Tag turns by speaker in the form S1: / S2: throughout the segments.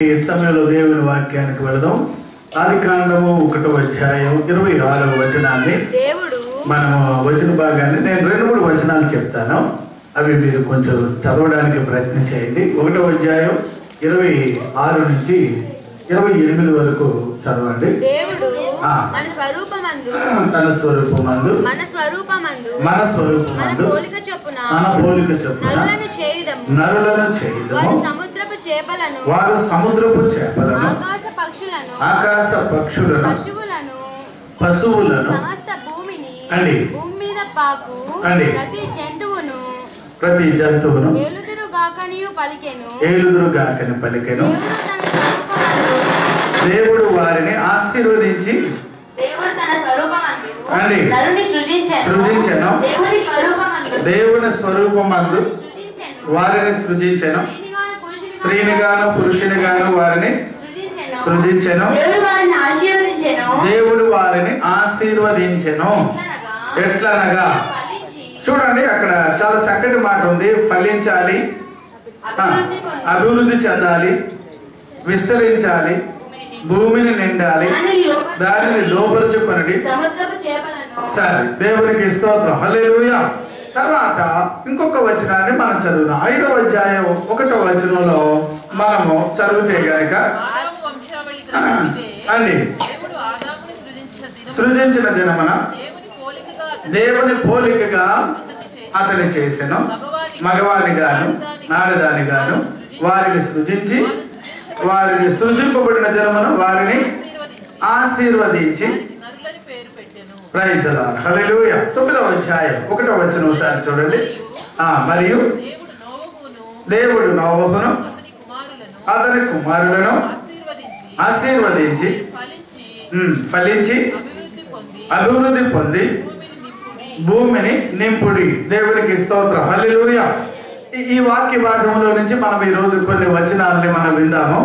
S1: ఈ సమయంలో దేవుని వాక్యానికి వెళదాం ఆది కాండము ఒకటో అధ్యాయం ఇరవై ఆరవ వచనాన్ని
S2: దేవుడు
S1: మనము వచన భాగాన్ని నేను రెండు మూడు వచనాలు చెప్తాను అవి మీరు కొంచెం చదవడానికి ప్రయత్నం చేయండి ఒకటో అధ్యాయం ఇరవై ఆరు నుంచి ఇరవై ఎనిమిది వరకు చదవండి
S2: దేవుడు
S1: ఆ.
S2: మన స్వరూపమందు
S1: తన స్వరూపమందు
S2: మన స్వరూపమందు
S1: మన
S2: మన
S1: స్వరూపమందు
S2: పోలిక చొప్పున
S1: మన పోలిక చొప్పున
S2: నరులను చేయుదము
S1: నరులను
S2: వారు
S1: చేయడము
S2: సముద్రపు చేపలను
S1: వారు సముద్రపు చేపలను
S2: ఆకాశ పక్షులను
S1: ఆకాశ పక్షులను
S2: పశువులను
S1: పశువులను
S2: సమస్త భూమిని
S1: అండి.
S2: భూమి మీద పాకు
S1: అండి.
S2: ప్రతి జంతువును
S1: ప్రతి జంతువును
S2: ఏలుదురు గాకనియు పలికెను
S1: ఏలుదురుగాకని పలికెను
S2: దేవుడు తన స్వరూపమందు
S1: దేవుడు వారిని ఆశీర్వదించి
S2: దేవుడు తన స్వరూపమందు
S1: అండి.
S2: నరుని సృజించెను
S1: సృజించెను.
S2: దేవుని స్వరూపమందు
S1: దేవుని స్వరూపమందు
S2: వారిని సృజించెను
S1: వారిని సృజించెను
S2: స్త్రీనిగాను పురుషునిగాను
S1: స్త్రీనిగాను పురుషునిగాను వారిని
S2: సృజించెను
S1: సృజించెను
S2: దేవుడు వారిని ఆశీర్వదించెను
S1: దేవుడు వారిని ఆశీర్వదించెను
S2: ఎట్లనగా
S1: ఎట్లనగా
S2: ఫలించి
S1: చూడండి అక్కడ చాలా చక్కటి మాట ఉంది ఫలించాలి ఆ,
S2: అభివృద్ధి పొంది
S1: అభివృద్ధి చెందాలి విస్తరించాలి భూమిని నిండాలి
S2: దానిని లోపల
S1: దానిని లోపరుచుకొనడి
S2: సముద్రపు చేపలను
S1: సరే దేవునికి స్తోత్రం హల్లెలూయా తర్వాత ఇంకొక వచనాన్ని మనం చదువుదాం ఐదవ అధ్యాయం ఒకటో వచనంలో మనము చదివితే గనక
S3: ఆదాము వంశావళి గ్రంథమిదే.
S1: అండి
S3: దేవుడు ఆదాముని సృజించిన దినము
S1: సృజించిన దినమున
S3: దేవుని పోలికగా అతని
S1: దేవుని పోలికగా
S3: చేసి
S1: అతని చేసెను మగవాని గాను ఆడదాని గాను వారిని సృజించి వారిని సృజింపబడిన దినమున వారిని
S3: ఆశీర్వదించి
S1: ఆశీర్వదించి
S3: నరులని పేరు పెట్టెను
S1: ప్రైజ్ హల్లెలూయా తొమ్మిదవ అధ్యాయం ఒకటో వచనం ఒకసారి చూడండి ఆ మరియు
S3: దేవుడు నోవహును
S1: దేవుడు నోవహును
S3: అతని కుమారులను
S1: అతని కుమారులను
S3: ఆశీర్వదించి
S1: ఆశీర్వదించి
S3: ఫలించి
S1: ఉమ్, ఫలించి
S3: అభివృద్ధి పొంది
S1: అభివృద్ధి పొంది
S3: భూమిని నింపుడి
S1: భూమిని నింపుడి దేవునికి స్తోత్రం హల్లెలూయా ఈ- ఈ వాక్య భాగంలో నుంచి మనం ఈ రోజు కొన్ని వచనాలని మనం విందాము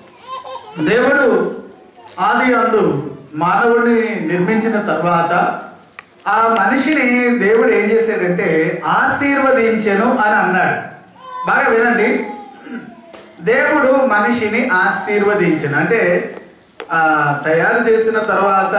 S1: దేవుడు ఆది అందు మానవుడిని నిర్మించిన తర్వాత ఆ మనిషిని దేవుడు ఏం చేశాడంటే ఆశీర్వదించెను అని అన్నాడు బాగా వినండి దేవుడు మనిషిని ఆశీర్వదించను అంటే ఆ, తయారు చేసిన తర్వాత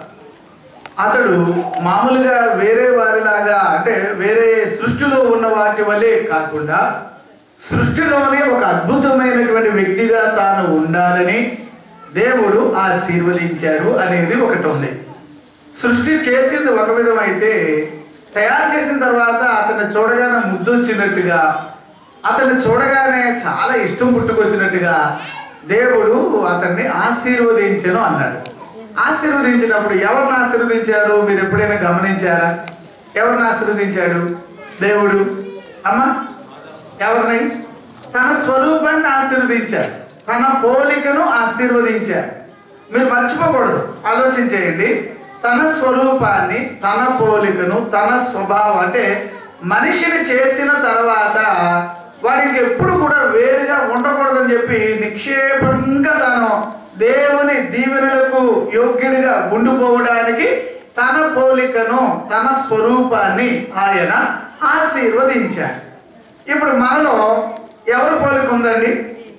S1: అతడు మామూలుగా వేరే వారిలాగా అంటే వేరే సృష్టిలో ఉన్న వాటి వల్లే కాకుండా సృష్టిలోనే ఒక అద్భుతమైనటువంటి వ్యక్తిగా తాను ఉండాలని దేవుడు ఆశీర్వదించాడు అనేది ఒకటి ఉంది సృష్టి చేసింది ఒక విధమైతే తయారు చేసిన తర్వాత అతన్ని చూడగానే ముద్దొచ్చినట్టుగా అతన్ని చూడగానే చాలా ఇష్టం పుట్టుకొచ్చినట్టుగా దేవుడు అతన్ని ఆశీర్వదించను అన్నాడు ఆశీర్వదించినప్పుడు ఎవరిని ఆశీర్వదించారు మీరు ఎప్పుడైనా గమనించారా ఎవరిని ఆశీర్వదించాడు దేవుడు అమ్మా ఎవరిని తన స్వరూపాన్ని ఆశీర్వదించాడు తన పోలికను ఆశీర్వదించాడు మీరు మర్చిపోకూడదు ఆలోచించేయండి తన స్వరూపాన్ని తన పోలికను తన స్వభావం అంటే మనిషిని చేసిన తర్వాత వాడికి ఎప్పుడు కూడా వేరుగా ఉండకూడదని చెప్పి నిక్షేపంగా తాను దేవుని దీవెనలకు యోగ్యుడిగా ఉండిపోవడానికి తన పోలికను తన స్వరూపాన్ని ఆయన ఆశీర్వదించాడు ఇప్పుడు మనలో ఎవరి పోలిక ఉందండి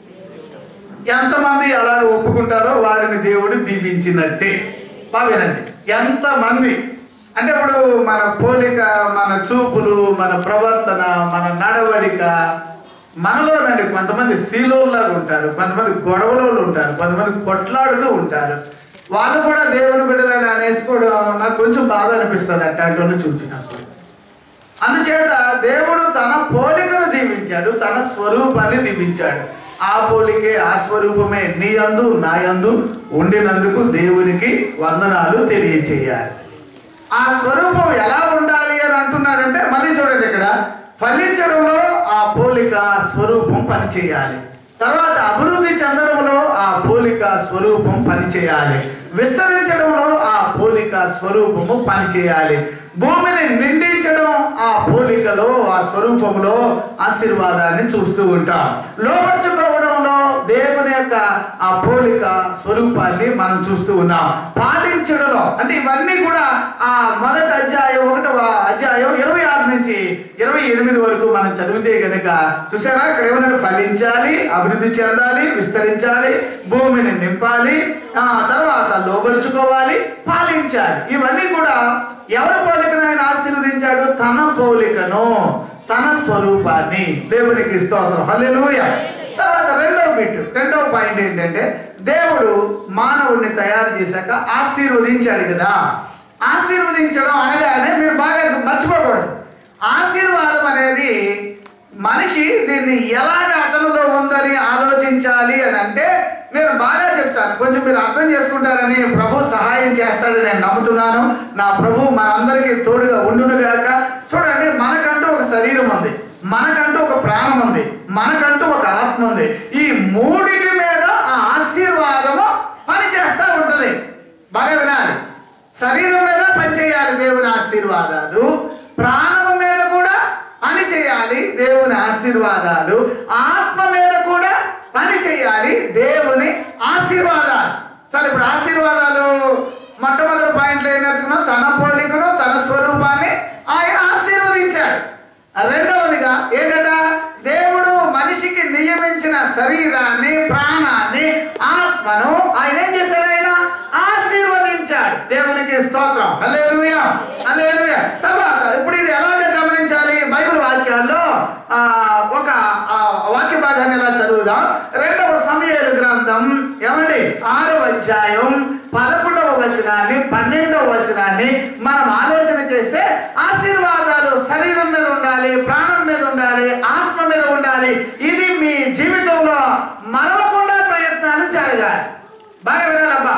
S1: ఎంతమంది అలా ఒప్పుకుంటారో వారిని దేవుడు దీవించినట్టే బావేనండి ఎంతమంది అంటే ఇప్పుడు మన పోలిక మన చూపులు మన ప్రవర్తన మన నడవడిక మనలోనండి కొంతమంది శీలోల్లాగా ఉంటారు కొంతమంది గొడవలు ఉంటారు కొంతమంది కొట్లాడుతూ ఉంటారు వాళ్ళు కూడా దేవుని బిడ్డలని అనేసుకోవడం నాకు కొంచెం బాధ అనిపిస్తుంది అట్లాంటి వాళ్ళు చూసినప్పుడు అందుచేత దేవుడు తన పోలికను దీవించాడు తన స్వరూపాన్ని దీవించాడు ఆ పోలికే ఆ స్వరూపమే నీ అందు నా యందు ఉండినందుకు దేవునికి వందనాలు తెలియచేయాలి ఆ స్వరూపం ఎలా ఉండాలి అని అంటున్నాడంటే మళ్ళీ చూడండి ఇక్కడ ఫలించడంలో ఆ పోలిక స్వరూపం పనిచేయాలి తర్వాత అభివృద్ధి చెందడంలో ఆ పోలిక స్వరూపం పనిచేయాలి విస్తరించడంలో ఆ పోలిక స్వరూపము పనిచేయాలి భూమిని నిండించడం ఆ పోలికలో ఆ స్వరూపంలో ఆశీర్వాదాన్ని చూస్తూ ఉంటాం లోపరుచుకోవడంలో దేవుని యొక్క ఆ పోలిక స్వరూపాన్ని మనం చూస్తూ ఉన్నాం పాలించడంలో అంటే ఇవన్నీ కూడా ఆ మొదటి అధ్యాయం ఒకటవ అధ్యాయం ఇరవై ఆరు నుంచి ఇరవై ఎనిమిది వరకు మనం చదివితే గనుక చూసారా ఇక్కడ ఏమన్నా ఫలించాలి అభివృద్ధి చెందాలి విస్తరించాలి భూమిని నింపాలి ఆ తర్వాత లోపరుచుకోవాలి పాలించాలి ఇవన్నీ కూడా ఎవరి పోలికను ఆయన ఆశీర్వదించాడు తన పోలికను తన స్వరూపాన్ని దేవునికి స్తోత్రం హల్లెలూయా తర్వాత రెండవ బిట్ రెండవ పాయింట్ ఏంటంటే దేవుడు మానవుడిని తయారు చేశాక ఆశీర్వదించాడు కదా ఆశీర్వదించడం అనగానే మీరు బాగా మర్చిపోకూడదు ఆశీర్వాదం అనేది మనిషి దీన్ని ఎలాగ అతనిలో ఉందని ఆలోచించాలి అని అంటే నేను బాగా చెప్తాను కొంచెం మీరు అర్థం చేసుకుంటారని ప్రభు సహాయం చేస్తాడని నేను నమ్ముతున్నాను నా ప్రభు మనందరికీ తోడుగా ఉండునుగాక చూడండి మనకంటూ ఒక శరీరం ఉంది మనకంటూ ఒక ప్రాణం ఉంది మనకంటూ ఒక ఆత్మ ఉంది ఈ మూడిటి మీద ఆ ఆశీర్వాదము పని చేస్తూ ఉంటది బాగా వినాలి శరీరం మీద పనిచేయాలి దేవుని ఆశీర్వాదాలు ప్రాణం మీద కూడా పని చేయాలి దేవుని ఆశీర్వాదాలు ఆత్మ మీద కూడా పని చేయాలి దేవుని ఆశీర్వాదాలు సరే ఇప్పుడు ఆశీర్వాదాలు మొట్టమొదటి పాయింట్లో ఏం నేర్చుకున్నాం తన పోలికను తన స్వరూపాన్ని ఆయన ఆశీర్వదించాడు రెండవదిగా ఏంటంట దేవుడు మనిషికి నియమించిన శరీరాన్ని ప్రాణాన్ని ఆత్మను ఆయన ఏం చేశాడు ఆయన ఆశీర్వదించాడు దేవునికి స్తోత్రం హల్లెలూయా హల్లెలూయా తర్వాత ఇప్పుడు ఇది ఎలాగ గమనించాలి బైబిల్ వాక్యాల్లో ఆ, ఒక ఆ, వాక్య భాగాన్ని ఎలా చదువుదాం రెండవ సమయాల గ్రంథం ఏమండి ఆరో అధ్యాయం పదకొండవ వచనాన్ని పన్నెండవ వచనాన్ని మనం ఆలోచన చేస్తే ఆశీర్వాదాలు శరీరం మీద ఉండాలి ప్రాణం మీద ఉండాలి ఆత్మ మీద ఉండాలి ఇది మీ జీవితంలో మరవకుండా ప్రయత్నాలు జరగాలి బాగా వినాలబ్బా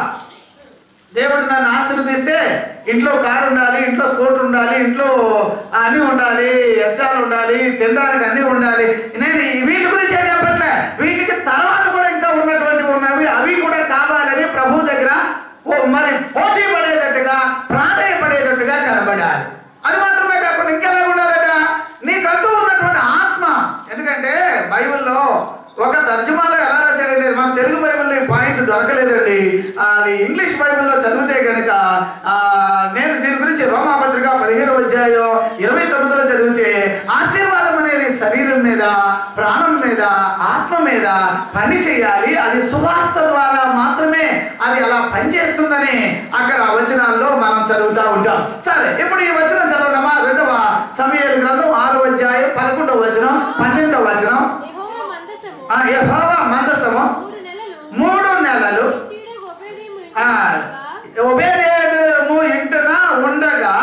S1: దేవుడు నన్ను ఆశీర్వదిస్తే ఇంట్లో కారు ఉండాలి ఇంట్లో స్కూటర్ ఉండాలి ఇంట్లో అన్ని ఉండాలి యచ్చాలు ఉండాలి తినడానికి అన్ని ఉండాలి నేను ఈ వీటి గురించి ఏం చెప్పట్లే వీటికి తర్వాత కూడా ఇంకా ఉన్నటువంటి ఉన్నవి అవి కూడా కావాలని ప్రభు దగ్గర ఓ మరి పోటీ పడేటట్టుగా ప్రాధాయపడేటట్టుగా కనబడాలి అది మాత్రమే కాకుండా ఇంకెలా ఉండాలట నీకంటూ ఉన్నటువంటి ఆత్మ ఎందుకంటే బైబిల్లో ఒక తర్జుమాలో ఎలా రాశాడంటే మన తెలుగు బైబిల్లో ఈ పాయింట్ దొరకలేదండి ఆ, అది ఇంగ్లీష్ బైబిల్లో చదివితే కనుక ఆ, నేను దీని గురించి రోమాపత్రిక పదిహేను అధ్యాయం ఇరవై తొమ్మిదిలో చదివితే ఆశీర్వాదం అనేది శరీరం మీద ప్రాణం మీద ఆత్మ మీద పని చేయాలి అది సువార్త ద్వారా మాత్రమే అది అలా పనిచేస్తుందని అక్కడ వచనాల్లో మనం చదువుతా ఉంటాం సరే ఇప్పుడు ఈ వచనం చదవడమా రెండవ సమయాల గ్రంథం ఆరో అధ్యాయం పదకొండవ వచనం పన్నెండవ వచనం
S2: యెహోవా మందసము
S1: ఆ యెహోవా మందసము
S2: మూడు నెలలు
S1: మూడు నెలలు
S2: నిత్యుడగు ఒబేదెము
S1: ఆ
S2: ఇంటిలో ఉండగా,
S1: ఒబేదేము ఇంటున ఉండగా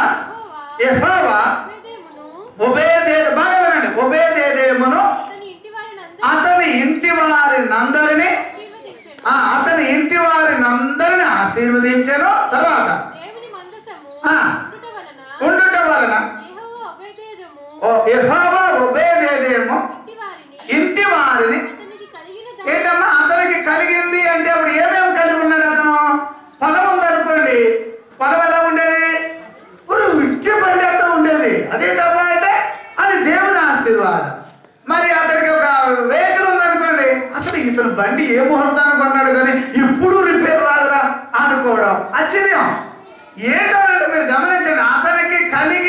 S1: యెహోవా
S2: ఒబేదెమును
S1: ఒబేదే బాగా వినండి ఒబేదేదేమును
S2: అతని ఇంటి వారినందరినీ
S1: అతని ఇంటి వారినందరినీ
S2: ఆశీర్వదించెను.
S1: ఆ అతని ఇంటి వారినందరిని ఆశీర్వదించాను తర్వాత
S2: దేవుని మందసము
S1: ఆ.
S2: ఉండుట వలన
S1: ఉండుట వలన
S2: యెహోవా ఒబేదెదోము
S1: ఓ యెహోవా ఒబేదేదేము
S2: ఇంటి వారిని
S1: ఇంటి వారిని
S2: అతనికి కలిగిన దాని
S1: ఏంటమ్మా అతనికి కలిగింది అంటే అప్పుడు ఏమేమి కలిగి ఉన్నాడు అతను పొలం ఉందనుకోండి పొలం ఎలా ఉండేది ఒక విద్య బండి అంతా ఉండేది అదేంటమ్మా అంటే అది దేవుని ఆశీర్వాదం మరి అతనికి ఒక వెహికల్ ఉందనుకోండి అసలు ఇతను బండి ఏ ముహూర్తానికి కొన్నాడు కానీ ఇప్పుడు రిపేర్ రాదురా అనుకోవడం ఆశ్చర్యం ఏంటో అంటే మీరు గమనించండి అతనికి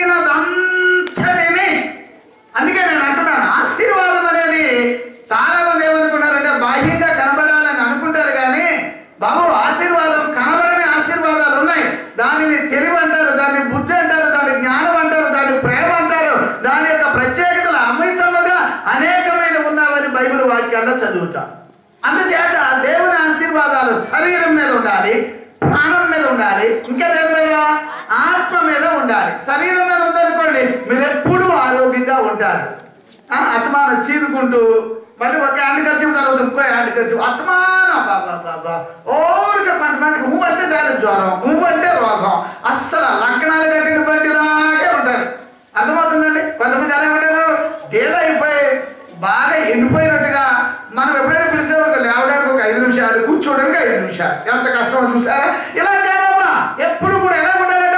S1: కలిగినదంతటిని అందుకే నేను అంటున్నాను ఆశీర్వాదం అనేది చాలా మంది ఏమనుకుంటారంటే బాహ్యంగా కనబడాలని అనుకుంటారు కానీ బాబు ఆశీర్వాదం కనబడని ఆశీర్వాదాలు ఉన్నాయి దానిని తెలివి అంటారు దాన్ని బుద్ధి అంటారు దాని జ్ఞానం అంటారు దాని ప్రేమ అంటారు దాని యొక్క ప్రత్యేకతలు అమితముగా అనేకమైన ఉన్నావని బైబిల్ వాక్యాల్లో చదువుతాం అందుచేత దేవుని ఆశీర్వాదాలు శరీరం మీద ఉండాలి ప్రాణం మీద ఉండాలి ఇంకా దేని మీద ఆత్మ మీద ఉండాలి శరీరం మీద ఉందనుకోండి మీరు ఎప్పుడూ ఆరోగ్యంగా ఉంటారు ఆ, అత్మానం చీరుకుంటూ మళ్ళీ ఒక హ్యాండ్ ఖర్చు తర్వాత ఇంకో హ్యాండ్ ఖర్చు అత్మానం బాబా బాబా ఓరిక కొంతమందికి ఊ అంటే చాలు జ్వరం ఊ అంటే రోగం అస్సలు లక్షణాలు కట్టిన బట్టిలాగే ఉంటారు అర్థమవుతుందండి కొంతమంది ఎలా ఉంటారు డేలా అయిపోయి బాగా ఎండిపోయినట్టుగా మనం ఎప్పుడైనా పిలిచేవారు లేవడానికి ఒక ఐదు నిమిషాలు కూర్చోడానికి ఐదు నిమిషాలు ఎంత కష్టమో చూసారా ఇలా కాదమ్మా ఎప్పుడు కూడా ఎలా ఉండాలట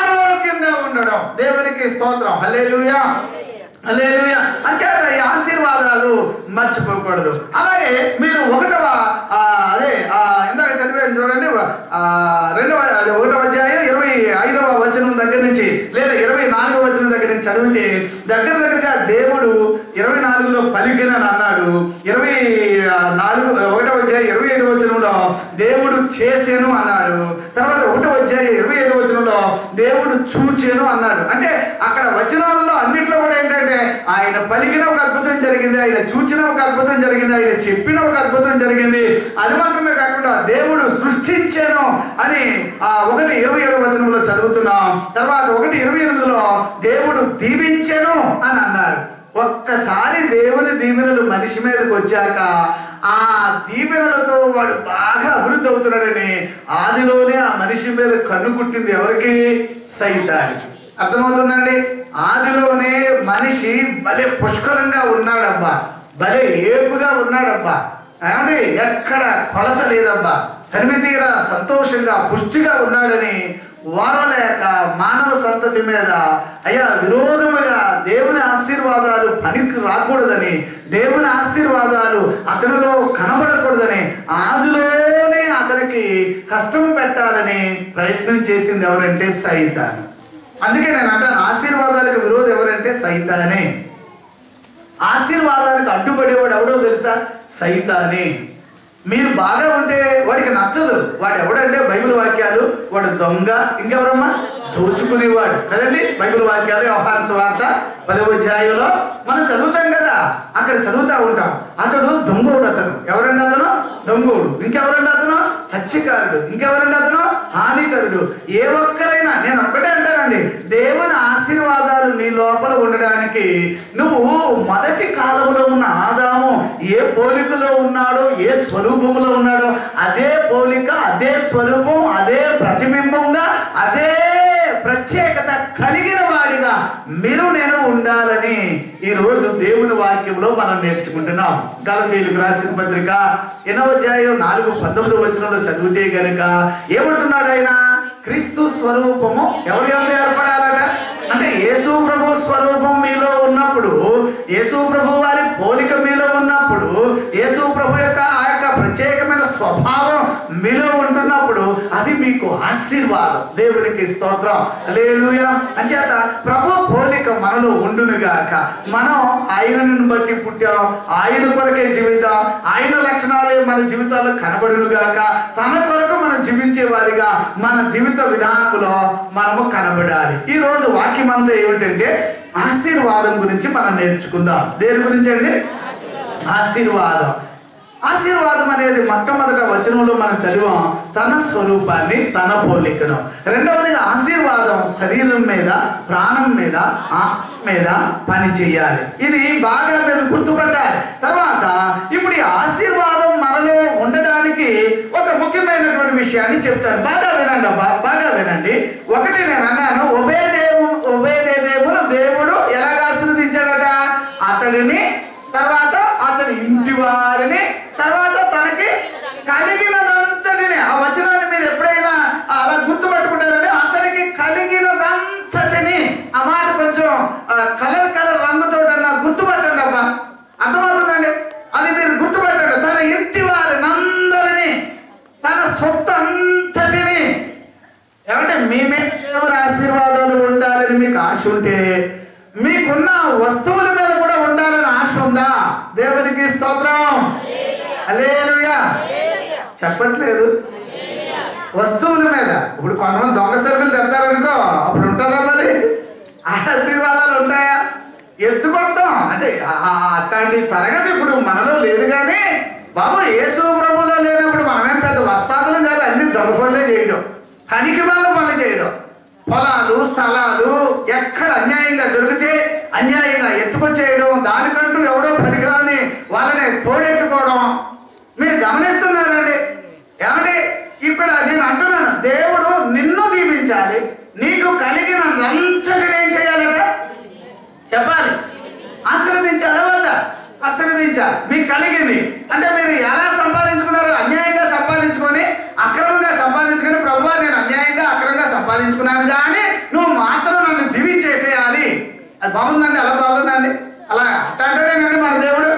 S1: ఆరోగ్యంగా ఉండడం దేవునికి స్తోత్రం హల్లెలూయా హల్లెలూయా అంచేత ఈ ఆశీర్వాదం ఆశీర్వాదాలు మర్చిపోకూడదు అలాగే మీరు ఒకటవ ఆ, అదే ఆ, ఇందాక చదివాను చూడండి ఆ, రెండవ అదే ఒకటవ అధ్యాయం ఇరవై ఐదవ వచనం దగ్గర నుంచి లేదా ఇరవై నాలుగవ వచనం దగ్గర నుంచి చదివితే దగ్గర దగ్గరగా దేవుడు ఇరవై నాలుగులో పలికినని అన్నాడు ఇరవై ఆ, నాలుగు ఒకటవ అధ్యాయం ఇరవై ఐదు వచనంలో దేవుడు చేసేను అన్నాడు తర్వాత ఒకటో అధ్యాయం ఇరవై ఐదు వచనంలో దేవుడు చూచెను అన్నాడు అంటే అక్కడ వచనాలలో అన్నింటిలో కూడా ఏంటంటే ఆయన పలికిన ఒక అద్భుతం జరిగింది ఆయన చూచిన ఒక అద్భుతం జరిగింది ఆయన చెప్పిన ఒక అద్భుతం జరిగింది అది మాత్రమే కాకుండా దేవుడు సృష్టించాను అని ఆ ఒకటి ఇరవై ఏడు వచనంలో చదువుతున్నాం తర్వాత ఒకటి ఇరవై ఎనిమిదిలో దేవుడు దీవించెను అని అన్నారు ఒక్కసారి దేవుని దీవెనలు మనిషి మీదకి వచ్చాక ఆ దీవెనలతో వాడు బాగా అభివృద్ధి అవుతున్నాడని ఆదిలోనే ఆ మనిషి మీద కన్ను కుట్టింది ఎవరికి సైతానికి అర్థమవుతుందండి ఆదిలోనే మనిషి భలే పుష్కలంగా ఉన్నాడబ్బా భలే ఏపుగా ఉన్నాడబ్బా ఏమండి ఎక్కడ కొలత లేదబ్బా తనివి తీరా సంతోషంగా పుష్టిగా ఉన్నాడని వారలేక మానవ సంతతి మీద అయ్యా విరోధముగా దేవుని ఆశీర్వాదాలు పనికి రాకూడదని దేవుని ఆశీర్వాదాలు అతనిలో కనబడకూడదని ఆదిలోనే అతనికి కష్టం పెట్టాలని ప్రయత్నం చేసింది ఎవరంటే సైతాన్ అందుకే నేను అంటాను ఆశీర్వాదాలకు విరోధం ఎవరంటే సైతానే ఆశీర్వాదాలకు అడ్డుపడేవాడు ఎవడో తెలుసా సైతానే మీరు బాగా ఉంటే వాడికి నచ్చదు వాడు ఎవడంటే బైబిల్ వాక్యాలు వాడు దొంగ ఇంకెవరమ్మా దోచుకునేవాడు కదండి బైబిల్ వాక్యాలు వ్యవహార వార్త పదవ అధ్యాయంలో మనం చదువుతాం కదా అక్కడ చదువుతా ఉంటాం అతడు దొంగోడు అతను ఎవరండి అతను దొంగోడు ఇంకెవరండి అతను హత్యకారుడు ఇంకెవరండి అతను హానికరుడు ఏ ఒక్కరైనా నేను ఒక్కటే అంటానండి దేవుని ఆశీర్వాదాలు నీ లోపల ఉండడానికి నువ్వు మొదటి కాలంలో ఉన్న ఆదాము ఏ పోలికలో ఉన్నాడో ఏ స్వరూపంలో ఉన్నాడో అదే పోలిక అదే స్వరూపం అదే ప్రతిబింబంగా అదే ప్రత్యేకత కలిగిన వాడిగా మీరు నేను ఉండాలని ఈ రోజు దేవుని వాక్యంలో మనం నేర్చుకుంటున్నాం గలతీయులకు రాసిన పత్రిక ఎనవ అధ్యాయం నాలుగు పంతొమ్మిది వచనంలో చదివితే గనుక ఏమంటున్నాడు ఆయన క్రీస్తు స్వరూపము ఎవరి ఎవరు ఏర్పడాలట అంటే యేసు ప్రభు స్వరూపం మీలో ఉన్నప్పుడు యేసు ప్రభు వారి పోలిక మీలో ఉన్నప్పుడు యేసు ప్రభు యొక్క ఆ యొక్క ప్రత్యేకమైన స్వభావం మీలో ఉంటున్నప్పుడు అది మీకు ఆశీర్వాదం దేవునికి స్తోత్రం లేలుయా అంచేత ప్రభు పోలిక మనలో ఉండునుగాక మనం ఆయనను బట్టి పుట్టాం ఆయన కొరకే జీవితం ఆయన లక్షణాలే మన జీవితాల్లో కనబడునుగాక తన కొరకు మనం జీవించే వారిగా మన జీవిత విధానంలో మనము కనబడాలి ఈ రోజు వాక్యం అంతా ఏమిటంటే ఆశీర్వాదం గురించి మనం నేర్చుకుందాం దేని గురించి అండి ఆశీర్వాదం ఆశీర్వాదం అనేది మొట్టమొదట వచనంలో మనం చదివాం తన స్వరూపాన్ని తన పోలికను రెండవదిగా ఆశీర్వాదం శరీరం మీద ప్రాణం మీద ఆత్మ మీద పని చేయాలి ఇది బాగా మీరు గుర్తుపట్టాలి తర్వాత ఇప్పుడు ఈ ఆశీర్వాదం మనలో ఉండడానికి ఒక ముఖ్యమైనటువంటి విషయాన్ని చెప్తాను బాగా వినండి అబ్బా బాగా వినండి ఒకటి నేను అన్నాను ఉభయ దేవు ఉభయ దేవుడు దేవుడు ఎలాగ ఆశీర్వదించాడట అతడిని తర్వాత అతని ఇంటి వారిని తర్వాత తనకి కలిగినదంతటిని ఆ వచనాన్ని మీరు ఎప్పుడైనా అలా గుర్తుపట్టుకుంటారంటే అతనికి కలిగినదంతటిని ఆ మాట కొంచెం ఆ, కలర్ కలర్ రంగుతో గుర్తుపట్టండి అబ్బా అర్థమవుతుందండి అది మీరు గుర్తుపట్టండి తన ఇంటి వారిని అందరినీ తన సొత్తు అంతటిని ఏమంటే మీ మీద దేవుని ఆశీర్వాదాలు ఉండాలని మీకు ఆశ ఉంటే మీకున్న వస్తువుల మీద కూడా ఉండాలని ఆశ ఉందా దేవునికి స్తోత్రం అలేలుయా చెప్పట్లేదు వస్తువుల మీద ఇప్పుడు కొంతమంది దొంగ సరుకులు తెస్తారనుకో అప్పుడు ఉంటుందా మరి ఆశీర్వాదాలు ఉంటాయా ఎత్తుకొద్దాం అంటే ఆ- ఆ అట్లాంటి తరగతి ఇప్పుడు మనలో లేదు కానీ బాబు యేసు ప్రభులో లేనప్పుడు మనమేం పెద్ద వస్తాదులం కాదు అన్ని దొంగపనులే చేయడం పనికి వాళ్ళ పనులు చేయడం పొలాలు స్థలాలు ఎక్కడ అన్యాయంగా దొరికితే అన్యాయంగా ఎత్తుకొచ్చేయడం దానికంటూ ఎవడో పనికిరాని వాళ్ళని పోడెట్టుకోవడం మీరు గమనిస్తున్నారండి ఏమండి ఇక్కడ నేను అంటున్నాను దేవుడు నిన్ను దీవించాలి నీకు కలిగిన అంతటిని ఏం చేయాలట చెప్పాలి ఆశీర్వదించాలా వద్దా ఆశీర్వదించాలి మీకు కలిగింది అంటే మీరు ఎలా సంపాదించుకున్నారు అన్యాయంగా సంపాదించుకొని అక్రమంగా సంపాదించుకొని ప్రభు నేను అన్యాయంగా అక్రమంగా సంపాదించుకున్నాను కానీ నువ్వు మాత్రం నన్ను దివి చేసేయాలి అది బాగుందండి అలా బాగుందండి అలా అట్ట అంటాడేనండి మన దేవుడు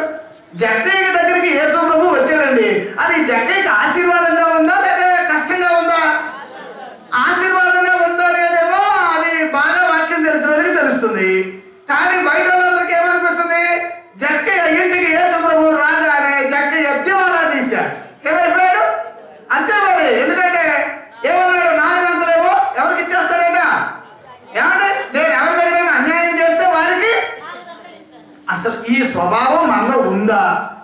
S1: స్వభావం మనలో ఉందా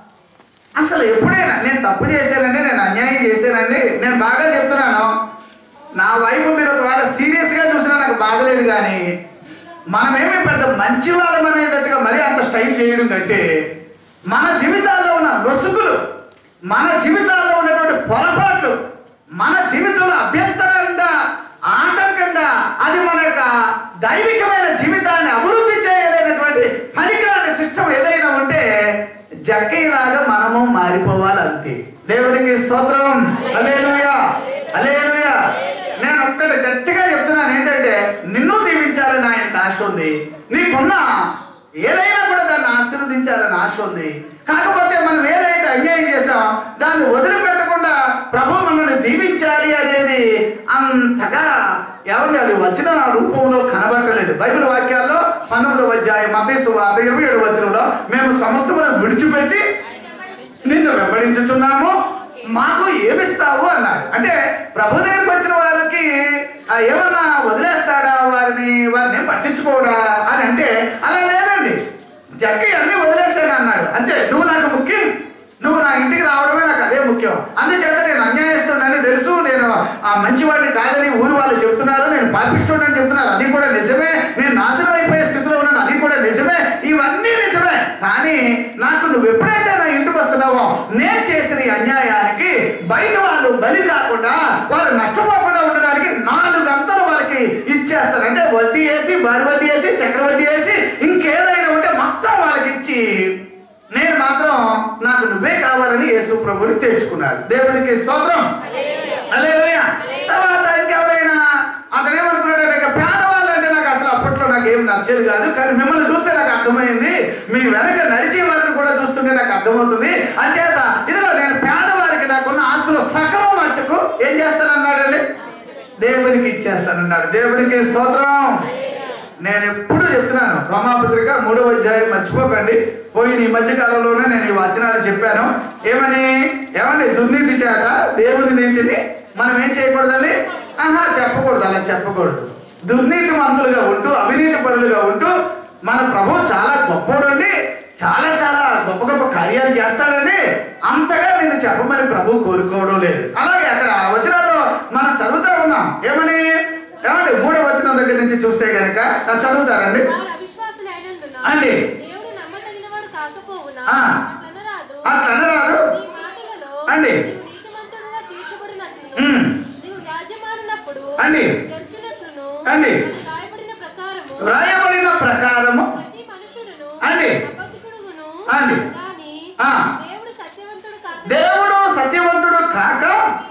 S1: అసలు ఎప్పుడైనా నేను తప్పు చేశానండి నేను అన్యాయం చేశానండి నేను బాగా చెప్తున్నాను నా వైపు మీరు ఒకవేళ సీరియస్గా చూసినా నాకు బాగలేదు కానీ మనమేమి పెద్ద మంచి వాళ్ళం అనేటట్టుగా మరీ అంత స్టైల్ చేయడం కంటే మన జీవితాల్లో ఉన్న లొసుగులు మన జీవితాల్లో ఉన్నటువంటి పొరపాట్లు మన జీవితంలో అభ్యంతరంగా ఆటంకంగా అది మన యొక్క దైవికమైన జీవితాన్ని అభివృద్ధి చేయలేనటువంటి పనికిరాని సిస్టమ్ ఏదైనా ఉంటే జక్కయ్యలాగా మనము మారిపోవాలి అంతే దేవునికి స్తోత్రం అలేలుయా అలేలుయా నేను ఒక్కటి గట్టిగా చెప్తున్నాను ఏంటంటే నిన్ను దీవించాలని ఆయనకు ఆశ ఉంది నీకున్న ఏదైనా కూడా దాన్ని ఆశీర్వదించాలని ఆశ ఉంది కాకపోతే మనం ఏదైతే అన్యాయం చేసాం దాన్ని వదిలిపెట్టకుండా ప్రభు మనల్ని దీవించాలి అనేది అంతగా ఎవరిని అది వచ్చిన రూపంలో కనబట్టలేదు బైబిల్ వాక్యాల్లో పంతొమ్మిదవ అధ్యాయం మతేసు వార్త ఇరవై ఏడు వచనంలో మేము సమస్తమును విడిచిపెట్టి నిన్ను వెంబడించుతున్నాము మాకు ఏమిస్తావు అన్నాడు అంటే ప్రభు దగ్గరికి వచ్చిన వారికి ఆ, ఏమన్నా వదిలేస్తాడా వారిని వారిని పట్టించుకోడా అని అంటే అలా లేదండి జక్కి అన్ని వదిలేసాడు అన్నాడు అంతే నువ్వు నాకు ముఖ్యం నువ్వు నా ఇంటికి రావడమే నాకు అదే ముఖ్యం అందుచేత నేను అన్యాయస్తుడని తెలుసు నేను ఆ మంచివాడిని కాదని ఊరు వాళ్ళు చెప్తున్నారు నేను పాపిస్తుడని చెప్తున్నారు అది కూడా నిజమే నేను నాశనం అయిపోయే స్థితిలో ఉన్నాను అది కూడా నిజమే ఇవన్నీ నిజమే కానీ నాకు నువ్వు ఎప్పుడైతే నా ఇంటికి వస్తున్నావో నేను చేసిన ఈ అన్యాయానికి బయట వాళ్ళు బలి కాకుండా వాళ్ళు నష్టపోకుండా ఉండడానికి నాలుగు అంతలు వాళ్ళకి ఇచ్చేస్తారు అంటే వడ్డీ వేసి బరి వడ్డీ వేసి చక్ర వడ్డీ వేసి ఇంకేదైనా ఉంటే మొత్తం వాళ్ళకి ఇచ్చి నేను మాత్రం నాకు నువ్వే కావాలని యేసు ప్రభుని తెచ్చుకున్నాడు దేవునికి స్తోత్రం హల్లెలూయా తర్వాత ఇంకెవరైనా అతను ఏమనుకున్నాడు ఇక పేదవాళ్ళు అంటే నాకు అసలు అప్పట్లో నాకు ఏం నచ్చేది కాదు కానీ మిమ్మల్ని చూస్తే నాకు అర్థమైంది మీ వెనక నడిచే వారిని కూడా చూస్తుంటే నాకు అర్థమవుతుంది అంచేత ఇదిగో నేను పేదవారికి నాకున్న ఆస్తులు సగం మట్టుకు ఏం చేస్తానన్నాడండి దేవునికి ఇచ్చేస్తానన్నాడు దేవునికి స్తోత్రం నేను ఎప్పుడు చెప్తున్నాను రోమాపత్రిక మూడవ అధ్యాయం మర్చిపోకండి పోయిన ఈ మధ్య కాలంలోనే నేను ఈ వచనాలు చెప్పాను ఏమని ఏమండి దుర్నీతి చేత దేవుని నీతిని మనం ఏం చేయకూడదండి ఆహా చెప్పకూడదు అలా చెప్పకూడదు దుర్నీతి మంతులుగా ఉంటూ అవినీతి పరులుగా ఉంటూ మన ప్రభు చాలా గొప్పోడండి చాలా చాలా గొప్ప గొప్ప కార్యాలు చేస్తాడండి అంతగా నేను చెప్పమని ప్రభు కోరుకోవడం లేదు అలాగే అక్కడ వచనాల్లో మనం చదువుతా ఉన్నాం ఏమని ఏమండి మూడో వచనం దగ్గర నుంచి చూస్తే కనుక చదువుతారండి
S2: వారు అవిశ్వాసులు అయినందున
S1: అండి.
S2: దేవుడు నమ్మదగినవాడు కాకపోవునా
S1: ఆ.
S2: అట్లనరాదు.
S1: అట్లా అనరాదు
S2: నీ మాటలలో
S1: అండి.
S2: నీవు నీతిమంతుడుగా తీర్చబడినట్లు
S1: ఉమ్.
S2: నీవు రాజ్యమాడినప్పుడు
S1: అండి.
S2: గెలుచున్నట్లును
S1: అండి.
S2: మనకు రాయబడిన ప్రకారము
S1: వ్రాయబడిన ప్రకారము
S2: ప్రతి మనుషుడును
S1: అండి.
S2: అబద్ధికుడుగును
S1: అండి.
S2: గాని
S1: ఆ.
S2: దేవుడు సత్యవంతుడు కాక
S1: దేవుడు సత్యవంతుడు కాక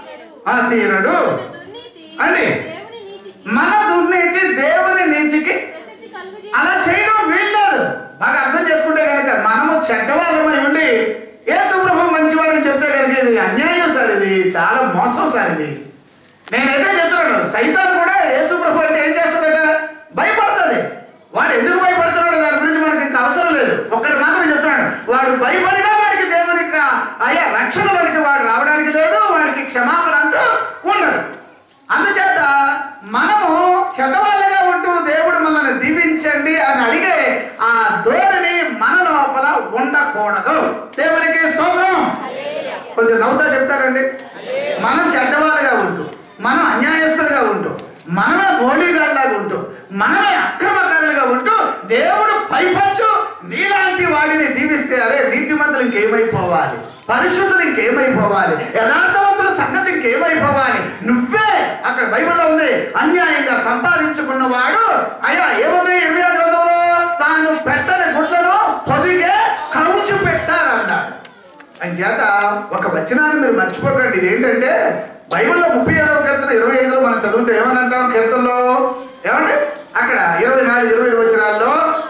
S1: ఆ తీరడు
S2: మన దుర్నీతి
S1: అండి.
S2: దేవుని నీతికి
S1: మన దుర్నీతి దేవుని నీతికి
S2: ప్రసిద్ధి కలుగజేసి
S1: అలా చేయడం వీల్లేదు బాగా అర్థం చేసుకుంటే కనుక మనము చెడ్డవాళ్ళమై ఉండి యేసు ప్రభు మంచివాడని చెప్తే కనుక ఇది అన్యాయం సార్ ఇది చాలా మోసం సార్ ఇది నేనైతే చెప్తున్నాను సైతాన్ కూడా యేసు ప్రభు అంటే ఏం చేస్తుందట భయపడుతుంది వాడు ఎందుకు భయపడుతున్నాడు దాని గురించి మనకి ఇంకా అవసరం లేదు ఒక్కటి మాత్రం చెప్తున్నాడు వాడు భయపడినా వాడికి దేవునికి అయ్యా రక్షణ వాడికి వాడు రావడానికి లేదు వాడికి క్షమాపణ అంటూ ఉండదు అందుచేత మనము చెడ్డవాళ్ళగా ఉంటూ దేవుడు మనల్ని దీవించండి అని అడిగే ఆ ధోరణి మన లోపల ఉండకూడదు దేవునికి స్తోత్రం కొంచెం నవ్వుతా చెప్తారండి మనం చెడ్డవాళ్ళగా ఉంటూ మనం అన్యాయస్తులుగా ఉంటూ మనమే బోళీగాళ్ళలాగా ఉంటూ మనమే అక్రమకారులుగా ఉంటూ దేవుడు పైపచ్చు నీలాంటి వాడిని దీవిస్తే అరే నీతిమంతులు ఇంకేమైపోవాలి పరిశుద్ధులు ఇంకేమైపోవాలి యథార్థవంతుల సంగతి ఇంకేమైపోవాలి నువ్వే అక్కడ బైబిల్లో ఉంది అన్యాయంగా సంపాదించుకున్న వాడు అయ్యా ఏముంది ఇరవై గ్రంథంలో తాను పెట్టని గుడ్లను పొదిగే కరుచు పెట్టారన్నాడు అంచేత ఒక వచనాన్ని మీరు మర్చిపోకండి ఇది ఏంటంటే బైబిల్లో ముప్పై ఏడవ కీర్తన ఇరవై ఐదులో మనం చదివితే ఏమని అంటాం కీర్తనలో ఏమండి అక్కడ ఇరవై నాలుగు ఇరవై ఐదు వచనాల్లో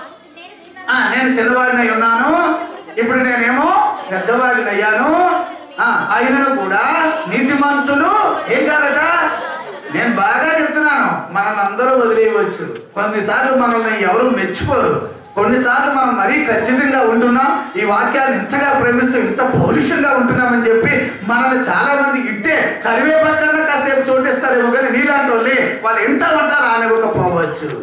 S1: ఆ, నేను చిన్నవాడినై ఉన్నాను ఇప్పుడు నేనేమో పెద్దవాడిని అయ్యాను ఆ, ఆయనను కూడా నీతిమంతులు ఏం కారట నేను బాగా చెప్తున్నాను మనల్ని అందరూ వదిలేయవచ్చు కొన్నిసార్లు మనల్ని ఎవరు మెచ్చుకోరు కొన్నిసార్లు మనం మరీ ఖచ్చితంగా ఉంటున్నాం ఈ వాక్యాన్ని ఇంతగా ప్రేమిస్తూ ఇంత పౌరుషంగా ఉంటున్నామని చెప్పి మనల్ని చాలా మంది ఇట్టే కరివేపాకన్నా కాసేపు చోటిస్తారేమో కానీ నీలాంటి వాళ్ళని వాళ్ళు ఎంత అంటారు రానివ్వకపోవచ్చు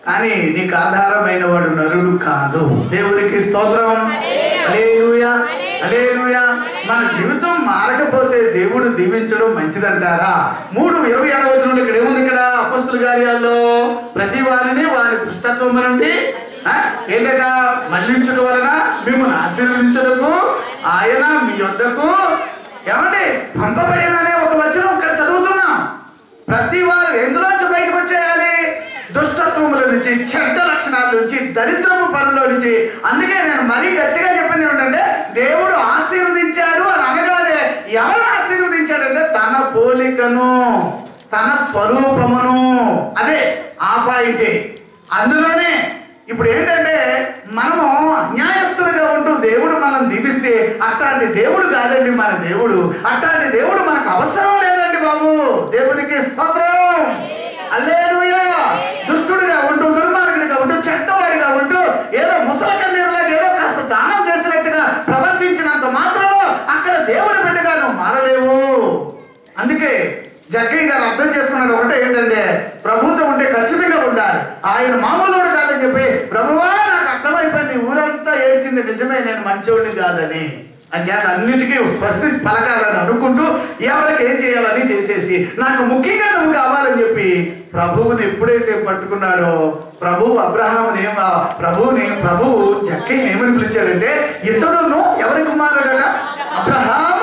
S1: కానీ నీకు ఆధారమైన వాడు నరుడు కాదు దేవునికి స్తోత్రం హల్లెలూయా హల్లెలూయా మన జీవితం మారకపోతే దేవుడు దీవించడం మంచిదంటారా మూడు ఇరవై ఆరు వచనంలో ఇక్కడ ఏముంది ఇక్కడ అపస్తుల కార్యాల్లో ప్రతి వారిని వారి పుస్తకం నుండి ఆ, ఏంటట మళ్లించడం వలన మిమ్మల్ని ఆశీర్వదించడకు ఆయన మీ యొద్దకు ఏమండి పంపబడిననే ఒక వచనం ఇక్కడ చదువుతున్నాం ప్రతి వారు ఎందులోంచి బయటకు వచ్చేయాలి దుష్టత్వముల నుంచి చెడ్డ లక్షణాల నుంచి దరిద్రపు పనుల నుంచి అందుకే నేను మరీ గట్టిగా చెప్పింది ఏమిటంటే దేవుడు ఆశీర్వదించాడు అని అనగానే ఎవరు ఆశీర్వదించాడంటే తన పోలికను తన స్వరూపమును అదే ఆపాయితే అందులోనే ఇప్పుడు ఏంటంటే మనము అన్యాయస్తులుగా ఉంటూ దేవుడు మనం దీపిస్తే అట్లాంటి దేవుడు కాదండి మన దేవుడు అట్లాంటి దేవుడు మనకు అవసరం లేదండి బాబు దేవునికి స్తోత్రం అల్లేలుయా దుష్టుడిగా ఉంటూ దుర్మార్గుడిగా ఉంటూ చెడ్డవాడిగా ఉంటూ ఏదో ముసలి కన్నీరులాగా ఏదో కాస్త దానం చేసినట్టుగా ప్రవర్తించినంత మాత్రంలో అక్కడ దేవుడి బిడ్డగా నువ్వు మారలేవు అందుకే జగ్గయ్య గారు అర్థం చేసుకున్నాడు ఒకటే ఏంటంటే ప్రభుత్వం ఉంటే ఖచ్చితంగా ఉండాలి ఆయన మామూలు కాదని చెప్పి ప్రభువా నాకు అర్థమైపోయింది ఊరంతా ఏడ్చింది నిజమే నేను మంచోడిని కాదని అంచేత అన్నిటికీ స్వస్తి పలకాలని అనుకుంటూ ఎవరికి ఏం చేయాలని చేసేసి నాకు ముఖ్యంగా నువ్వు కావాలని చెప్పి ప్రభువుని ఎప్పుడైతే పట్టుకున్నాడో ప్రభువు అబ్రహాముని ఏం- ఆ ప్రభువుని ప్రభువు జక్కయ్యని ఏమని పిలిచాడంటే ఇతడును ఎవరి కుమారుడట అబ్రహాము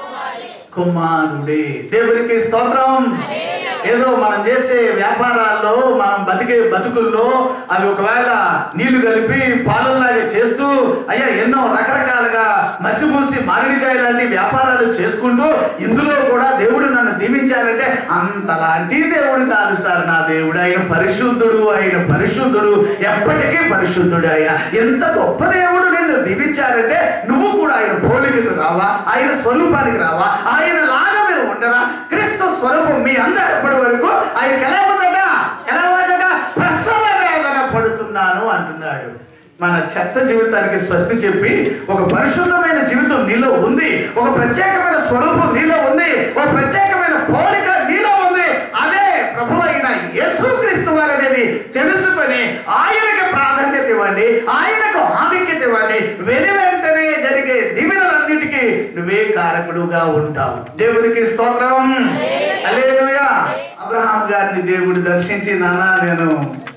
S1: కుమారుడే దేవునికి స్తోత్రం ఏదో మనం చేసే వ్యాపారాల్లో మనం బతికే బతుకుల్లో అవి ఒకవేళ నీళ్లు కలిపి పాలల్లాగా చేస్తూ అయ్యా ఎన్నో రకరకాలుగా మసిపూసి మామిడికాయ లాంటి వ్యాపారాలు చేసుకుంటూ ఇందులో కూడా దేవుడు నన్ను దీవించాలంటే అంతలాంటి దేవుడు కాదు సార్ నా దేవుడు ఆయన పరిశుద్ధుడు ఆయన పరిశుద్ధుడు ఎప్పటికీ పరిశుద్ధుడు ఆయన ఎంత గొప్ప దేవుడు నిన్ను దీవించాలంటే నువ్వు కూడా ఆయన పోలికకు రావా ఆయన స్వరూపానికి రావా ఆయన లాగా మీరు ఉండరా క్రీస్తు స్వరూపం మీ అందరూ ఎప్పటి వరకు ఆయనకి ఎలా ఉందట ఎలా ఉందట ప్రసవ వేదన పడుతున్నాను అంటున్నాడు మన చెత్త జీవితానికి స్వస్తి చెప్పి ఒక పరిశుద్ధమైన జీవితం నీలో ఉంది ఒక ప్రత్యేకమైన స్వరూపం నీలో ఉంది ఒక ప్రత్యేకమైన పోలిక నీలో ఉంది అదే ప్రభు అయిన యేసుక్రీస్తు వారు అనేది తెలుసుకొని ఆయనకి ప్రాధాన్యత ఇవ్వండి ఆయనకు ఆధిక్యత ఇవ్వండి వెను వెంటనే జరిగే దీవెనలన్నిటికీ నువ్వే కారకుడుగా ఉంటావు దేవునికి స్తోత్రం హల్లెలూయా అబ్రహాం గారిని దేవుడు దర్శించి నానా నేను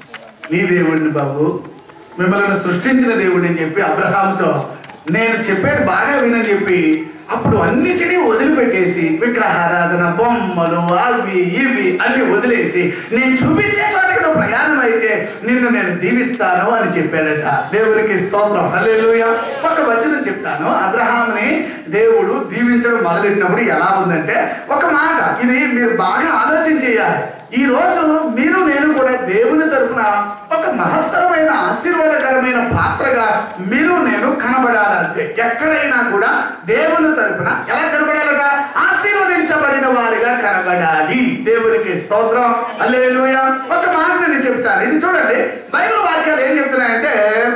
S1: నీ దేవుడిని బాబు మిమ్మల్ని సృష్టించిన దేవుడు అని చెప్పి అబ్రహాంతో నేను చెప్పేది బాగా వినని చెప్పి అప్పుడు అన్నిటినీ వదిలిపెట్టేసి విగ్రహారాధన బొమ్మలు అవి ఇవి అన్ని వదిలేసి నేను చూపించే చోటకి నువ్వు ప్రయాణం అయితే నిన్ను నేను దీవిస్తాను అని చెప్పాడట దేవునికి స్తోత్రం హల్లెలూయా ఒక వచనం చెప్తాను అబ్రహాంని దేవుడు దీవించడం మొదలెట్టినప్పుడు ఎలా ఉందంటే ఒక మాట ఇది మీరు బాగా ఆలోచన చేయాలి ఈ రోజు మీరు నేను కూడా దేవుని తరపున ఒక మహత్తరమైన ఆశీర్వాదకరమైన పాత్రగా మీరు నేను కనబడాలంతే ఎక్కడైనా కూడా దేవుని తరపున ఎలా కనబడాలట ఆశీర్వదించబడిన వారిగా కనబడాలి దేవునికి స్తోత్రం అల్లేలుయా ఒక మాట నేను చెప్తాను ఇది చూడండి బైబిల్ వాక్యాలు ఏం చెప్తున్నాయంటే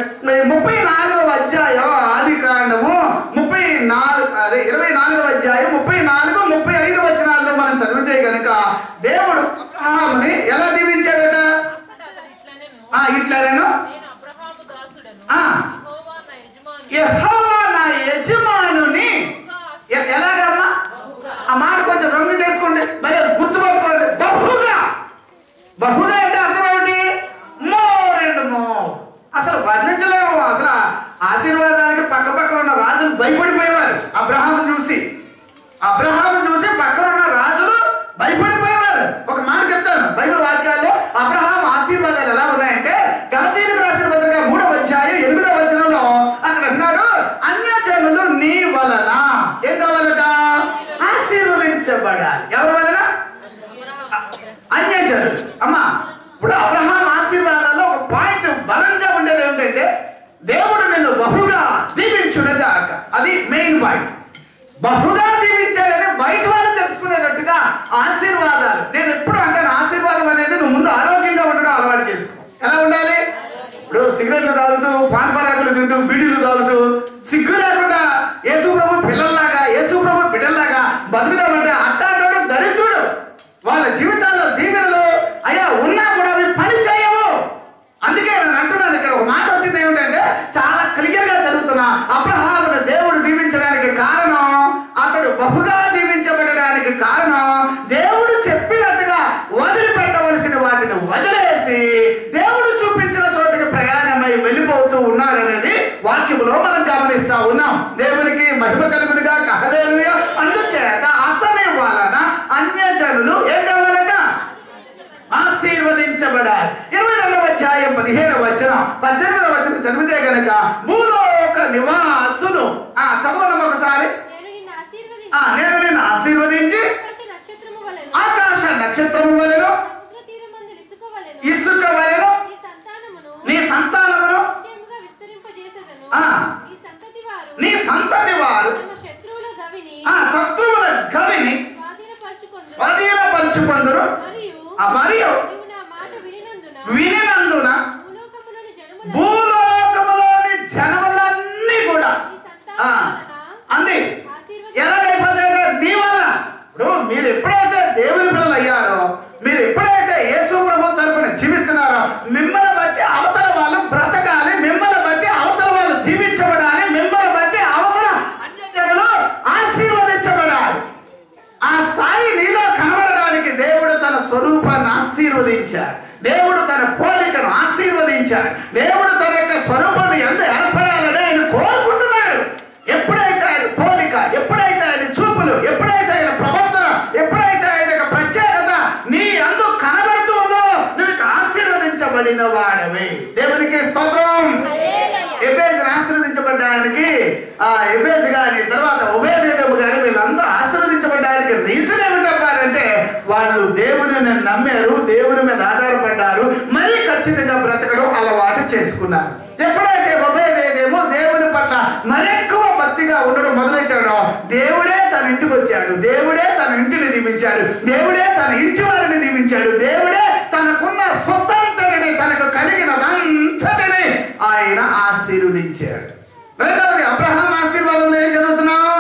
S1: ఈ ముప్పై నాలుగవ అధ్యాయం ఆది కాండము ముప్పై నాలుగు అదే ఇరవై నాలుగవ అధ్యాయం ముప్పై నాలుగు ముప్పై ఐదు వచనాల్లో మనం చదివితే కనుక దేవుడు అబ్రహాముని ఎలా దీవించాడట
S3: అతడు
S1: ఆ
S3: ఇట్లనెను,
S1: ఇట్లాను
S3: నేను అబ్రహాము దాసుడను
S1: ఆ.
S3: యెహోవా నా యజమాని
S1: యెహోవా నా యజమానుని ఎ- ఎలాగమ్మా ఆ మాట కొంచెం రంగు చేసుకోండి భలే గుర్తుపట్టుకోండి బహుగా బహుగా అంటే అర్థం ఏమిటి మోర్ అండ్ మోర్ అసలు వర్ణించలేము అసలు ఆశీర్వాదానికి పక్క పక్కన ఉన్న రాజులు భయపడిపోయేవారు అబ్రహాం చూసి అబ్రహాం చూసి పక్కన ఉన్న రాజులు భయపడిపోయేవారు ఒక మాట చెప్తాను బైబిల్ వాక్యాల్లో అబ్రహాం ఆశీర్వాదాలు ఎలా ఉన్నాయంటే గలతీలకు రాసిన పత్రిక మూడవ అధ్యాయం ఎనిమిదవ వచనంలో అక్కడ అన్నాడు అన్యజనులు నీ వలన ఏం కావాలట ఆశీర్వదించబడాలి ఎవరి వలన అన్యజనులు అమ్మా ఇప్పుడు అబ్రహాం ఆశీర్వాదాల్లో ఒక పాయింట్ బలంగా ఉండేది ఏమిటంటే దేవుడు నిన్ను బహుగా దీవించునగాక అది మెయిన్ పాయింట్ బహుగా దీవించాడని బయట వాళ్ళు తెలుసుకునేటట్టుగా ఆశీర్వాదాలు నేను ఎప్పుడు అంటాను ఆశీర్వాదం అనేది నువ్వు ముందు ఆరోగ్యంగా ఉండడం అలవాటు చేసుకో ఎలా ఉండాలి ఇప్పుడు సిగరెట్లు తాగుతూ పాన్ పరాకులు తింటూ బీడీలు తాగుతూ సిగ్గు లేకుండా యేసు ప్రభు పిల్లల్లాగా యేసు ప్రభు బిడ్డల్లాగా బతుకుదామంటే అట్టాడు దరిద్రుడు వాళ్ళ జీవితాల్లో దీవెనలు అయ్యా ఉన్నా కూడా అవి పని చేయవు ఓర్చుకొందురు
S2: మరియు
S1: ఆ మరియు
S2: నీవు నా మాట వినినందున
S1: వినినందున
S2: భూలోకములోని జనముల
S1: భూలోకములోని జనములన్నీ కూడా
S2: నీ
S1: ఆ,
S2: సంతానమున
S1: అంది
S2: ఆశీర్వదించు.
S1: ఎలాగైపోతాయి నీ వల్ల ఇప్పుడు మీరు ఎప్పుడైతే దేవుని పిల్లలు అయ్యారో మీరు ఎప్పుడైతే యేసు ప్రభు తరపున జీవిస్తున్నారో మిమ్మల్ని బట్టి అవతల వాళ్ళు బ్రతకాలి మిమ్మల్ని బట్టి అవతల వాళ్ళు జీవించబడాలి మిమ్మల్ని బట్టి అవతల అన్యజనులు ఆశీర్వదించబడాలి ఆ స్థాయి నీలో కనబడడానికి దేవుడు తన స్వరూపాన్ని ఆశీర్వదించాడు దేవుడు తన పోలికను ఆశీర్వదించాడు దేవుడు తన యొక్క స్వరూపాన్ని ఎంత ఏర్పడాలని ఆయన కోరుకుంటున్నాడు ఎప్పుడైతే ఆయన పోలిక ఎప్పుడైతే ఆయన చూపులు ఎప్పుడైతే ఆయన ప్రవర్తన ఎప్పుడైతే ఆయన యొక్క ప్రత్యేకత నీ అందు కనబడుతూ ఉందో నువ్వు ఆశీర్వదించబడిన వాడవి దేవునికి స్తోత్రం ఎబేజ్ ఆశీర్వదించబడ్డానికి ఆ ఎబేజ్ గాని తర్వాత ఉభయదేవుడు గాని వీళ్ళందరూ ఆశీర్వదించబడ్డానికి రీజన్ ఏమిటంటే వాళ్ళు దేవుని నమ్మారు దేవుని మీద ఆధారపడ్డారు మరీ ఖచ్చితంగా బ్రతకడం అలవాటు చేసుకున్నారు ఎప్పుడైతే ఉభయదేదేమో దేవుని పట్ల మరెక్కువ భక్తిగా ఉండడం మొదలెట్టాడో దేవుడే తన ఇంటికి వచ్చాడు దేవుడే తన ఇంటిని దీవించాడు దేవుడే తన ఇంటి వారిని దీవించాడు దేవుడే తనకున్న స్వతంత్రని తనకు కలిగినదంతటిని ఆయన ఆశీర్వదించాడు రెండవది అబ్రహాం ఆశీర్వాదంలో ఏం చదువుతున్నావు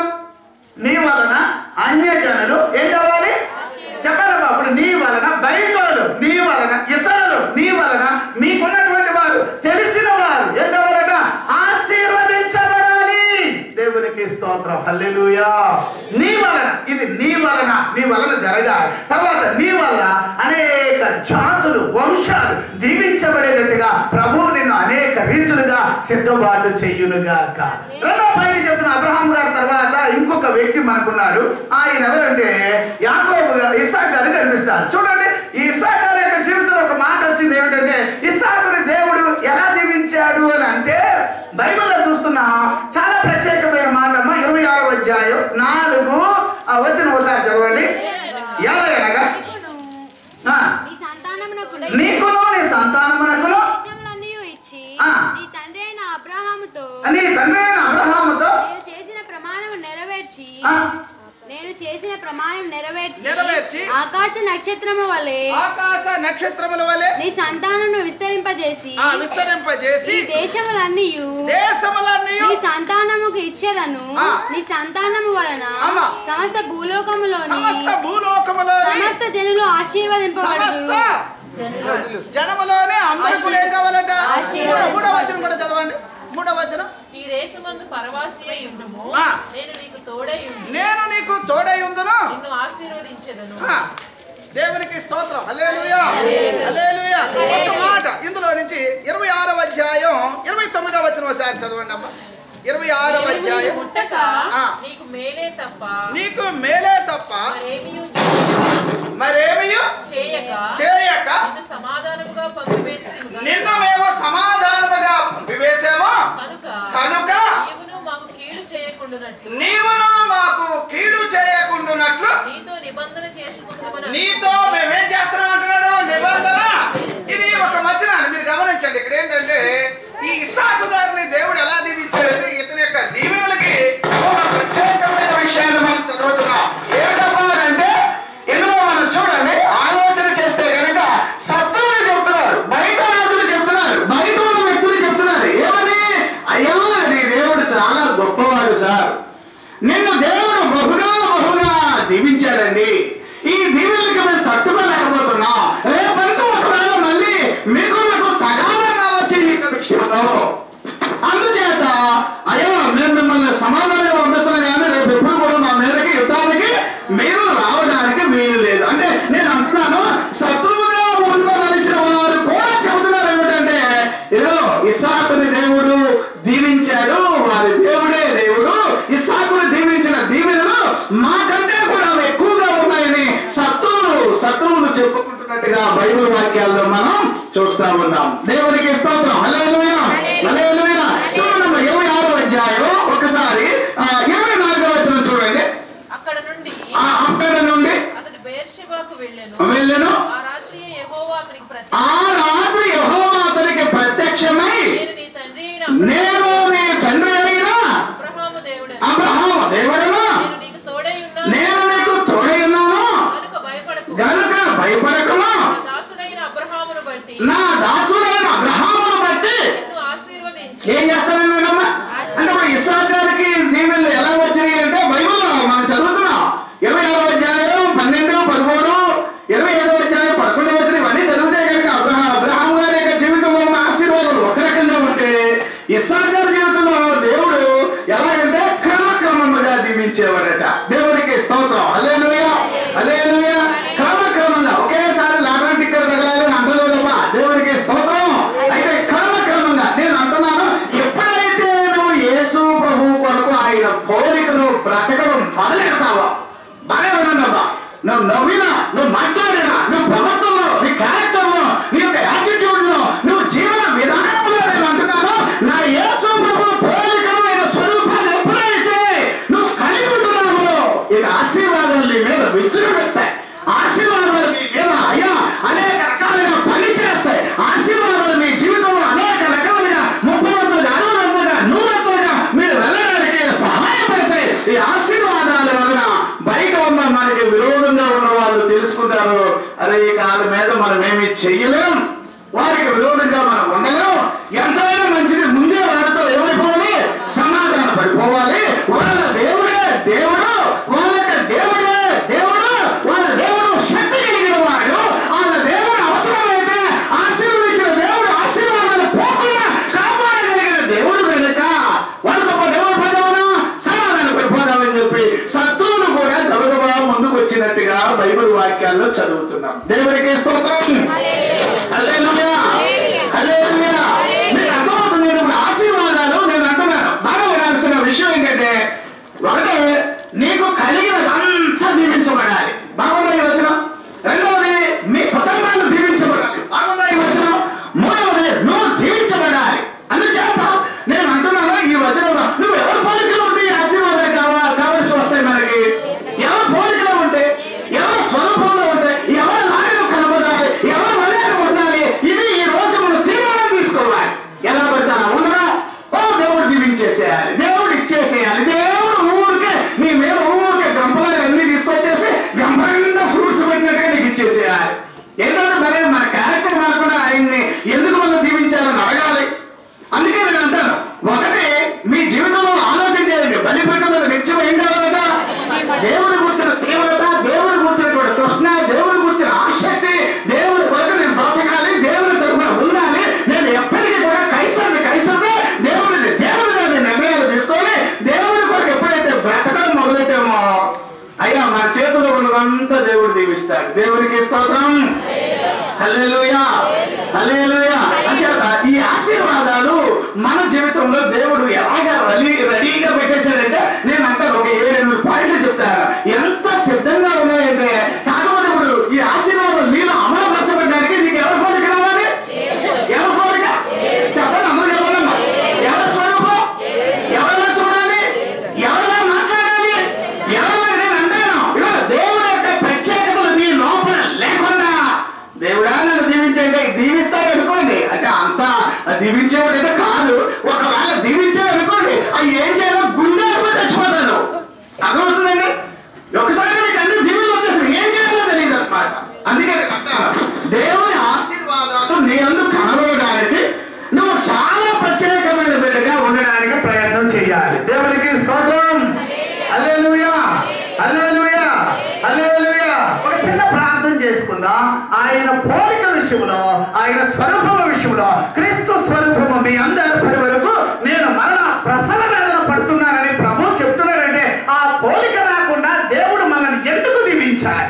S1: నీ వలన అన్యజనులు ఏం కావాలి చెప్పాలి అప్పుడు నీ వలన బయట వాళ్ళు, నీ వలన ఇతరులు నీ వలన మీకున్నటువంటి వారు తెలిసిన వారు ఏం కావాలట ఆశీర్వదించబడాలి దేవునికి స్తోత్రం హల్లెలూయా నీ వలన ఇది నీ వలన నీ వలన జరగాలి తర్వాత నీ వల్ల అనేక జాతులు వంశాలు దీవించబడేటట్టుగా ప్రభు నిన్ను అనేక రీతులుగా సిద్ధపాటు చెయ్యునుగాక రెండో పైన చెప్తున్న అబ్రహాం గారి తర్వాత ఇంకొక వ్యక్తి మనకున్నాడు ఆయన ఎవరంటే యాకోబు గారు ఇస్సాక్ గారు కనిపిస్తారు చూడండి ఈ ఇస్సాక్ గారి యొక్క జీవితంలో ఒక మాట వచ్చింది ఏమిటంటే ఇస్సాకుని దేవుడు ఎలా దీవించాడు అని అంటే బైబిల్లో చూస్తున్నా చాలా ప్రత్యేకమైన మాట అమ్మ ఇరవై ఆరో అధ్యాయం నాలుగు ఆ వచ్చిన ఒకసారి చదవండి ఎలా అనగా
S2: నీకును
S1: ఆ,
S2: నీ సంతానమునకును
S1: నీకును నీ సంతానమునకును
S2: దేశములన్నీ ఇచ్చి
S1: ఆ.
S2: నీ తండ్రి అయిన అబ్రహాముతో
S1: నీ తండ్రి అయిన అబ్రహాముతో
S2: నేను చేసిన ప్రమాణం నెరవేర్చి
S1: ఆ,
S2: నేను చేసిన ప్రమాణం నెరవేర్చి
S4: నెరవేర్చి
S2: ఆకాశ నక్షత్రము వలె
S4: ఆకాశ నక్షత్రముల వలె
S2: నీ సంతానమును విస్తరింపజేసి
S4: ఆ విస్తరింపజేసి
S2: ఈ దేశములన్నీ
S4: దేశములన్నీ
S2: నీ సంతానముకు ఇచ్చేదను
S4: ఆ.
S2: నీ సంతానము వలన
S4: ఆమా.
S2: సమస్త భూలోకములోని
S4: సమస్త భూలోకములోని
S2: సమస్త జనులు
S4: సమస్త
S2: ఆశీర్వదింపబడుదురు
S4: జనములోనే అందరూ కూడా ఏం కావాలంట
S2: ఆశీర్వాదం.
S4: మూడో మూడో వచనం కూడా చదవండి మూడో వచనం
S3: ఈ దేశమందు పరవాసి అయి ఉండుము
S4: ఆ.
S3: నేను నీకు తోడై ఉండు
S4: నేను నీకు తోడై ఉందును
S3: నిన్ను ఆశీర్వదించెదను
S4: ఆ, దేవునికి స్తోత్రం హల్లెలూయా హల్లెలూయా ఒక మాట ఇందులో నుంచి ఇరవై ఆరవ అధ్యాయం ఇరవై తొమ్మిదవ వచనం ఒకసారి చదవండి అమ్మా ఇరవై ఆరవ అధ్యాయం
S3: ముట్టక
S4: ఆ.
S3: నీకు మేలే తప్ప
S4: నీకు మేలే తప్ప
S3: మరేమియూ చేయక
S4: మరేమీ
S3: చేయక
S4: చేయక
S3: నిన్ను సమాధానముగా పంపివేసి
S4: నిన్ను మేము సమాధానముగా పంపివేశాము
S3: కనుక
S4: కనుక
S3: నీవును మాకు కీడు చేయకుండానట్లు
S4: నీవును మాకు కీడు చేయకుండానట్లు
S3: నీతో నిబంధన చేసుకుందామని
S4: నీతో మేమేం చేస్తున్నాం అంటున్నాడు నిబంధన ఇది ఒక మచ్చన మీరు గమనించండి ఇక్కడ ఏంటంటే ఈ ఇస్సాకు గారిని దేవుడు ఎలా దీవించాడంటే ఇతని యొక్క దీవెనలకి ఒక ప్రత్యేకమైన విషయాన్ని మనం చదువుతున్నాం ఏమిటంటే ఇందులో మనం చూడండి ఆలోచన చేస్తే కనుక శత్రువులు చెప్తున్నారు బయట రాజులు చెప్తున్నారు బయట ఉన్న వ్యక్తులు చెప్తున్నారు ఏమని అయ్యా నీ దేవుడు చాలా గొప్పవాడు సార్ నిన్ను దేవుడు బహుగా బహుగా దీవించాడండి ఈ దీవెనలకి మేము తట్టుకోలేకపోతున్నాం రేపంటూ ఒకవేళ మళ్ళీ మీకు నాకు తగాదా రావచ్చు ఈ యొక్క విషయంలో అందుచేత అయ్యా మేము మిమ్మల్ని సమాధానం పంపిస్తున్నాం కానీ రేపు ఎప్పుడు కూడా మా మీదకి యుద్ధానికి మీరు రావడానికి వీలు లేదు అంటే నేను అంటున్నాను శత్రువుగా ఉండదలిచిన వారు కూడా చెబుతున్నారు ఏమిటంటే ఏదో ఇస్సాకుని దేవుడు దీవించాడు వారి దేవుడే దేవుడు ఇస్సాకుని దీవించిన దీవెనలు మాకంటే కూడా ఎక్కువగా ఉన్నాయని శత్రువులు శత్రువులు చెప్పుకుంటున్నట్టుగా బైబిల్ వాక్యాల్లో మనం చూస్తా ఉన్నాం దేవునికి స్తోత్రం హల్లెలూయా హల్లెలూయా చూడండి ఇరవై ఆరో అధ్యాయం ఒకసారి ఆ, ఇరవై నాలుగో వచ్చిన చూడండి
S3: అక్కడ నుండి
S4: ఆ అక్కడ నుండి
S3: అతడు బెయర్షెబాకు వెళ్ళెను
S4: వెళ్ళను
S3: ఆ రాత్రి యెహోవా అతనికి ప్రతి
S4: ఆ రాత్రి యెహోవా అతనికి ప్రత్యక్షమై
S3: నేను నీ తండ్రి అయిన
S4: నేను నీ తండ్రి అయిన
S3: అబ్రహాము దేవుడు
S4: అబ్రహాము దేవుడను
S3: నేను నీకు తోడై ఉన్నా
S4: నేను నీకు తోడై ఉన్నాను
S3: కనుక భయపడకు
S4: గనుక ఇరవై ఐదవ అధ్యాయం పదకొండవ వచ్చిన ఇవన్నీ చదివితే కనుక అబ్రహం అబ్రహాం గారి యొక్క జీవితంలో ఉన్న ఆశీర్వాదాలు ఒక రకంగా ఉంటే ఇస్సాక్ గారి జీవితంలో దేవుడు ఎలాగంటే క్రమక్రమంగా దీవించేవాడట దేవునికి స్తోత్రం అలేలుయా అలేలుయా క్రమక్రమంగా ఒకేసారి లాటరీ టికెట్ తగలాలని అంటలేదమ్మా దేవునికి స్తోత్రం అయితే క్రమక్రమంగా నేను అంటున్నాను ఎప్పుడైతే నువ్వు యేసు ప్రభు కొరకు ఆయన పోలికలు బ్రతకడం మొదలెడతావో బాగా వినండమ్మా నువ్వు నవ్వినా నువ్వు మాట్లాడినా నువ్వు ప్రవర్తనలో నీ క్యారెక్టర్లో నీ యొక్క యాటిట్యూడ్ లో నువ్వు జీవన విధానంలో నేను అంటున్నాను నా యేసు ప్రభు పోలికమైన స్వరూపాన్ని ఎప్పుడైతే నువ్వు కలిగి ఉంటున్నావో ఇక ఆశీర్వాదాలు నీ మీద విజృంభిస్తాయి ఆశీర్వాదాలు మీ మీద అయ్యా అనేక రకాలుగా పని చేస్తాయి ఆశీర్వాదాలు మీ జీవితంలో అనేక రకాలుగా ముప్పై వందలుగా అరవై వందలుగా నూరు వందలుగా మీరు వెళ్ళడానికి సహాయపడతాయి ఈ ఆశీర్వాదాల వలన బయట ఉన్న మనకి విరోధంగా ఉన్న వాళ్ళు తెలుసుకుంటారు అరే ఈ కాళ్ళ మీద మనం ఏమి చెయ్యలేం వారికి విరోధంగా మనం ఉండలేం ఎంతైనా మంచిది ముందే వారితో ఏమైపోవాలి సమాధాన పడిపోవాలి వాళ్ళ దేవుడే దేవుడు వాళ్ళ యొక్క దేవుడే దేవుడు వాళ్ళ దేవుడు శక్తి కలిగిన వాడు వాళ్ళ దేవుడు అవసరమైతే ఆశీర్వదించిన దేవుడు ఆశీర్వాదాలు పోకుండా కాపాడగలిగిన దేవుడు వెనుక వాళ్ళతో పాటు ఎవరు పడవనా సమాధాన పడిపోదామని చెప్పి శత్రువులు కూడా గబగబా ముందుకు వచ్చినట్టుగా బైబిల్ వాక్యాల్లో చదువుతున్నాం దేవునికి స్తోత్రం హల్లెలూయా హల్లెలూయా మీకు అర్థమవుతుంది ఇప్పుడు ఆశీర్వాదాలు నేను అంటున్నాను బాగా వినాల్సిన విషయం ఏంటంటే ఒకటి నీకు కలిగిన అంతా దీవించబడాలి బాగుందా ఈ వచనం రెండవది మీ కుటుంబాలు దీవించబడాలి బాగుందా ఈ వచనం మూడవది నువ్వు దీవించబడాలి అందుచేత నేను అంటున్నాను ఈ వచనంలో నువ్వు ఎవరి పోలికలో ఉంటే ఈ ఆశీర్వాదాలు కావా కావాల్సి వస్తాయి మనకి ఎవరి పోలికలో ఉంటే ఎవరి స్వరూపంలో ఉంటే ఎవరి లాగా కనబడాలి ఎవరి వలన ఉండాలి ఇది ఈ రోజు మనం తీర్మానం తీసుకోవాలి ఎలా పడితే అలా ఉండడం ఓ దేవుడు దీవించేసేయాలి దేవుడు ఇచ్చేసేయాలి దేవుడు ఊరికే నీ మీద ఊరికే గంపలాగా అన్ని తీసుకొచ్చేసి గంపంగా ఫ్రూట్స్ పెట్టినట్టుగా నీకు ఇచ్చేసేయాలి ఏంటంటే మరి మన క్యారెక్టర్ మారకుండా ఆయన్ని ఎందుకు మనం దీవించాలని అడగాలి అందుకే నేను అంటాను ఒకటి మీ జీవితంలో ఆలోచన చేయండి బలిపీఠం మీద నిత్యం ఏం కావాలట దేవుని కూర్చిన తీవ్రత దేవుని కూర్చున్నటువంటి తృష్ణ దేవుని కూర్చిన ఆసక్తి దేవుని కొరకు నేను బ్రతకాలి దేవుని తరపున ఉండాలి నేను ఎప్పటికీ కూడా కైసర్ని కైసర్నే దేవుడిని దేవుడిగా నేను నిర్ణయాలు తీసుకొని దేవుని కొరకు ఎప్పుడైతే బ్రతకడం మొదలెట్టామో అయ్యా మన చేతిలో ఉన్నదంతా దేవుడు దీవిస్తాడు దేవునికి స్తోత్రం హల్లెలూయా హల్లెలూయా అంచేత ఈ ఆశీర్వాదాలు మన జీవితంలో దేవుడు ఎలాగా రెడీ రెడీగా పెట్టేశాడంటే నేను అంటాను ఒక ఏడెనిమిది పాయింట్లు చెప్తాను ఎంత సిద్ధంగా ఉన్నాయంటే కాకపోతే ఇప్పుడు ఈ ఆశీర్వాదాలు నేను అమలుపరచబడడానికి నీకు ఎవరి కోరిక రావాలి ఎవరి కోరిక చెప్పండి అందరూ చెప్పండి అమ్మా. ఎవరి స్వరూపం ఎవరిలో చూడాలి ఎవరిలో మాట్లాడాలి ఎవరిలో నేను అంటాను ఇలా దేవుడు యొక్క ప్రత్యేకతలు నీ లోపల లేకుండా దేవుడా నన్ను దీవించండి దీవిస్తాడు అనుకోండి అంటే అంత దీవించేవాడు అయితే కాదు ఒకవేళ దీవించాడు అనుకోండి అవి ఏం చేయాలో గుండె అయిపోయి చచ్చిపోతాను అర్థమవుతుందండి ఒకసారి మీకు అన్ని దీవులు వచ్చేసి ఏం చేయాలో తెలియదు అనమాట అందుకే నేను అంటాను దేవుని ఆశీర్వాదాలు నీ అందు కనబడడానికి నువ్వు చాలా ప్రత్యేకమైన బిడ్డగా ఉండడానికి
S1: ప్రయత్నం చేయాలి దేవునికి స్తోత్రం హల్లెలూయా హల్లెలూయా హల్లెలూయా ఒక చిన్న ప్రార్థన చేసుకుందాం ఆయన పోలిక విషయంలో ఆయన స్వరూపం విషయంలో క్రీస్తు స్వరూపము మీ అందరి పడి వరకు నేను మరణ ప్రసవ వేదన పడుతున్నానని ప్రభు చెప్తున్నాడంటే ఆ పోలిక రాకుండా దేవుడు మనల్ని ఎందుకు దీవించాలి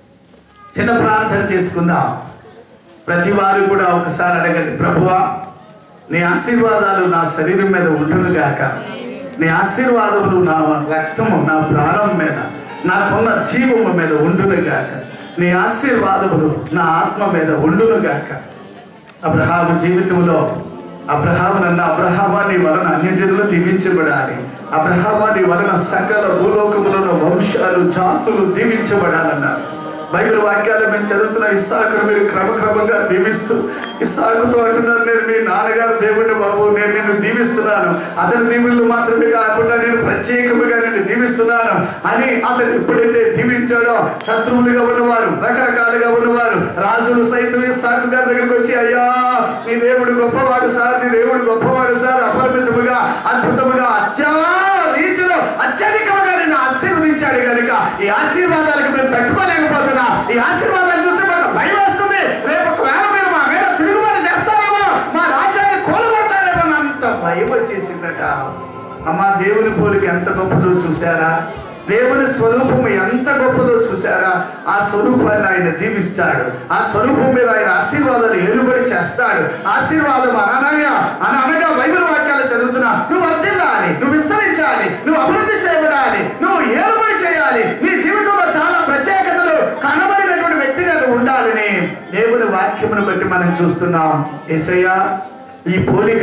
S1: చిన్న ప్రార్థన చేసుకుందాం ప్రతి వారు కూడా ఒకసారి అడగండి ప్రభువా నీ ఆశీర్వాదాలు నా శరీరం మీద ఉండును గాక నీ ఆశీర్వాదములు నా రక్తము నా ప్రాణం మీద నాకున్న జీవము మీద ఉండును గాక నీ ఆశీర్వాదములు నా ఆత్మ మీద ఉండును గాక అబ్రహాము జీవితంలో అబ్రహామునన్న అబ్రహామాని వలన అన్యజనులు దీవించబడాలి అబ్రహామాని వలన సకల భూలోకములను వంశాలు జాతులు దీవించబడాలన్నారు బైబిల్ వాక్యాలు మేము చదువుతున్న ఇస్సాకును మీరు క్రమక్రమంగా దీవిస్తూ ఇస్సాకుతో అంటున్నారు నేను మీ నాన్నగారు దేవుడిని బాబు నేను నిన్ను దీవిస్తున్నాను అతని దీవులు మాత్రమే కాకుండా నేను ప్రత్యేకముగా నేను దీవిస్తున్నాను అని అతను ఎప్పుడైతే దీవించాడో శత్రువులుగా ఉన్నవారు రకరకాలుగా ఉన్నవారు రాజులు సైతం ఇస్సాకు గారి దగ్గరికి వచ్చి అయ్యా నీ దేవుడు గొప్పవాడు సార్ నీ దేవుడు గొప్పవాడు సార్ అపరిమితముగా అద్భుతముగా అత్యా రీతిలో అత్యధికంగా నిన్ను ఆశీర్వదించాడు కనుక ఈ ఆశీర్వాదాలకు మేము తట్టుకోలేకపోతున్నా ఈ ఆశీర్వాదాలు చూసి మాకు భయం వస్తుంది రేపు ఒకవేళ మీరు మా మీద తిరుగుబాటు చేస్తారేమో మా రాజ్యాన్ని కోలుకుంటారేమో అని అంత భయం వచ్చేసిందట అమ్మా దేవుని పోలిక ఎంత గొప్పదో చూసారా దేవుని స్వరూపం ఎంత గొప్పదో చూసారా ఆ స్వరూపాన్ని ఆయన దీవిస్తాడు ఆ స్వరూపం మీద ఆయన ఆశీర్వాదాలు ఏలుబడి చేస్తాడు ఆశీర్వాదం అననగా అని అనగా బైబిల్ వాక్యాలు చదువుతున్నా నువ్వు వర్ధిల్లాలి నువ్వు విస్తరించాలి నువ్వు అభివృద్ధి చేయబడాలి నువ్వు ఏలుబడి చేయాలి నీ జీవితంలో చాలా ప్రత్యేకతలు కనబడినటువంటి వ్యక్తిగా నువ్వు ఉండాలని దేవుని వాక్యమును బట్టి మనం చూస్తున్నాం ఏసయ్యా ఈ పోలిక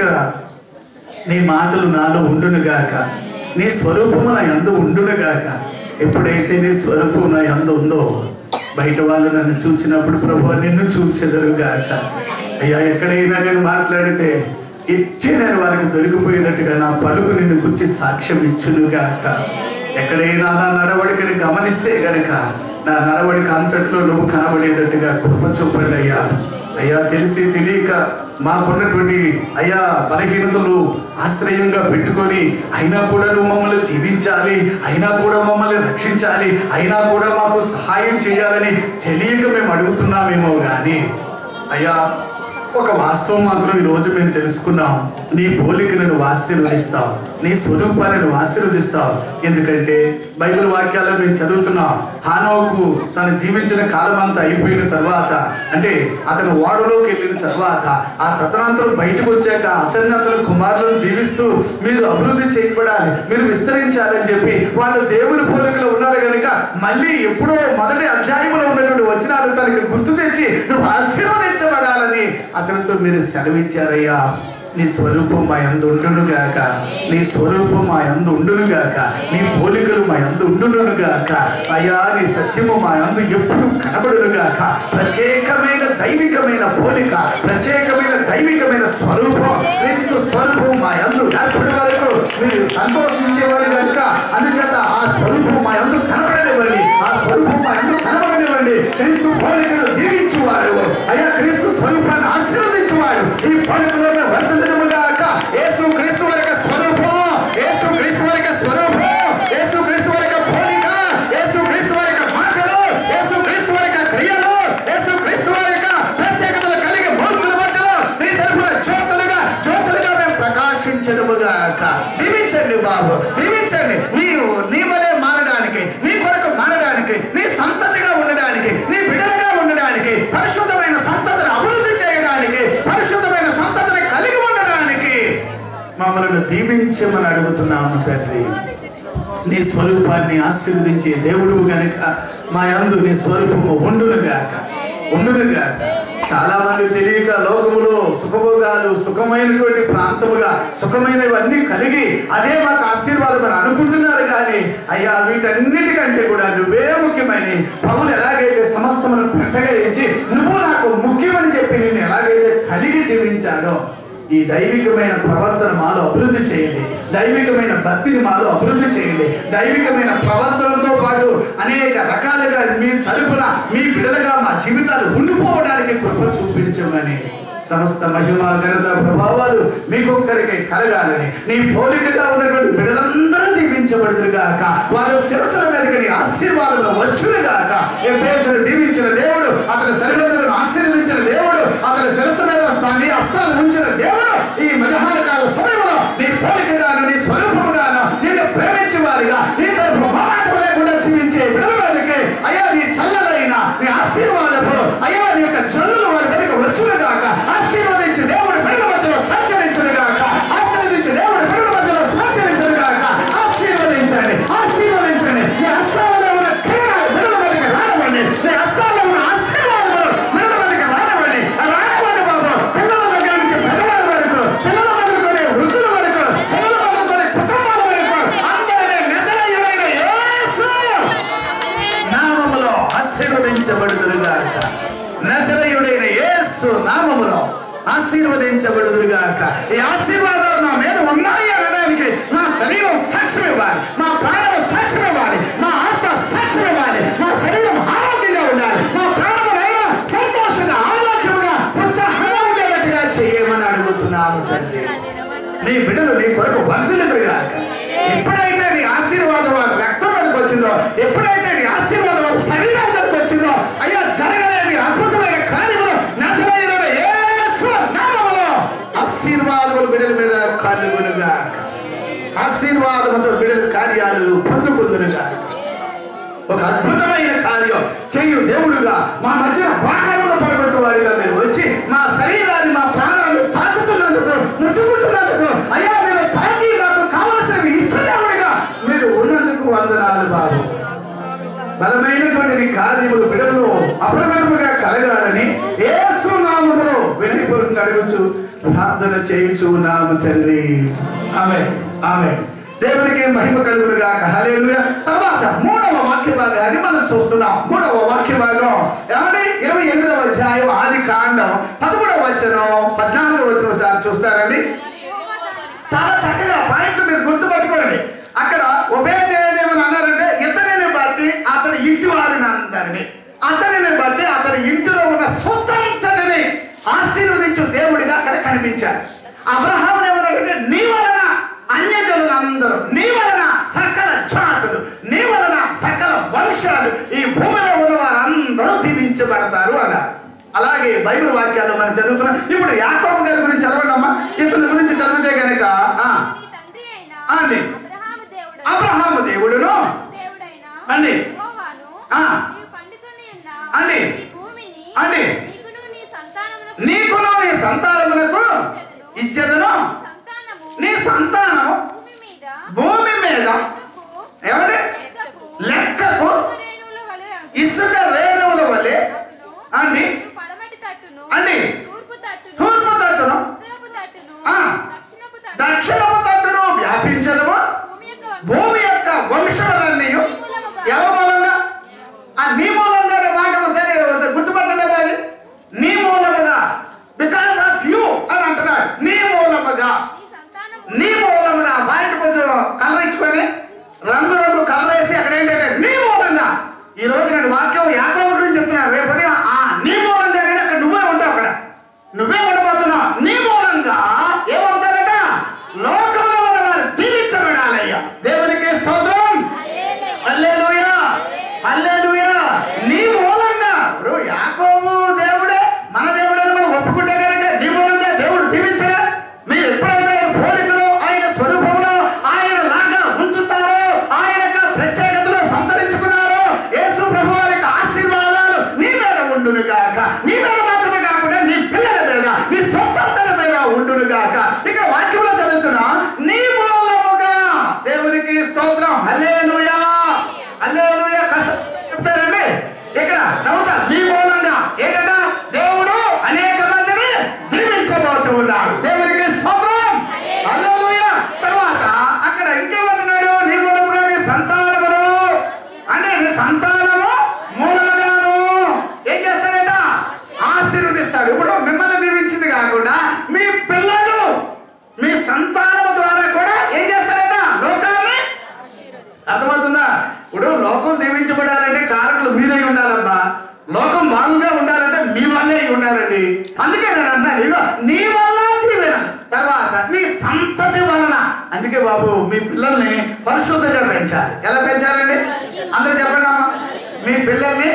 S1: నీ మాటలు నాలో ఉండునుగాక నీ స్వరూపము నా యందు ఉండునుగాక ఎప్పుడైతే నీ స్వరూపం నా యందు ఉందో బయట వాళ్ళు నన్ను చూచినప్పుడు ప్రభు నిన్ను చూచెదరుగాక అయ్యా ఎక్కడైనా నేను మాట్లాడితే ఇట్టే నేను వారికి దొరికిపోయినట్టుగా నా పలుకు నిన్ను గుర్చి సాక్ష్యం ఇచ్చునుగాక ఎక్కడైనా నా నడవడికని గమనిస్తే గనక నా నడవడిక అంతట్లో నువ్వు కనబడేటట్టుగా కృప చూపండి అయ్యా అయ్యా తెలిసి తెలియక మాకున్నటువంటి అయ్యా బలహీనతలు ఆశ్రయంగా పెట్టుకొని అయినా కూడా నువ్వు మమ్మల్ని దీవించాలి అయినా కూడా మమ్మల్ని రక్షించాలి అయినా కూడా మాకు సహాయం చేయాలని తెలియక మేము అడుగుతున్నామేమో కానీ అయ్యా ఒక వాస్తవం మాత్రం ఈ రోజు మేము తెలుసుకున్నాం నీ పోలికను నువ్వు ఆశీర్వదిస్తావు నీ స్వరూపాన్ని నువ్వు ఆశీర్వదిస్తావు ఎందుకంటే బైబిల్ వాక్యాల్లో మేము చదువుతున్నాం హానోకు తను జీవించిన కాలం అంతా అయిపోయిన తర్వాత అంటే అతను ఓడలోకి వెళ్ళిన తర్వాత ఆ తదనంతరం బయటకు వచ్చాక అతన్ని అతని కుమారులను దీవిస్తూ మీరు అభివృద్ధి చేయబడాలి మీరు విస్తరించాలని చెప్పి వాళ్ళు దేవుని పోలికలో ఉన్నారు కనుక మళ్ళీ ఎప్పుడో మొదటి అధ్యాయంలో ఉన్నటువంటి వచనాలు తనకి గుర్తు తెచ్చి నువ్వు ఆశీర్వదించబడాలని అతనితో మీరు సెలవిచ్చారయ్యా నీ స్వరూపం మా యందు ఉండును గాక నీ స్వరూపం మా యందు ఉండును గాక నీ పోలికలు మా యందు ఉండును గాక అయ్యా నీ సత్యము మా యందు ఎప్పుడు కనబడును గాక ప్రత్యేకమైన దైవికమైన పోలిక ప్రత్యేకమైన దైవికమైన స్వరూపం క్రీస్తు స్వరూపం మా యందు ఎప్పటి వరకు మీరు సంతోషించేవాడు కనుక అందుచేత ఆ స్వరూపం మా యందు కనబడనివ్వండి ఆ స్వరూపం మా యందు కనబడనివ్వండి క్రీస్తు పోలికలు దీవించువాడు అయ్యా క్రీస్తు స్వరూపాన్ని ఆశీర్వదించువాడు ఈ పోలికలో మేము వర్తించడముగాక యేసు క్రీస్తు వారి స్వరూపం యేసు క్రీస్తు వారి స్వరూపం యేసు క్రీస్తు వారి పోలిక యేసు క్రీస్తు వారి మాటలు యేసు క్రీస్తు వారి క్రియలు యేసు క్రీస్తు వారి ప్రత్యేకతలు కలిగి మూర్ఖుల మధ్యలో నీ తరపున జ్యోతులుగా జ్యోతులుగా మేము ప్రకాశించడముగాక దీవించండి బాబు దీవించండి నీవు నీ వలే మారడానికి నీ కొరకు మారడానికి నీ సంతతిగా ఉండడానికి నీ బిడ్డలుగా ఉండడానికి పరిశుద్ధమైన సంతతిని అభివృద్ధి చేయడానికి పరిశుద్ధమైన సంతతిని కలిగి ఉండడానికి మమ్మల్ని దీవించమని అడుగుతున్నాము తండ్రి నీ స్వరూపాన్ని ఆశీర్వదించే దేవుడు గనుక మా యందు నీ స్వరూపము ఉండునుగాక ఉండునుగాక చాలా మంది తెలియక లోకములో సుఖభోగాలు సుఖమైనటువంటి ప్రాంతముగా సుఖమైనవన్నీ కలిగి అదే మాకు ఆశీర్వాదం అని అనుకుంటున్నారు కానీ అయ్యా వీటన్నిటికంటే కూడా నువ్వే ముఖ్యమని పౌలు ఎలాగైతే సమస్తమును పెద్దగా ఇచ్చి నువ్వు నాకు ముఖ్యమని చెప్పి నేను ఎలాగైతే కలిగి జీవించాడో ఈ దైవికమైన ప్రవర్తన మాలో అభివృద్ధి చేయండి దైవికమైన భక్తిని మాలో అభివృద్ధి చేయండి దైవికమైన ప్రవర్తనతో పాటు అనేక రకాలుగా మీ తరపున మీ బిడలుగా మా జీవితాలు ఉండిపోవడానికి కృప చూపించమని సమస్త మహిమ ఘనత ప్రభావాలు మీకొక్కరికి కలగాలని నీ పోలికగా ఉన్నటువంటి బిడ్డలందరూ దీవించబడుదురుగాక వారు శిరస్సుల మీదకి నీ ఆశీర్వాదాలు వచ్చునుగాక ఎప్పుడైతే దీవించిన దేవుడు అతని సరిహద్దులను ఆశీర్వదించిన దేవుడు అతని శిరస్సు మీద నీ అస్తాలు ఉంచిన దేవుడు ఈ మధ్యాహ్న కాల సమయంలో నీ పోలికగాను నీ స్వరూపముగాను నేను ప్రేమించే వారిగా నీ తరపు మాటలు లేకుండా జీవించే బిడ్డల మీదకి అయ్యా నీ చల్లలైన నీ ఆశీర్వాదపు అయ్యా నీ యొక్క జల్లులు వారి మీదకి వచ్చునుగాక ఆశీర్వదించి దేవుడి బిడ్డల మధ్యలో సంచరించునుగాక ఆశీర్వదించి దేవుడి బిడ్డల మధ్యలో సంచరించునుగాక ఆశీర్వదించండి ఆశీర్వదించండి నీ హస్తాలలో ఉన్న క్రియలు బిడ్డల మీదకి రానివ్వండి నీ హస్తాలలో ఉన్న ఆశీర్వాదాలు బిడ్డల మీదకి రానివ్వండి రానివ్వండి బాబు పిల్లల దగ్గర నుంచి పెద్దవాళ్ళ వరకు పిల్లల మొదలుకొని వృద్ధుల వరకు పిల్లల మొదలుకొని కుటుంబాల వరకు అందరినీ నిజలయుడైన యేసు నామములో ఆశీర్వదించబడుదురుగాక నజరయుడైన యేసు నామములో ఆశీర్వదించబడుదురుగాక ఈ ఆశీర్వాదాలు నా మీద ఉన్నాయి అనడానికి నా శరీరం సాక్ష్యం ఇవ్వాలి మా ప్రాణం సాక్ష్యం ఇవ్వాలి మా ఆత్మ సాక్ష్యం ఇవ్వాలి మా శరీరం ఆరోగ్యంగా ఉండాలి మా ప్రాణములైనా సంతోషంగా ఆరోగ్యంగా ఉత్సాహంగా ఉండేటట్టుగా చేయమని అడుగుతున్నాము తండ్రి నీ బిడ్డలు నీ కొరకు వర్ధులుగాక ఎప్పుడైతే నీ ఆశీర్వాదం ఆశీర్వాదం వారి రక్తం మీదకి వచ్చిందో ఎప్పుడైతే నీ ఆశీర్వాదం వారి శరీరం మీదకి వచ్చిందో అయ్యా జరగలేని అద్భుతమైన కార్యములు నచ్చమైన యేసు నామములో ఆశీర్వాదములు బిడ్డల మీద కలుగునుగా ఆశీర్వాదముతో బిడ్డల కార్యాలు పొందుకుందునుగా ఒక అద్భుతమైన కార్యం చెయ్యు దేవుడుగా మా మధ్యన వాహనంలో పడబెట్టు వారిగా మీరు వచ్చి మా శరీరాన్ని మా ప్రాణాన్ని తాకుతున్నందుకు ముట్టుకుంటున్నందుకు అయ్యా మీరు తాకి నాకు కావలసినవి ఇచ్చేవాడిగా మీరు ఉన్నందుకు వందనాలు బాబు బలమైనటువంటి నీ కార్యములు బిడలు అప్రమత్తముగా కలగాలని యేసు నామములో వినయపూర్వకంగా అడుగుచు ప్రార్థన చేయుచు నామ తండ్రి ఆమె ఆమె దేవునికి మహిమ కలుగురుగా హల్లెలూయా తర్వాత మూడవ వాక్య భాగాన్ని మనం చూస్తున్నాం మూడవ వాక్య భాగం ఏమండి ఇరవై ఎనిమిదవ అధ్యాయం ఆది కాండం పదమూడవ వచనం పద్నాలుగవ వచనం సార్ చూస్తారండి చాలా చక్కగా పాయింట్లు మీరు గుర్తుపెట్టుకోండి అక్కడ ఉపయోగం అన్నారంటే ఇతనిని బట్టి అతని ఇంటి వారిని అందరిని అతనిని బట్టి అతని ఇంటిలో ఉన్న స్వతంత్రని ఆశీర్వదించు దేవుడిగా అక్కడ కనిపించాడు అబ్రహాం ఏమన్నాడంటే నీ వలన అన్యజనులందరూ నీ వలన సకల జాతులు నీ వలన సకల వంశాలు ఈ భూమిలో ఉన్న వారందరూ దీవించబడతారు అన్నారు అలాగే బైబిల్ వాక్యాలు మనం చదువుతున్నాం ఇప్పుడు యాకోబు గారి గురించి చదవండి అమ్మా ఇతని గురించి చదివితే కనుక ఆ,
S5: నీ తండ్రి అయిన
S1: అండి.
S5: అబ్రహాము దేవుడు
S1: అబ్రహాము దేవుడును
S5: దేవుడైన
S1: అండి.
S5: యెహోవాను
S1: ఆ.
S5: నీవు పండుకొని ఉన్న
S1: అండి.
S5: ఈ భూమిని
S1: అండి.
S5: నీకును నీ సంతానమునకు
S1: నీకును నీ సంతానములకు ఇచ్చేదను
S5: సంతానము
S1: నీ సంతానము
S5: భూమి మీద
S1: భూమి మీద
S5: లెక్కకు
S1: ఏమంటే
S5: లెక్కకు
S1: లెక్కకు
S5: రేణువుల వలె
S1: ఇసుక రేణువుల వలె
S5: అగును.
S1: అండి
S5: నీవు పడమటి తట్టును
S1: అండి.
S5: తూర్పు తట్టును
S1: తూర్పు తట్టును
S5: ఉత్తరపు తట్టును
S1: ఆ.
S5: దక్షిణపు తట్టును
S1: దక్షిణము తట్టును వ్యాపించదము
S5: భూమి యొక్క వంశ-
S1: భూమి యొక్క వంశములన్నీ ఎవరి మూలంగా ఆ నీ మూలంగా అనే మాట ఒకసారి ఒకసారి గుర్తుపట్టండి అబ్బా అది నీ మూలముగా బికాస్ ఆఫ్ యూ అని అంటున్నాడు నీ మూలముగా
S5: నీ సంతానము
S1: నీ మూలముగా బయట కొంచెం కలర్ ఇచ్చుకొని రంగు రంగు కలర్ వేసి అక్కడ ఏంటంటే నీ మూలంగా ఈ రోజు నేను వాక్యం యాకోబు గురించి చెప్తున్నాను రేపు ఉదయం ఆ నీ మూలంగా అనేది అక్కడ నువ్వే ఉంటావు అక్కడ నువ్వే ఉండబోతున్నావు నీ మూలంగా ఏమవుతారట లోకంలో ఉన్న వారు దీవించబడాలయ్యా దేవునికి స్తోత్రం హల్లెలూయా హల్లెలూయా నీ మూలంగా ఇప్పుడు యాకోబు దేవుడే మన దేవుడే అని మనం ఒప్పుకుంటే కనుక నీ మూలంగా దేవుడు దీవించరా మీరు ఎప్పుడైతే ఆయన పోలికలో ఆయన స్వరూపంలో ఆయన లాగా ఉంచుతారో ఆయన యొక్క ప్రత్యేకతలు సంతరించుకున్నారో యేసు ప్రభు వారి యొక్క ఆశీర్వాదాలు నీ మీద ఉండును గాక నీ మీద మాత్రమే కాకుండా నీ పిల్లల మీద నీ సొంతంతల మీద ఉండును గాక ఇక్కడ వాక్యంలో చదువుతున్నా నీ మూలముగా దేవునికి స్తోత్రం హల్లెలూయా హల్లెలూయా కష్టం చెప్తారండి ఇక్కడ నవ్వుతా మీ మూలంగా ఏంటంట దేవుడు అనేక మందిని దీవించబోతూ ఉన్నాడు దేవునికి స్తోత్రం హల్లెలూయా తర్వాత అక్కడ ఇంకేమంటున్నాడు నీ మూలముగా నీ సంతానమును అంటే నీ సంతానము మూలముగాను ఏం చేస్తాడంట ఆశీర్వదిస్తాడు ఇప్పుడు మిమ్మల్ని దీవించింది కాకుండా మీ పిల్లలు మీ సంతానము ద్వారా కూడా ఏం చేస్తాడంట లోకాన్ని అర్థమవుతుందా ఇప్పుడు లోకం దీవించబడాలంటే కారకులు మీరై ఉండాలబ్బా లోకం బాగుగా ఉండాలంటే మీ వల్లే అయి ఉండాలండి అందుకే నేను అన్నాను ఇదో నీ వల్ల దీవెన తర్వాత నీ సంతతి వలన అందుకే బాబు మీ పిల్లల్ని పరిశుద్ధంగా పెంచాలి ఎలా పెంచాలండి అందరూ చెప్పండి అమ్మా మీ పిల్లల్ని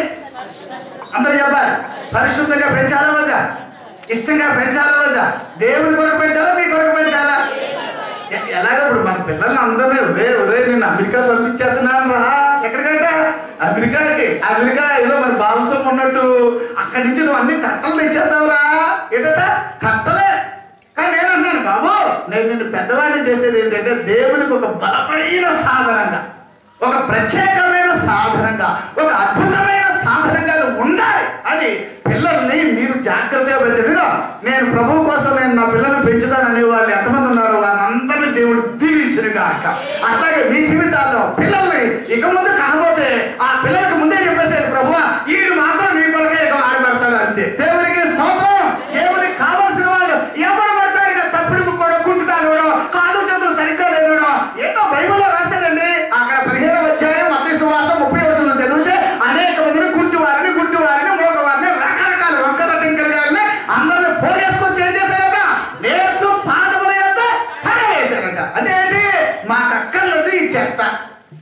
S1: అందరూ చెప్పాలి పరిశుద్ధంగా పెంచాలా వద్దా ఇష్టంగా పెంచాలా వద్దా దేవుని కొరకు పెంచాలా మీ కొరకు పెంచాలా ఎ- ఎలాగో ఇప్పుడు మన పిల్లల్ని అందరినీ ఒరే ఒరే నేను అమెరికా పంపించేస్తున్నాను రా ఎక్కడికంట అమెరికాకి అమెరికా ఏదో మరి బాంసం ఉన్నట్టు అక్కడి నుంచి నువ్వు అన్ని కట్టలు తెచ్చేద్దావురా ఏంటట కట్టలే కానీ నేను అంటున్నాను బాబు నేను నిన్ను పెద్దవాడిని చేసేది ఏంటంటే దేవునికి ఒక బలమైన సాధనంగా ఒక ప్రత్యేకమైన సాధనంగా ఒక అద్భుతమైన సాధనంగా నువ్వు ఉండాలి అని పిల్లల్ని మీరు జాగ్రత్తగా పెంచడుగా నేను ప్రభు కోసం నేను నా పిల్లల్ని పెంచుతాననే వాళ్ళు ఎంతమంది ఉన్నారు వారందరినీ దేవుడు దీవించిన గాక అట్లాగే మీ జీవితాల్లో పిల్లల్ని ఇక ముందు కనబోతే ఆ పిల్లలకు ముందే చెప్పేసాడు ప్రభు వీడు మాత్రం నీ కొరకే ఇక ఆడబెడతాడు అంతే దేవునికి స్తోత్రం దేవునికి కావాల్సిన వాళ్ళు ఎవరు పడతారు ఇక తప్పుడు కూడా కుంటుతారు కాళ్ళు చేతులు సరిగ్గా లేడు ఏంటో బైబిల్లో రాశాడండి అక్కడ పదిహేను అధ్యాయం మత సువార్త ముప్పై వచ్చిన చదివితే అనేక మందిని గుడ్డి వారిని గుడ్డి వారిని మోగ వారిని రకరకాల వంకర టింకర్ గారిని అందరిని పోగేసుకొని ఏం చేశారట యేసు పాదముల యొక్క పడవేశారట అంటే ఏంటి మాకు అక్కర్లేదు ఈ చెత్త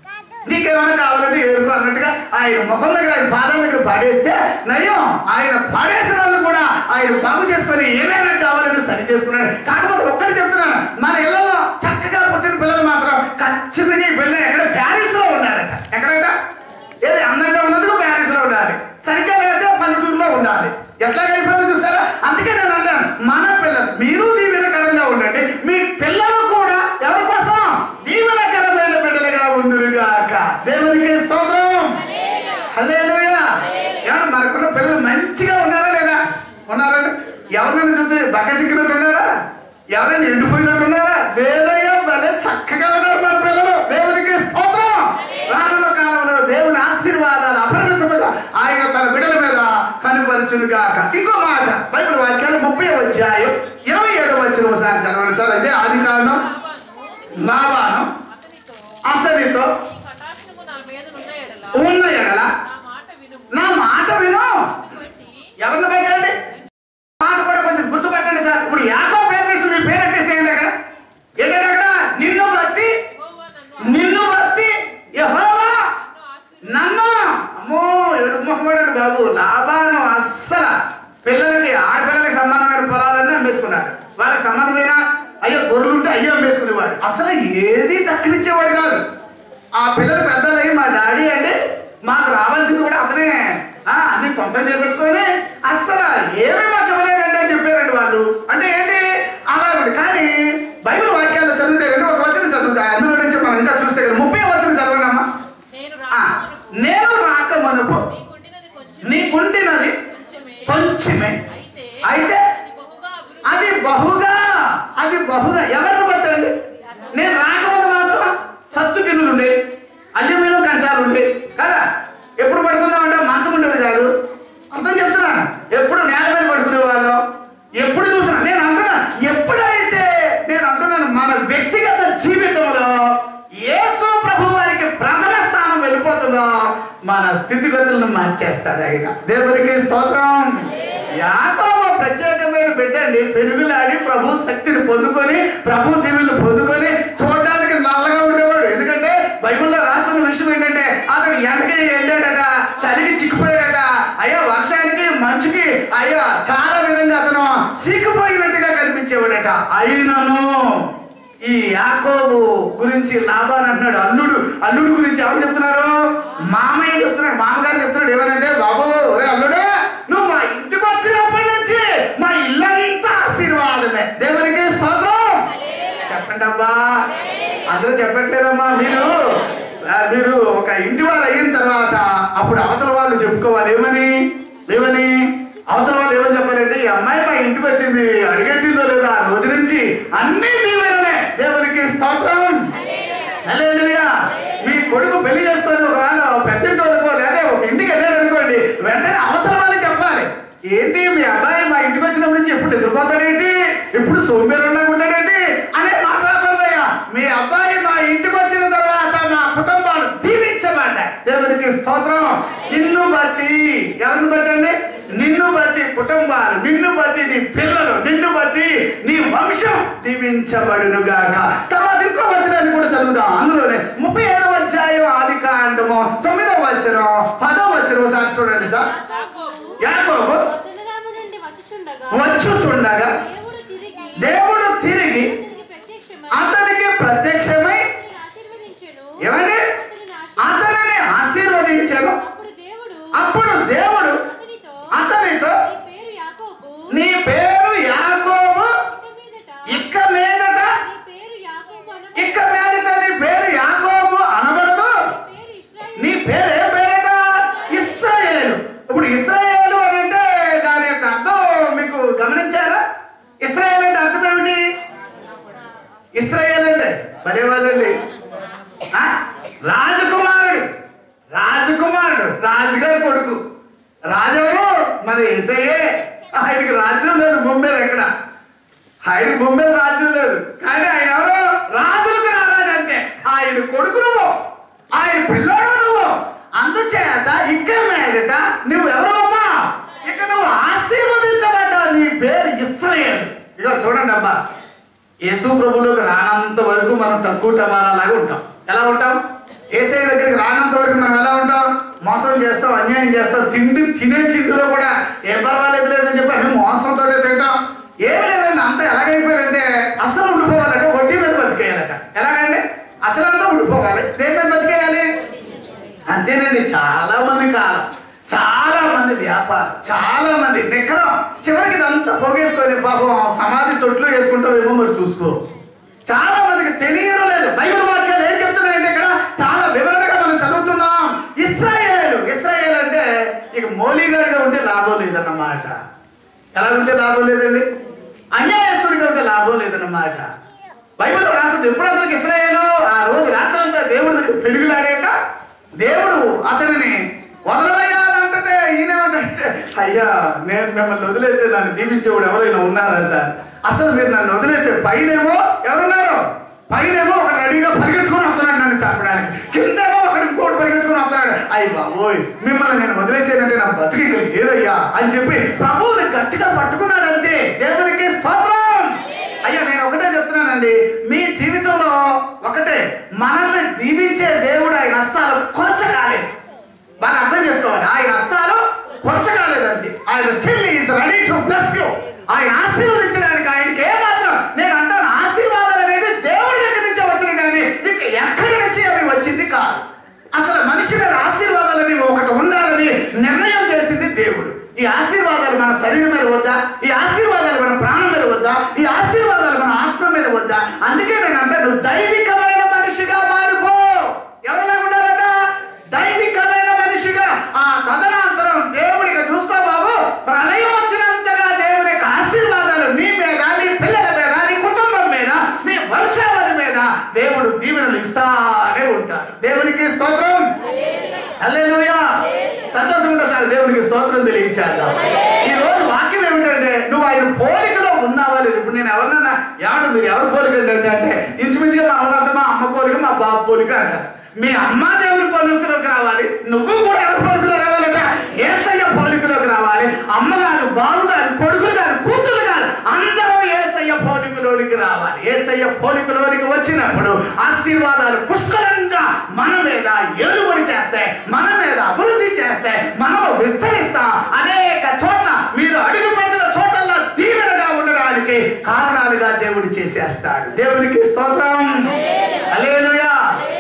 S1: పాదాల దగ్గర పాడేస్తే నయం ఆయన పాడేసిన వాళ్ళు కూడా ఆయన బాగు చేసుకొని ఏమైనా కావాలని సరి చేసుకున్నాడు కాకపోతే ఒక్కటి చెప్తున్నాను మన ఇళ్లలో చక్కగా పుట్టిన పిల్లలు మాత్రం ఖచ్చితంగా ఈ పిల్లలు ఎక్కడ ప్యారిస్ లో ఉన్నారట ఎక్కడట ఏది అందంగా ఉన్నందుకు ప్యారిస్ లో ఉండాలి సరిగ్గా లేకపోతే పల్లెటూరులో ఉండాలి ఎట్లా అయిపోయిందో చూసారా అందుకే నేను అంటాను మన పిల్లలు మీరు దీవెనకరంగా ఉండండి మీ పిల్లలు కూడా ఎవరి కోసం దీవెనకరమైన బిడ్డలుగా ఉందిరుగాక దేవునికి స్తోత్రం హల్లెలూయా ఏమన్నా మనకున్న పిల్లలు మంచిగా ఉన్నారా లేదా ఉన్నారండి ఎవరైనా చూస్తే బక్క సిక్కినట్టు ఉన్నారా ఎవరైనా ఎండిపోయినట్టు ఉన్నారా లేదయ్యా భలే చక్కగా ఉన్నారు మన పిల్లలు దేవునికి స్తోత్రం రానున్న కాలంలో దేవుని ఆశీర్వాదాలు అపరిమితమైన ఆయన తన బిడ్డల మీద కనుపరచును గాక ఇంకో మాట బైబిల్ వాక్యాలు ముప్పై అధ్యాయం ఇరవై ఏడు వచ్చిన ఒకసారి చదవండి సార్ అయితే ఆది కారణం లాభానం
S3: అతనితో
S1: అతనితో
S3: ఈ కటాక్షము నా మీద ఉన్న ఎడల
S1: ఉన్న ఎడల
S3: నా మాట వినుము
S1: నా మాట విను
S3: బట్టి
S1: ఎవరిని పెట్టండి మాట కూడా కొంచెం గుర్తుపెట్టండి సార్ ఇప్పుడు యాకో పేరేసి మీ పేరు ఎట్టేసేయండి అక్కడ ఏంటంటే అక్కడ నిన్ను బట్టి
S3: యెహోవా నన్ను
S1: నిన్ను బట్టి యెహోవా
S3: నన్ను ఆశీర్వదించును.
S1: నన్ను అమ్మో ఎడుముఖమడు బాబు లాభాను అస్సలు పిల్లలకి ఆడపిల్లలకి సంబంధమైన పొలాలన్నీ అమ్మేసుకున్నాడు వాళ్ళకి సంబంధమైన అయ్యో గొర్రెలు ఉంటే అయ్యో అమ్మేసుకునేవాడు అసలు ఏది దక్కనిచ్చేవాడు కాదు ఆ పిల్లలు పెద్దలయ్యి మా డాడీ అంటే మాకు రావాల్సింది కూడా అతనే ఆ, అన్ని సొంతం చేసేసుకొని అస్సలు ఏమీ మాకు ఇవ్వలేదండి అని చెప్పారండి వాళ్ళు అంటే ఏంటి అలా ఉంది కానీ బైబిల్ వాక్యాలు చదివితే కనుక ఒక వచనం చదువుతాయి అందులో నుంచి మనం ఇంకా చూస్తే కదా ముప్పై వచనం చదవండి అమ్మా
S3: నేను
S1: ఆ,
S3: రాకమునుపు
S1: నేను రాక మనుపు
S3: నీకుండినది కొంచెం
S1: నీకుండినది
S3: కొంచెమే
S1: కొంచెమే
S3: అయితే
S1: అయితే
S3: అది బహుగా అభివృద్ధి
S1: అది బహుగా అది బహుగా ఎవరిని బట్టండి నేను రాకముందు మాత్రం సత్తు గిన్నెలు ఉండే అల్యూమినియం కంచాలు ఉండే కదా ఎప్పుడు పడుకుందామంటే మంచం ఉండేది కాదు అర్థం చెప్తున్నాను ఎప్పుడు నేల మీద పడుకునే వాళ్ళం ఎప్పుడు చూసినా నేను అంటున్నాను ఎప్పుడైతే నేను అంటున్నాను మన వ్యక్తిగత జీవితంలో యేసు ప్రభు వారికి ప్రథమ స్థానం వెళ్ళిపోతుందో మన స్థితిగతులను మార్చేస్తాడు ఆయన దేవునికి స్తోత్రం యాకోబు ప్రత్యేకమైన బిడ్డండి పెరుగులాడి ప్రభు శక్తిని పొందుకొని ప్రభు దీవులు పొందుకొని చూడడానికి నల్లగా ఉండేవాడు ఎందుకంటే బైబిల్లో రాసిన విషయం ఏంటంటే అతను ఎండకి వెళ్ళాడట చలికి చిక్కిపోయాడట అయ్యో వర్షానికి మంచుకి అయ్యో చాలా విధంగా అతను చిక్కిపోయినట్టుగా కనిపించేవాడట అయినను ఈ యాకోబు గురించి లాభాన్ అంటున్నాడు అల్లుడు అల్లుడు గురించి ఎవరు చెప్తున్నారు మామయ్య చెప్తున్నాడు మామగారు చెప్తున్నాడు ఏమనంటే బాబు ఒరే అల్లుడు నువ్వు మా ఇంటికి వచ్చినప్పటి నుంచి మా ఇల్లంతా ఆశీర్వాదమే దేవునికి స్తోత్రం చెప్పండి అబ్బా అందరూ చెప్పట్లేదమ్మా మీరు ఆ, మీరు ఒక ఇంటి వారు అయిన తర్వాత అప్పుడు అవతల వాళ్ళు చెప్పుకోవాలి ఏమని ఏమని అవతల వాళ్ళు ఏమని చెప్పాలంటే ఈ అమ్మాయి మా ఇంటికి వచ్చింది అడిగట్టిందో లేదా ఆ రోజు నుంచి అన్ని దీవెనలే దేవునికి స్తోత్రం హల్లెలూయా మీ కొడుకు పెళ్లి చేసుకొని ఒకవేళ పెద్దింటి వాళ్ళకో లేదా ఒక ఇంటికి వెళ్ళాడు అనుకోండి వెంటనే అవతల వాళ్ళు చెప్పాలి ఏంటి మీ అబ్బాయి మా ఇంటికి వచ్చినప్పటి నుంచి ఎప్పుడు నిద్రపోతాడేంటి ఇప్పుడు సోంబేరులా ఉంటాడేంటి అనే మాట్లాడకూడదయ్యా మీ అబ్బాయి మా ఇంటికి వచ్చిన తర్వాత మా కుటుంబాలు దీవించబడ్డాయి దేవునికి స్తోత్రం నిన్ను బట్టి ఎవరిని బట్టండి నిన్ను బట్టి కుటుంబాలు నిన్ను బట్టి నీ పిల్లలు నిన్ను బట్టి నీ వంశం దీవించబడును గాక తర్వాత ఇంకో వచనాన్ని కూడా చదువుదాం అందులోనే ముప్పై ఐదవ అధ్యాయం ఆది కాండము తొమ్మిదవ వచనం పదవ వచనం ఒకసారి చూడండి సార్ యాకోబు
S2: వదనరాము నుండి వచ్చుచుండగా
S1: వచ్చుచుండగా
S2: దేవుడు తిరిగి
S1: దేవుడు తిరిగి
S2: అతనికి ప్రత్యక్షమై
S1: అతనికి ప్రత్యక్షమై
S2: అతనిని ఆశీర్వదించెను.
S1: ఏమండి
S2: అతనిని ఆశీర్వదించెను.
S1: అతనిని ఆశీర్వదించను
S2: అప్పుడు దేవుడు
S1: అప్పుడు దేవుడు
S2: అతనితో
S1: అతనితో
S2: నీ పేరు యాకోబు
S1: నీ పేరు యాకోబు
S2: ఇక మీదట
S1: ఇక్క మీదట
S2: నీ పేరు యాకోబు అనబడు.
S1: ఇక్క మీదట నీ పేరు యాకోబు అనబడదు
S2: నీ పేరు ఇశ్రాయేలు.
S1: నీ పేరు ఏ పేరట ఇస్రాయేలు ఇప్పుడు ఇస్రాయేలు అని అంటే దాని యొక్క అర్థం మీకు గమనించారా ఇస్రాయేల్ అంటే అర్థం ఏమిటి ఇస్రాయేల్ అంటే భలేవాదండి ఆ? రాజకుమారుడు రాజకుమారుడు రాజుగారి కొడుకు రాజెవరు మరి ఇసయ్యే ఆయనకి రాజ్యం లేదు భూమి మీద ఎక్కడ ఆయన భూమి మీద రాజ్యం లేదు కానీ ఆయన ఎవరు రాజులకు రారాజు అంతే ఆయన కొడుకు నువ్వు ఆయన పిల్లోడు నువ్వు అందుచేత ఇక మీదట నువ్వు ఎవరమ్మా ఇక నువ్వు ఆశీర్వదించబడ్డావు నీ పేరు ఇస్రాయేల్ ఇదో చూడండి అబ్బా యేసు ప్రభులోకి రానంత వరకు మనం తక్కువ టమారా లాగా ఉంటాం ఎలా ఉంటాం ఏసఐ దగ్గరికి రానంత వరకు మనం ఎలా ఉంటాం మోసం చేస్తాం అన్యాయం చేస్తాం తిండి తినే తిండిలో కూడా ఏం పర్వాలేదు లేదని చెప్పి అన్ని మోసంతో తింటాం ఏం లేదండి అంత ఎలాగైపోయారంటే అసలు ఉండిపోవాలంటే వడ్డీ మీద బతికేయాలట ఎలాగండి అసలు అంతా ఉండిపోవాలి దేని మీద బతికేయాలి అంతేనండి చాలా మంది కాలం చాలా మంది వ్యాపారం చాలా మంది నిఖరం చివరికి ఇదంతా పొగేసుకొని పాపం సమాధి తొట్లు వేసుకుంటామేమో మరి చూసుకో చాలా మందికి తెలియడం లేదు బైబిల్ వాక్యాలు ఏం చెప్తున్నాయంటే ఇక్కడ చాలా వివరణగా మనం చదువుతున్నాం ఇస్రాయేల్ ఇస్రాయేల్ అంటే ఇక మౌలిగాడిగా ఉంటే లాభం లేదన్నమాట ఎలా ఉంటే లాభం లేదండి అన్యాయస్తుడిగా ఉంటే లాభం లేదన్నమాట బైబిల్ రాసింది ఎప్పుడు అతనికి ఇస్రాయేలు ఆ రోజు రాత్రంతా దేవుడు దగ్గర పెరుగులాడాక దేవుడు అతనిని వదలవయ్యా అని అంటుంటే ఈయన ఏమంటాడంటే, అయ్యా నేను మిమ్మల్ని వదిలేస్తే నన్ను దీవించేవాడు ఎవరైనా ఉన్నారా సార్ అసలు మీరు నన్ను వదిలేస్తే పైనేమో ఎవరున్నారు పైనేమో ఒక రెడీగా పరిగెత్తుకొని వస్తున్నాడు నన్ను చంపడానికి కిందేమో ఒకటి ఇంకోటి పరిగెత్తుకొని వస్తున్నాడు అయ్యి బాబోయ్ మిమ్మల్ని నేను వదిలేసేనంటే నా బతికి ఏదయ్యా అని చెప్పి ప్రభువుని గట్టిగా పట్టుకున్నాడు అంతే దేవునికి స్తోత్రం అయ్యా నేను ఒకటే చెప్తున్నానండి మీ జీవితంలో ఒకటే మనల్ని దీవించే దేవుడు ఆయన హస్తాలు కొరచగాలి బాగా అర్థం చేసుకోవాలి ఆయన హస్తాలు కొరచగాలేదు అంతే ఆయన still is ready to bless you ఆయన ఆశీర్వదించడానికి ఆయనకి ఏమాత్రం నేను అంటాను ఆశీర్వాదాలు అనేది దేవుడి దగ్గర నుంచి వచ్చిన కానీ ఇక ఎక్కడి నుంచి అవి వచ్చింది కాదు అసలు మనిషి మీద ఆశీర్వాదాలని ఒకటి ఉండాలని నిర్ణయం చేసింది దేవుడు ఈ ఆశీర్వాదాలు మన శరీరం మీద వద్దా ఈ ఆశీర్వాదాలు మన ప్రాణం మీద వద్దా ఈ ఆశీర్వాదాలు మన ఆత్మ మీద వద్దా అందుకే నేను అంటే నువ్వు దైవికమైన మనిషిగా మారిపో ఎవరిలా ఉండాలట దైవికమైన మనిషిగా ఆ తదనంతరం దేవుడికి చూసుకో బాబు ప్రళయం వచ్చినంతగా దేవుని యొక్క ఆశీర్వాదాలు నీ మీద నీ పిల్లల మీద నీ కుటుంబం మీద నీ వంశావళి మీద దేవుడు దీవెనలు ఇస్తానే ఉంటాడు దేవునికి స్తోత్రం హల్లెలూయా సంతోషం ఉంటా సార్ దేవునికి స్తోత్రం తెలియచాక ఈ రోజు వాక్యం ఏమిటంటే నువ్వు ఆయన పోలికలో ఉన్నావా లేదు ఇప్పుడు నేను ఎవరినన్నా ఏమంటే మీరు ఎవరి పోలిక ఏంటంటే అంటే ఇంచుమించుగా మా ఎవరంతా మా అమ్మ పోలిక మా బాబు పోలిక అంటారు మీ అమ్మ దేవుని పోలికలోకి రావాలి నువ్వు కూడా ఎవరి పోలికలో రావాలంట ఏసయ్య పోలికలోకి రావాలి అమ్మ కాదు బాబు కాదు కొడుకులు కాదు కూతురు కాదు అందరూ ఏసయ్య పోలికలోనికి రావాలి ఏసయ్య పోలికలోనికి వచ్చినప్పుడు ఆశీర్వాదాలు పుష్కలంగా మన మీద ఏలుబడి చేస్తే మన మీద అభివృద్ధి చేస్తే మనం విస్తరిస్తాం అనేక చోట్ల మీరు అడుగు పెట్టిన చోటల్లో దీవెనగా ఉండడానికి కారణాలుగా దేవుడు చేసేస్తాడు దేవునికి స్తోత్రం అలేలుయా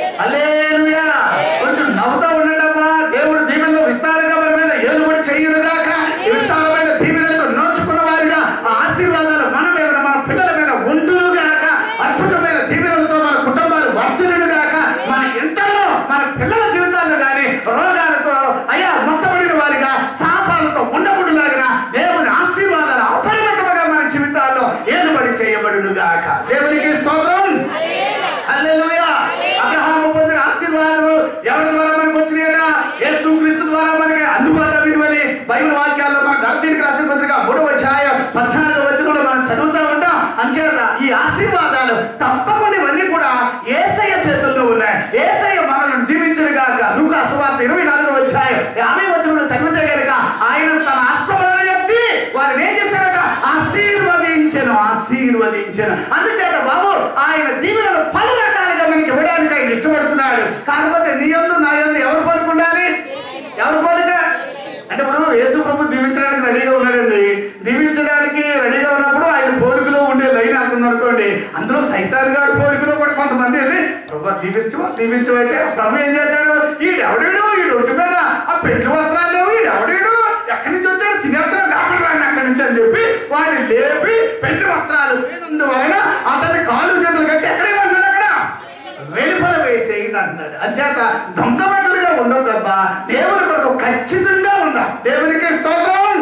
S1: అలేలుయా కొంచెం నవ్వుతా ఉండడమ్మా దేవుడు దీవెనలో విస్తారంగా మన మీద ఏలుబడి చేయనుగాక ఈ విస్తారమైన దీవెనలకు నోచుకున్న వారిగా ఆ ఆశీర్వాదాలు మన మీద మన పిల్లల మీద ఉండునుగాక అద్భుతమైన దీవెనలతో మన కుటుంబాలు వర్ధనుగాక మన ఇంటల్లో మన పిల్లల జీవితాల్లో కానీ రోగాలతో అయ్యా మొత్తబడిన వారిగా శాపాలతో ఉండకూడలాగిన దేవుని ఆశీర్వాదాలు అపరిమితముగా మన జీవితాల్లో ఏలుబడి చేయబడునుగాక దేవునికి స్తోత్రం హల్లెలూయా అబ్రహాము పొందిన ఆశీర్వాదాలు ఎవరి ద్వారా మనకు వచ్చినాయట యేసు క్రీస్తు ద్వారా మనకి అందుబాటులో విలువని బైబిల్ వాక్యాల్లో మన గలతీలకు రాసిన పత్రిక మూడవ అధ్యాయం పద్నాలుగవ వచనంలో మనం చదువుతా ఉంటాం అంచేత ఈ ఆశీర్వాదాలు తప్పకుండా ఇవన్నీ కూడా ఏసయ్య చేతుల్లో ఉన్నాయి ఏసయ్య మనల్ని దీవించను గాక నువ్వు అసవార్త ఇరవై నాలుగవ అధ్యాయం యాభై వచనంలో చదివితే కనుక ఆయన తన హస్తములను ఎత్తి వారిని ఏం చేశారట ఆశీర్వదించను ఆశీర్వదించను అందుచేత బాబు ఆయన దీవెనలు పలు రకాలుగా మనకి ఇవ్వడానికి ఆయన ఇష్టపడుతున్నాడు కాకపోతే నీ యందు నా యందు ఎవరు పోలిక ఉండాలి ఎవరు పోలిక అంటే ఇప్పుడు యేసు ప్రభు దీవించడానికి రెడీగా ఉన్నాడండి దీవించడానికి రెడీగా ఉన్నప్పుడు ఆయన పోలికలో ఉండే లైన్ అంటుంది అనుకోండి అందులో సైతాన్ గారి పోలికలో కూడా కొంతమంది వెళ్ళి ప్రభు దీవించు దీవించు అంటే ప్రభు ఏం చేశాడు ఈడు ఎవడీడు ఈడు ఒంటి మీద ఆ పెళ్లి వస్త్రాలు లేవు ఈడు ఎవడీడు ఎక్కడి నుంచి వచ్చాడు తినేస్తాడు లేకుండా రాండి అక్కడి నుంచి అని చెప్పి వారిని లేపి పెళ్లి వస్త్రాలు లేనందువలన అతని కాళ్ళు చేతులు కట్టి ఎక్కడే ఉన్నాడు అక్కడ వెలుపల వేసేయండి అంటున్నాడు అంచేత దొంగ బట్టలుగా ఉండొద్దబ్బా దేవుని కొరకు ఖచ్చితంగా ఉందాం దేవునికి స్తోత్రం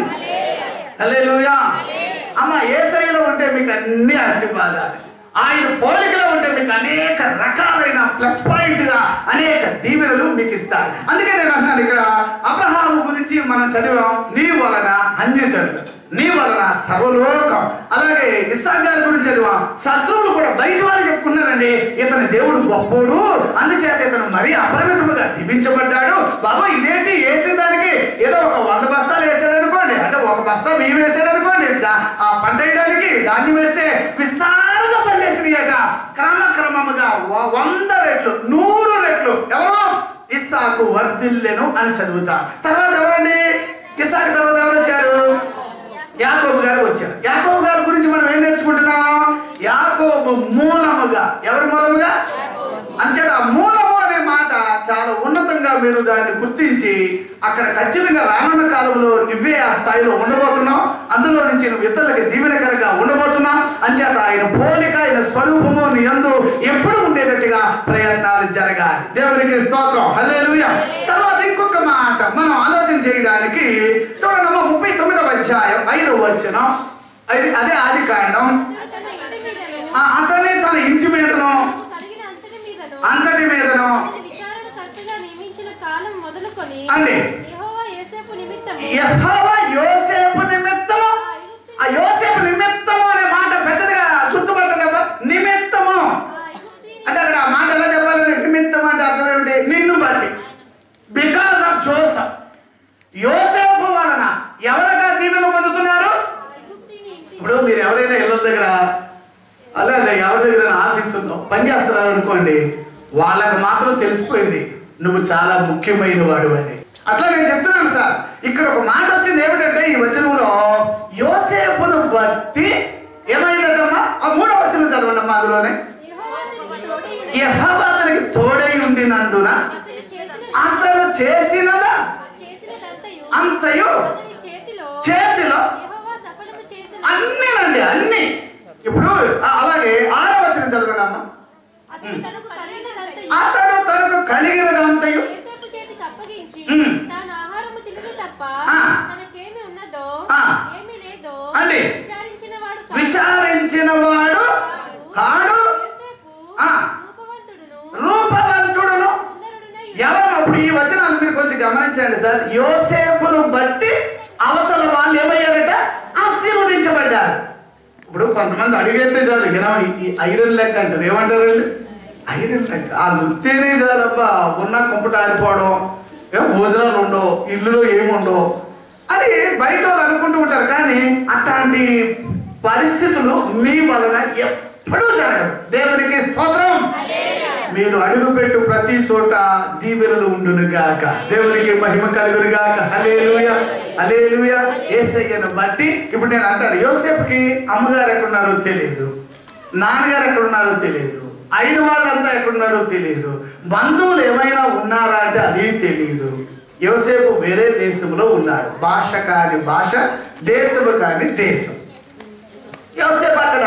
S1: హల్లెలూయా అమ్మ ఏసైలో ఉంటే మీకు అన్ని ఆశీర్వాదాలు ఆయన పోలికలో ఉంటే మీకు అనేక రకాలైన ప్లస్ పాయింట్ గా అనేక దీవెనలు మీకు ఇస్తారు అందుకే నేను అంటున్నాను ఇక్కడ అబ్రహాము గురించి మనం చదివాం నీ వలన అన్యజనులు నీ వలన సర్వలోకం అలాగే ఇస్సాక్ గారి గురించి చదివాం శత్రువులు కూడా బయట వాళ్ళు చెప్పుకున్నారండి ఇతని దేవుడు గొప్పోడు అందుచేత ఇతను మరీ అపరిమితముగా దీవించబడ్డాడు బాబా ఇదేంటి వేసిన దానికి ఏదో ఒక వంద బస్తాలు వేసాడు అనుకోండి అంటే ఒక బస్తా బియ్యం వేసాడు అనుకోండి దా- ఆ పంట వేయడానికి ధాన్యం వేస్తే విస్తారంగా పండేసిన వచ్చినాయట క్రమక్రమముగా వ- వంద రెట్లు నూరు రెట్లు ఎవరు ఇస్సాకు వర్ధిల్లెను అని చదువుతాం తర్వాత ఎవరండి ఇస్సాకు తర్వాత ఎవరు వచ్చారు యాకోబు గారు వచ్చారు యాకోబు గారి గురించి మనం ఏం నేర్చుకుంటున్నాం యాకోబు మూలముగా ఎవరి మూలముగా అంచేత ఆ మూలము అనే మాట చాలా ఉన్నతంగా మీరు దాన్ని గుర్తించి అక్కడ ఖచ్చితంగా రానున్న కాలంలో నువ్వే ఆ స్థాయిలో ఉండబోతున్నావు అందులో నుంచి నువ్వు ఇతరులకి దీవెనకరంగా ఉండబోతున్నావు అంచేత ఆయన పోలిక ఆయన స్వరూపము నీ యందు ఎప్పుడు ఉండేటట్టుగా ప్రయత్నాలు జరగాలి దేవునికి స్తోత్రం హల్లెలూయా తర్వాత ఇంకొక మాట మనం ఆలోచన చేయడానికి చూడండి ముప్పై తొమ్మిదవ అధ్యాయం ఐదవ వచనం అది అదే ఆది కాండం
S2: అతని ఇంటి మీదను
S1: ఆ, అతనే తన ఇంటి మీదను
S2: తనకు కలిగిన అంతటి మీదను
S1: అంతటి మీదను
S2: అతని విచారణకర్తగా నియమించిన కాలం మొదలుకొని
S1: అండి.
S2: యెహోవా యోసేపు నిమిత్తము
S1: యెహోవా యోసేపు నిమిత్తము ఆ యోసేపు నిమిత్తము అనే మాట పెద్దదిగా గుర్తుపట్టండి నిమిత్తము
S2: ఆ ఐగుప్తీయుని
S1: అంటే అక్కడ ఆ మాట ఎలా చెప్పాలంటే నిమిత్తం అంటే అర్థం ఏమిటి నిన్ను బట్టి బికాస్ ఆఫ్ జోసఫ్ యోసేపు వలన ఎవరైనా దీవెనలు పొందుతున్నారు
S2: ఆ ఐగుప్తీయుని ఇంటి
S1: ఇప్పుడు మీరు ఎవరైనా ఇళ్ళ దగ్గర అలాగే ఎవరి దగ్గర ఆఫీసులో పని చేస్తున్నారు అనుకోండి వాళ్ళకి మాత్రం తెలిసిపోయింది నువ్వు చాలా ముఖ్యమైన వాడు అని అట్లా నేను చెప్తున్నాను సార్ ఇక్కడ ఒక మాట వచ్చింది ఏమిటంటే ఈ వచనంలో యోసేపును బట్టి ఏమైందమ్మా ఆ మూడో వచనం చదవండి అమ్మా అందులోనే
S2: యెహోవా అతనికి తోడై ఉండెను.
S1: యెహోవా అతనికి తోడై ఉండినందున
S2: అతడు చేసిన
S1: అతను చేసినదా
S2: చేసినదంతయు
S1: అంతయు
S2: అతని చేతిలో
S1: చేతిలో
S2: యెహోవా సఫలము చేసిన
S1: అన్నీనండి అన్ని ఇప్పుడు ఆ- అలాగే ఆరో వచనం చదవండి అమ్మా
S2: అతడు తనకు కలిగినదంతయు
S1: అతడు తనకు కలిగినదంతయు
S2: యేసేపు చేతికి అప్పగించి
S1: ఉమ్.
S2: తాను ఆహారము తినుడు తప్ప
S1: ఆ.
S2: తనకేమి ఉన్నదో
S1: ఆ.
S2: ఏమీ లేదో
S1: అండి.
S2: విచారించిన వాడు
S1: విచారించిన వాడు కాడు
S2: యోసేపు
S1: ఆ.
S2: రూపవంతుడును
S1: రూపవంతుడును
S2: సుందరుడునై
S1: ఎవరు అప్పుడు ఈ వచనాలు మీరు కొంచెం గమనించండి సార్ యోసేపును బట్టి అవతల వాళ్ళు ఏమయ్యారట ఆశీర్వదించబడ్డారు ఇప్పుడు కొంతమంది అడిగేస్తే చాలు ఇలా ఈ ఐరన్ లెక్క అంటారు ఏమంటారండి ఐరన్ లెక్క ఆ గుర్తేనే చాలబ్బా ఉన్న కుంపట ఆరిపోవడం ఏం భోజనాలు ఉండవు ఇల్లులో ఏముండవు అది బయట వాళ్ళు అనుకుంటూ ఉంటారు కానీ అట్లాంటి పరిస్థితులు మీ వలన ఎప్పుడూ జరగదు దేవునికి స్తోత్రం మీరు అడుగుపెట్టు ప్రతి చోట దీవెనలు ఉండును గాక దేవునికి మహిమ కలుగును గాక హలేలుయ హలేలుయ ఏసయ్యను బట్టి ఇప్పుడు నేను అంటాను యోసేపుకి అమ్మగారు ఎక్కడున్నారో తెలియదు నాన్నగారు ఎక్కడున్నారో తెలియదు అయిన వాళ్ళంతా ఎక్కడున్నారో తెలియదు బంధువులు ఏమైనా ఉన్నారా అంటే అది తెలియదు యోసేపు వేరే దేశంలో ఉన్నాడు భాష కాని భాష దేశము కాని దేశం యోసేపు అక్కడ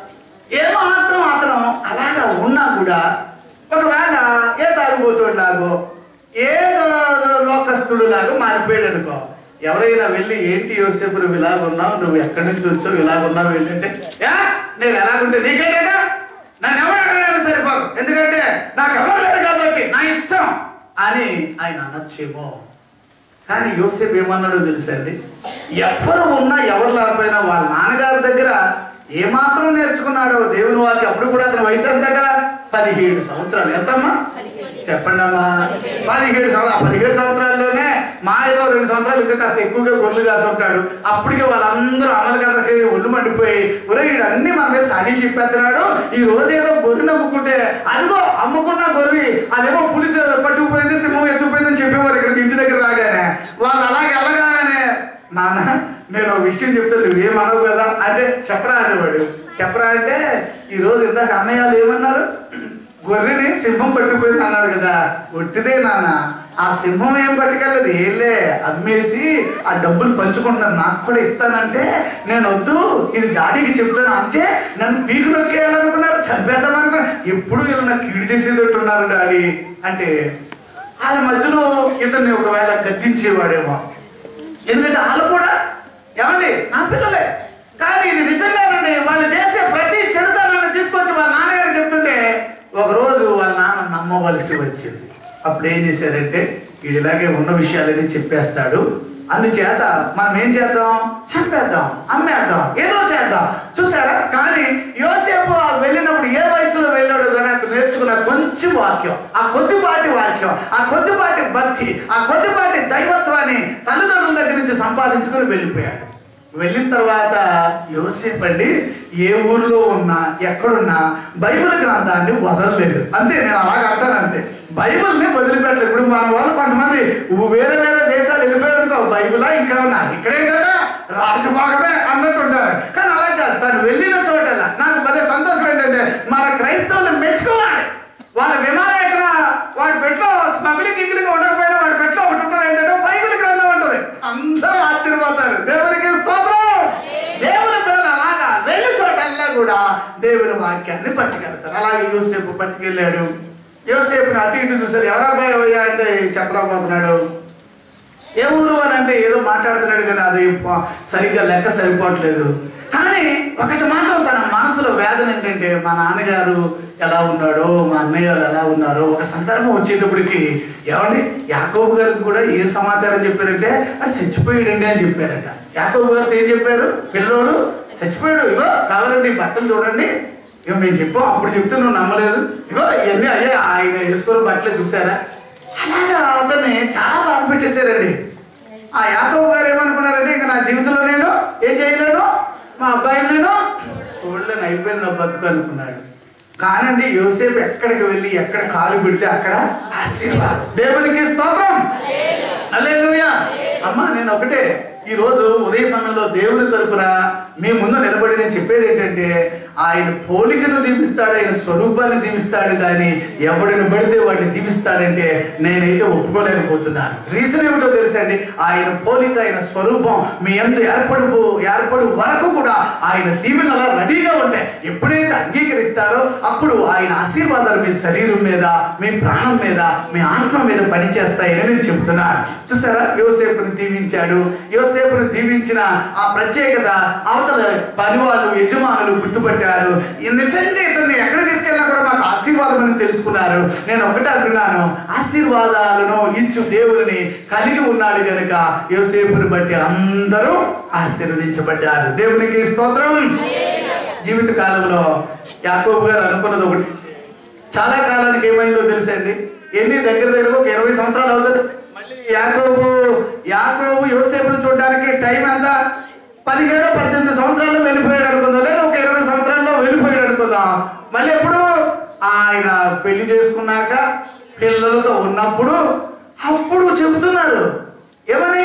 S1: ఏమాత్రం అతను అలాగా ఉన్నా కూడా ఒకవేళ ఏ తాగుబోతుడు లాగో ఏ లోకస్తుడు లాగో మారిపోయాడు అనుకో ఎవరైనా వెళ్ళి ఏంటి యోసేపు నువ్వు ఇలాగ ఉన్నావు నువ్వు ఎక్కడి నుంచి వచ్చావు ఇలాగ ఉన్నావు ఏంటంటే "యా, నేను ఎలాగుంటే నీకేంటా నన్ను ఎవరు అడగలేదు సరిపోదు ఎందుకంటే నాకు ఎవరు లేరు కాబట్టి నా ఇష్టం అని ఆయన అనొచ్చేమో కానీ యోసేపు ఏమన్నాడో తెలుసండి ఎవరు ఉన్నా ఎవరు లేకపోయినా వాళ్ళ నాన్నగారి దగ్గర ఏమాత్రం నేర్చుకున్నాడో దేవుని వాకి అప్పుడు కూడా అతని వయసు ఎంతట పదిహేడు సంవత్సరాలు ఎంతమ్మా చెప్పండి అమ్మా పదిహేడు సంవత్సరాలు ఆ పదిహేడు సంవత్సరాల్లోనే మా ఏదో రెండు సంవత్సరాలు ఇంకా కాస్త ఎక్కువగా గొర్రెలు కాసి ఉంటాడు అప్పటికే వాళ్ళందరూ అమలు కథకి ఒళ్ళు మండిపోయి ఒరే వీడు అన్ని మన మీద సాగి చెప్పేస్తున్నాడు ఈ రోజు ఏదో గొర్రె నమ్ముకుంటే అదిగో అమ్ముకున్న గొర్రె అదేమో పులిసి పట్టుకుపోయింది సింహం ఎత్తుకుపోయిందని చెప్పేవారు ఇక్కడికి ఇంటి దగ్గర రాగానే వాళ్ళు అలాగే అలాగానే నాన్న నేను ఒక విషయం చెప్తే నువ్వేం అనవు కదా అంటే చెప్పరా అనేవాడు చెప్పరా అంటే ఈ రోజు ఇందాక అన్నయ్య వాళ్ళు ఏమన్నారు గొర్రెని సింహం పట్టుకుపోయింది అన్నారు కదా ఒట్టిదే నాన్న ఆ సింహం ఏం పట్టుకెళ్ళదు ఏలే అమ్మేసి ఆ డబ్బులు పంచుకుంటున్నాను నాకు కూడా ఇస్తానంటే నేను వద్దు ఇది డాడీకి చెప్తాను అంటే నన్ను పీకు నొక్కేయాలనుకున్నారు చంపేద్దాం అనుకున్నారు ఎప్పుడు వీళ్ళు నాకు కీడు చేసేటట్టు ఉన్నారు డాడీ అంటే వాళ్ళ మధ్యలో ఇతన్ని ఒకవేళ గద్దించేవాడేమో ఎందుకంటే వాళ్ళు కూడా ఏమండి నా పిల్లలే కానీ ఇది నిజంగానండి వాళ్ళు చేసే ప్రతి చెడుతనాన్ని తీసుకొచ్చి వాళ్ళ నాన్నగారు చెప్తుంటే ఒక రోజు వాళ్ళ నాన్న నమ్మవలసి వచ్చింది అప్పుడు ఏం చేశారంటే ఇది ఇలాగే ఉన్న విషయాలన్నీ చెప్పేస్తాడు అందుచేత మనం ఏం చేద్దాం చంపేద్దాం అమ్మేద్దాం ఏదో చేద్దాం చూసారా కానీ యోసేపు ఆ వెళ్ళినప్పుడు ఏ వయసులో వెళ్ళాడు కానీ అక్కడ నేర్చుకున్న కొంచెం వాక్యం ఆ కొద్దిపాటి వాక్యం ఆ కొద్దిపాటి భక్తి ఆ కొద్దిపాటి దైవత్వాన్ని తల్లిదండ్రుల దగ్గర నుంచి సంపాదించుకొని వెళ్ళిపోయాడు వెళ్ళిన తర్వాత యోసేపు అండి ఏ ఊరిలో ఉన్నా ఎక్కడున్నా బైబిల్ గ్రంథాన్ని వదలలేదు అంతే నేను అలాగ అంటాను అంతే బైబిల్ని వదిలిపెట్టలేదు ఇప్పుడు మన వాళ్ళు కొంతమంది వేరే వేరే దేశాలు వెళ్ళిపోయారు బైబిలా ఇంకా ఉన్నా ఇక్కడే కదా రాజభాగమే అన్నట్టు ఉంటారు కానీ అలా కాదు తను వెళ్ళిన చోటలా నాకు భలే సంతోషం ఏంటంటే మన క్రైస్తవులను మెచ్చుకోవాలి వాళ్ళ విమానం ఎక్కడ వాడి పెట్లో స్మగ్లింగ్ ఇంగ్లింగ్ ఉండకపోయినా వాడి పెట్లో ఒకటి ఉంటుంది ఏంటంటే బైబిల్ గ్రంథం ఉంటుంది అందరూ ఆశ్చర్యపోతారు దేవునికి స్తోత్రం దేవుని పిల్లలు అలాగా వెళ్ళి చోటల్లా కూడా దేవుని వాక్యాన్ని పట్టుకెళ్తారు అలాగే యోసేపు పట్టుకెళ్ళాడు యోసేపుని అటు ఇటు చూసారు ఎవరాబాయ్ అయ్యా అంటే చెప్పలేకపోతున్నాడు ఏ ఊరు అని అంటే ఏదో మాట్లాడుతున్నాడు కానీ అది ప- సరిగ్గా లెక్క సరిపోవట్లేదు కానీ ఒకటి మాత్రం తన మనసులో వేదన ఏంటంటే మా నాన్నగారు ఎలా ఉన్నాడో మా అన్నయ్య గారు ఎలా ఉన్నారో ఒక సందర్భం వచ్చేటప్పటికి ఏమండి యాకోబు గారికి కూడా ఏ సమాచారం చెప్పారంటే అది చచ్చిపోయాడండి అని చెప్పారట యాకోబు గారు ఏం చెప్పారు పిల్లోడు చచ్చిపోయాడు ఇగో కావాలండి ఈ బట్టలు చూడండి ఇక మేము చెప్పాం అప్పుడు చెప్తే నువ్వు నమ్మలేదు ఇగో ఇవన్నీ అయ్యే ఆయన వేసుకున్న బట్టలే చూసారా అలాగా అతన్ని చాలా బాధ పెట్టేశారండి ఆ యాదవ్ గారు ఏమనుకున్నారంటే ఇంకా నా జీవితంలో నేను ఏం చేయలేను మా అబ్బాయిని నేను చూడలేను అయిపోయింది నా బతుకు అనుకున్నాడు కానండి యోసేపు ఎక్కడికి వెళ్ళి ఎక్కడ కాలు పెడితే అక్కడ ఆశీర్వాదం దేవునికి స్తోత్రం అల్లెలుయా అమ్మా నేను ఒకటే ఈ రోజు ఉదయ సమయంలో దేవుని తరపున మీ ముందు నిలబడి నేను చెప్పేది ఏంటంటే ఆయన పోలికను దీపిస్తాడు ఆయన స్వరూపాన్ని దీపిస్తాడు కానీ ఎవడిని పడితే వాడిని దీపిస్తాడంటే నేనైతే ఒప్పుకోలేకపోతున్నాను రీజన్ ఏమిటో తెలుసండి ఆయన పోలిక ఆయన స్వరూపం మీ అందు ఏర్పడు ఏర్పడు వరకు కూడా ఆయన దీవెనలు అలా రెడీగా ఉంటాయి ఎప్పుడైతే అంగీకరిస్తారో అప్పుడు ఆయన ఆశీర్వాదాలు మీ శరీరం మీద మీ ప్రాణం మీద మీ ఆత్మ మీద పనిచేస్తాయని నేను చెప్తున్నాను చూసారా యోసేపుని దీవించాడు యోసేపుని దీవించిన ఆ ప్రత్యేకత అవతల పని వాళ్ళు యజమానులు గుర్తుపట్టారు ఈ నిజంగా ఇతన్ని ఎక్కడ తీసుకెళ్ళినా కూడా మాకు ఆశీర్వాదం అని తెలుసుకున్నారు నేను ఒకటే అంటున్నాను ఆశీర్వాదాలను ఇచ్చు దేవుడిని కలిగి ఉన్నాడు కనుక యోసేపుని బట్టి అందరూ ఆశీర్వదించబడ్డారు దేవునికి స్తోత్రం జీవిత కాలంలో యాకోబు గారు అనుకున్నది ఒకటి చాలా కాలానికి ఏమైందో తెలుసండి ఎన్ని దగ్గర దగ్గర ఒక ఇరవై సంవత్సరాలు అవుతుంది మళ్ళీ యాకోబు యాకోబు యోసేపును చూడడానికి టైం ఎంత పదిహేడు పద్దెనిమిది సంవత్సరాల్లో వెళ్ళిపోయాడు అనుకుందాం లేదా ఒక ఇరవై సంవత్సరాల్లో వెళ్ళిపోయాడు అనుకుందాం మళ్ళీ ఎప్పుడు ఆయన పెళ్లి చేసుకున్నాక పిల్లలతో ఉన్నప్పుడు అప్పుడు చెబుతున్నారు ఏమని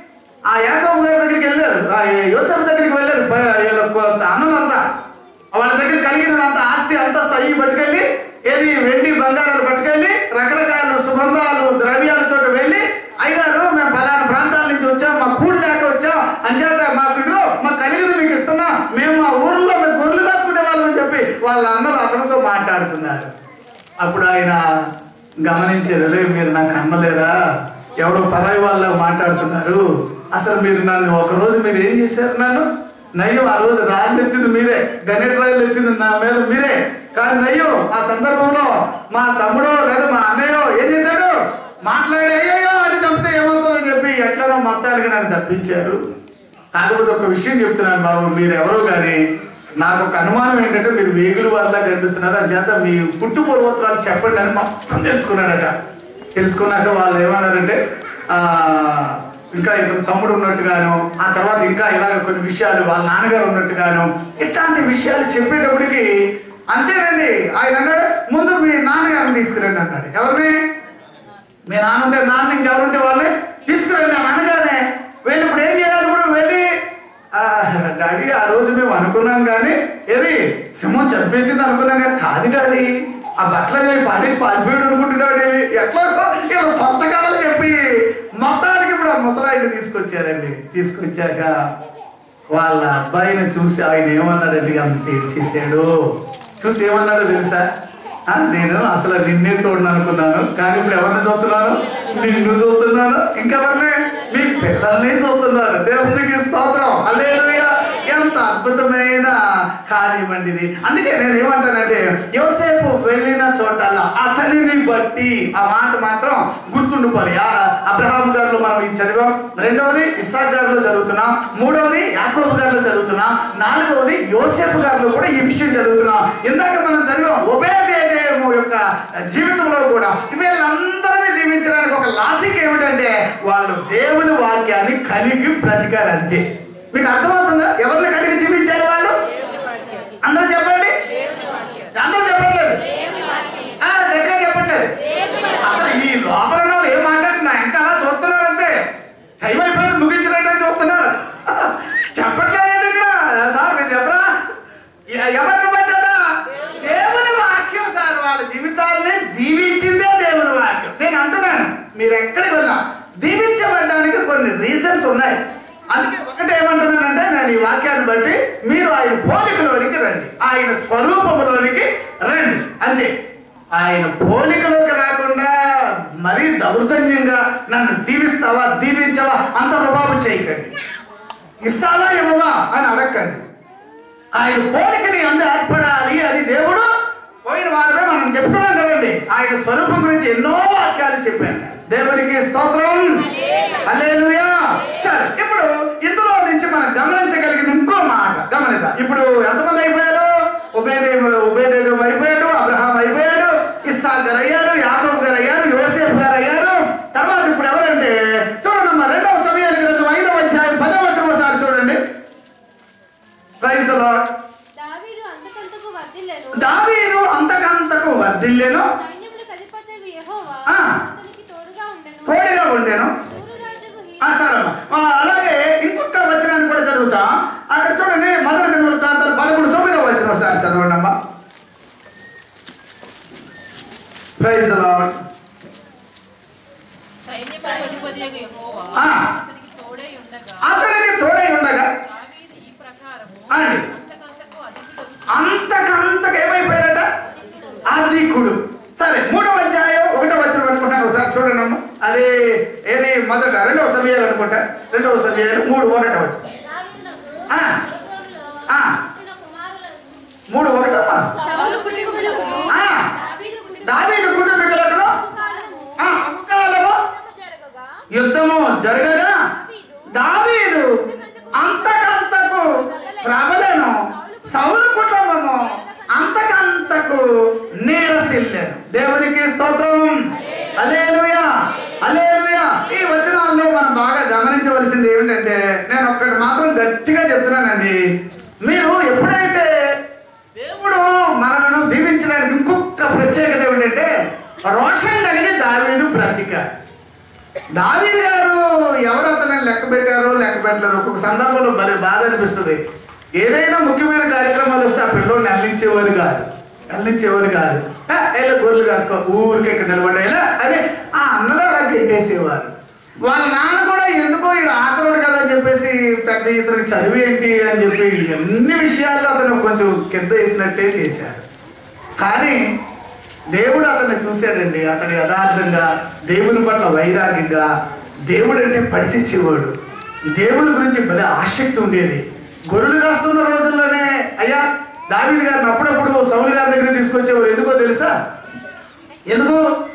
S1: ఆ యాకోబు గారి దగ్గరికి వెళ్ళారు ఆ యోసేపు దగ్గరికి వెళ్ళారు ప- వీళ్ళ కొ- అన్నలంతా వాళ్ళ దగ్గర కలిగినంత ఆస్తి అంతా సయ్యి పట్టుకెళ్ళి ఏది వెండి బంగారాలు పట్టుకెళ్ళి రకరకాల సుగంధాలు ద్రవ్యాలతో వెళ్ళి అయ్యారు మేము పలానా ప్రాంతాల నుంచి వచ్చాం మా కూడు లేక వచ్చాం అంచేత మాకు ఇదిగో మా కలిగిన మీకు ఇస్తున్నా మేము మా ఊర్లో మేము గొర్రెలు కాసుకునే వాళ్ళని చెప్పి వాళ్ళ అన్నలు అతనితో మాట్లాడుతున్నారు అప్పుడు ఆయన గమనించారు "రే, మీరు నాకు అమ్మలేరా ఎవరో పరాయి వాళ్ళ మాట్లాడుతున్నారు అసలు మీరు నన్ను ఒక రోజు మీరు ఏం చేశారు నన్ను నయ్యం ఆ రోజు రాళ్ళు ఎత్తింది మీరే గణేట్ రాయలు ఎత్తింది నా మీద మీరే కానీ నయ్యం ఆ సందర్భంలో మా తమ్ముడో లేదా మా అన్నయ్యో ఏం చేశాడు మాట్లాడి అయ్యో అని చంపితే ఏమవుతుందని చెప్పి ఎట్లనో మొత్తానికి నన్ను తప్పించారు కాకపోతే ఒక విషయం చెప్తున్నాను బాబు మీరు ఎవరో కానీ నాకు ఒక అనుమానం ఏంటంటే మీరు వేగుల వాళ్ళ కనిపిస్తున్నారు అని చేత మీ పుట్టు పూర్వోత్తరాలు చెప్పండి అని మొత్తం తెలుసుకున్నాడట తెలుసుకున్నాక వాళ్ళు ఏమన్నారంటే ఆ ఇంకా ఇతను తమ్ముడు ఉన్నట్టుగాను ఆ తర్వాత ఇంకా ఇలాగ కొన్ని విషయాలు వాళ్ళ నాన్నగారు ఉన్నట్టుగాను ఇట్లాంటి విషయాలు చెప్పేటప్పటికి అంతేనండి ఆయన అన్నాడు ముందు మీ నాన్నగారిని తీసుకురండి అన్నాడు ఎవరిని మీ నాన్న ఉంటే నాన్న ఇంకెవరుంటే వాళ్ళని తీసుకురండి అని అనగానే వీళ్ళు ఇప్పుడు ఏం చేయాలి ఇప్పుడు వెళ్ళి "ఆ, డాడీ ఆ రోజు మేము అనుకున్నాం కానీ ఏది సింహం చంపేసింది అనుకున్నాం కానీ కాదు డాడీ ఆ బట్టలు పాడేసి పారిపోయాడు అనుకుంటున్నాడు ఎట్లా ఇలా సొంత కథలు చెప్పి మొత్తానికి ఇప్పుడు ఆ ముసలాయిని తీసుకొచ్చారండి తీసుకొచ్చాక వాళ్ళ అబ్బాయిని చూసి ఆయన ఏమన్నాడండి అంత ఏడ్చేసాడు చూసి ఏమన్నాడో తెలుసా ఆ, నేను అసలు నిన్నే చూడను అనుకున్నాను కానీ ఇప్పుడు ఎవరిని చూస్తున్నాను నిన్ను చూస్తున్నాను ఇంకెవరిని మీ పిల్లల్ని చూస్తున్నాను దేవునికి స్తోత్రం అల్లేలుయా ఎంత అద్భుతమైన కార్యం అండి ఇది అందుకే నేను ఏమంటానంటే యోసేపు వెళ్ళిన చోటల్లా అతనిని బట్టి ఆ మాట మాత్రం గుర్తుండిపోయి ఆ అబ్రహాం గారిలో మనం ఇది చదివాం రెండవది ఇస్సాక్ గారిలో చదువుతున్నాం మూడవది యాకోబు గారిలో చదువుతున్నాం నాలుగవది యోసేపు గారిలో కూడా ఈ విషయం చదువుతున్నాం ఇందాక మనం చదివాం ఉభయదేదేమో యొక్క జీవితంలో కూడా వీళ్ళందరినీ దీవించడానికి ఒక లాజిక్ ఏమిటంటే వాళ్ళు దేవుని వాక్యాన్ని కలిగి బ్రతికారు అంతే మీకు అర్థమవుతుందా ఎవరిని కలిగి జీవించారు వాళ్ళు అందరూ చెప్పండి అందరూ చెప్పట్లేదు ఆ, గట్టిగా చెప్పట్లేదు అసలు ఈ లోపల ఉన్న వాళ్ళు ఏం మాట్లాడుతున్నా ఇంకా అలా చూస్తున్నారు అంతే టైం అయిపోయింది ముగించినట్టు చూస్తున్నారు చెప్పట్లేదండి ఇక్కడ సార్ మీరు చెప్పరా ఎ- ఎవరిని బట్టా దేవుని వాక్యం సార్ వాళ్ళ జీవితాల్ని దీవించిందే దేవుని వాక్యం నేను అంటున్నాను మీరు ఎక్కడికి వెళ్ళా దీవించబడడానికి కొన్ని రీజన్స్ ఉన్నాయి అందుకే ఒకటి ఏమంటున్నానంటే నేను ఈ వాక్యాన్ని బట్టి మీరు ఆయన పోలికలోనికి రండి ఆయన స్వరూపములోనికి రండి అంతే ఆయన పోలికలోకి రాకుండా మరీ దౌర్జన్యంగా నన్ను దీవిస్తావా దీవించవా అంత రుబాబు చేయకండి ఇస్తావా ఇవ్వవా అని అడగండి ఆయన పోలికని అందు ఏర్పడాలి అది దేవుడు పోయిన వారమే మనం చెప్పుకున్నాం కదండి ఆయన స్వరూపం గురించి ఎన్నో వాక్యాలు చెప్పాను దేవునికి స్తోత్రం హల్లెలూయా సరే ఇప్పుడు ఇందులో నుంచి మనం గమనించగలిగిన ఇంకో మాట గమనిద్దాం ఇప్పుడు ఎంతమంది అయిపోయారు ఉబేదే ఉబేదేదో అయిపోయాడు అబ్రహాం అయిపోయాడు ఇస్సాక్ గారు అయ్యారు యాకోబ్ గారు అయ్యారు యోసేఫ్ గారు అయ్యారు తర్వాత ఇప్పుడు ఎవరంటే చూడండి అమ్మా రెండవ సమయాల గ్రంథం ఐదవ అధ్యాయం పదవ వచనం ఒకసారి చూడండి ప్రైజ్ లార్డ్
S2: దావీదు అంతకంతకు వర్ధిల్లెను
S1: దావీదు అంతకంతకు వర్ధిల్లెను
S2: సైన్యములకు అధిపతియగు యెహోవా
S1: ఆ.
S2: అతనికి తోడుగా ఉండెను
S1: కోడిగా ఉండెను
S2: తూరు రాజుకు
S1: ఆ,
S2: హీ-
S1: సరేమ్మా. ఆ, అలాగే ఇంకొక వచనాన్ని కూడా చదువుతా అక్కడ చూడండి మొదటి దినముల ప్రాంతాలు పదకొండు తొమ్మిదవ వచనం ఒకసారి చదవండి అమ్మా ప్రైజ్ లార్డ్
S3: సైన్యములకు అధిపతియగు యెహోవా
S1: ఆ.
S3: అతనికి తోడై ఉండగా
S1: అతనికి తోడై ఉండగా
S3: దావీదు ఈ ప్రకారము
S1: అండి.
S3: అంతకంతకు అధికుడు
S1: అంతకంతకు ఏమైపోయాడట అధికుడు సరే మూడవ అధ్యాయం ఒకటో వచ్చిన అనుకుంటాను ఒకసారి చూడండి అమ్మ అది ఏది మొదట రెండవ సమయాలు అనుకుంటా రెండవ సమయాలు మూడు ఒకటో వచ్చి ఆ. ఆ. మూడు ఒకటమ్మా
S2: సౌలు కుటుంబములకు
S1: ఆ.
S2: దావీదు కుటుంబములకు
S1: దావీదు కుటుంబీకులకు
S2: కాలము
S1: ఆ అహంకారము
S2: జరగగా
S1: యుద్ధము జరగగా దావీదు అంతకంతకు ప్రబలను సౌలు కుటుంబము అంతకంతకు నీరసిల్లాను దేవునికి స్తోత్రం అలేలుయా అలేలుయా ఈ వచనాల్లో మనం బాగా గమనించవలసింది ఏమిటంటే నేను ఒక్కటి మాత్రం గట్టిగా చెప్తున్నానండి మీరు ఎప్పుడైతే దేవుడు మనలను దీవించడానికి ఇంకొక ప్రత్యేకత ఏమిటంటే రోషన్ కలిగి దావీదు బ్రతికాడు దావీదు గారు ఎవరు అతను లెక్క పెట్టారో లెక్క పెట్టలేదు ఒక్కొక్క సందర్భంలో భలే బాధ అనిపిస్తుంది ఏదైనా ముఖ్యమైన కార్యక్రమాలు వస్తే ఆ పిల్లలు నెల్లించేవారు కాదు నెల్లించేవారు కాదు "ఆ, ఎలా గొర్రెలు కాసుకో ఊరికి ఇక్కడ నిలబడేలా అని ఆ అన్నలో అలా గెట్టేసేవారు వాళ్ళ నాన్న కూడా ఎందుకో ఇక్కడ ఆకలోడు కదా అని చెప్పేసి పెద్ద ఇతనికి చదివి ఏంటి అని చెప్పి అన్ని విషయాల్లో అతను కొంచెం కింద వేసినట్టే చేశారు కానీ దేవుడు అతన్ని చూశాడండి అతను యథార్థంగా దేవుని పట్ల వైరాగ్యంగా దేవుడు అంటే పరిశించేవాడు దేవుడి గురించి భలే ఆసక్తి ఉండేది గొర్రెలు కాస్తున్న రోజుల్లోనే అయ్యా దావీది గారిని అప్పుడప్పుడు సౌలు గారి దగ్గర తీసుకొచ్చేవారు ఎందుకో తెలుసా ఎందుకు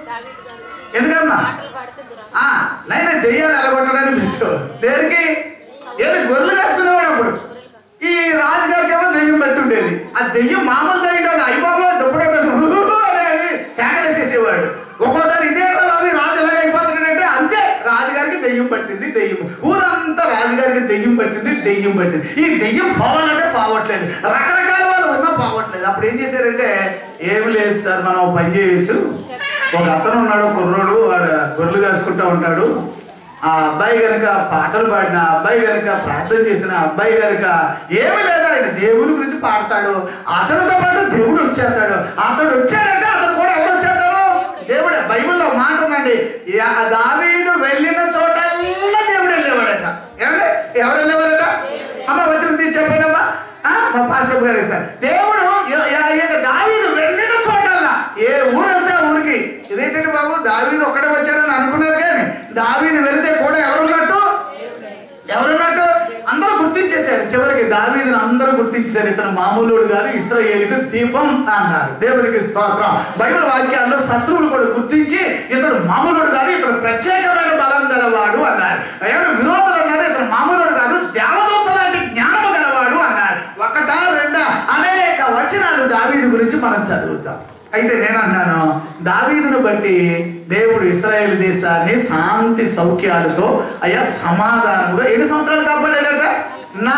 S1: ఎందుకమ్మా ఆ, నైనా దెయ్యాలు ఎలగొట్టడానికి పిలిచేవారు దేనికి ఏది గొర్రెలు కాసుకునేవాడు అప్పుడు ఈ రాజుగారికి ఏమో దెయ్యం పెట్టి ఉండేది ఆ దెయ్యం మామూలు దెయ్యం కాదు అయిపోయి దుప్పటి అనేది కేకలేసేసేవాడు ఒక్కోసారి ఇదే అవి రాజు ఎలాగ అయిపోతున్నాడంటే అంతే రాజుగారికి దెయ్యం పట్టింది దెయ్యం ఊరంతా రాజుగారికి దెయ్యం పట్టింది దెయ్యం పట్టింది ఈ దెయ్యం పోవాలంటే పోవట్లేదు రకరకాల వాళ్ళు ఉన్నా పోవట్లేదు అప్పుడు ఏం చేశారంటే ఏమి లేదు సార్ మనం ఓ పని చేయొచ్చు ఒక అతను ఉన్నాడు కుర్రోడు వాడు గొర్రెలు కాసుకుంటా ఉంటాడు ఆ అబ్బాయి గనుక పాటలు పాడిన ఆ అబ్బాయి గనుక ప్రార్థన చేసిన ఆ అబ్బాయి గనుక ఏమి లేదు ఆయన దేవుడి గురించి పాడతాడు అతనితో పాటు దేవుడు వచ్చేస్తాడు అతడు వచ్చాడంటే అతను కూడా ఎవరు వచ్చేస్తారు దేవుడే బైబిల్లో మాట ఉందండి యా- దావీదు వెళ్ళిన చోటల్లా దేవుడు వెళ్ళేవాడట ఏమండి ఎవరు వెళ్ళేవారట అమ్మ వచ్చిన తీసి చెప్పండి అమ్మా ఆ, మా పాస్టర్ గారు సార్ దేవుడు య- య- ఇక దావీదు వెళ్ళిన చోటల్లా ఏ ఊరు వెళ్తే ఆ ఊరికి ఇదేంటంటే బాబు దావీదు ఒక్కడే వచ్చాడని అనుకున్నారు కానీ దావీదు వెళ్తే కూడా ఎవరున్నట్టు ఎవరున్నట్టు అందరూ గుర్తించేశారు చివరికి దావీదుని అందరూ గుర్తించారు ఇతను మామూలుడు గారు ఇస్రాయేలుకు దీపం అన్నారు దేవునికి స్తోత్రం బైబిల్ వాక్యాల్లో శత్రువులు కూడా గుర్తించి ఇతడు మామూలుడు కాదు ఇతడు ప్రత్యేకమైన బలం గలవాడు అన్నారు ఎవరు విరోధులు అన్నారు ఇతను మామూలుడు కాదు దేవదూత లాంటి జ్ఞానము గలవాడు అన్నారు ఒకటా రెండా అనేక వచనాలు దావీదు గురించి మనం చదువుతాం అయితే నేను అన్నాను దావీదును బట్టి దేవుడు ఇస్రాయేల్ దేశాన్ని శాంతి సౌఖ్యాలతో అయ్యా సమాధానంగా ఎన్ని సంవత్సరాలు కాపాడాడట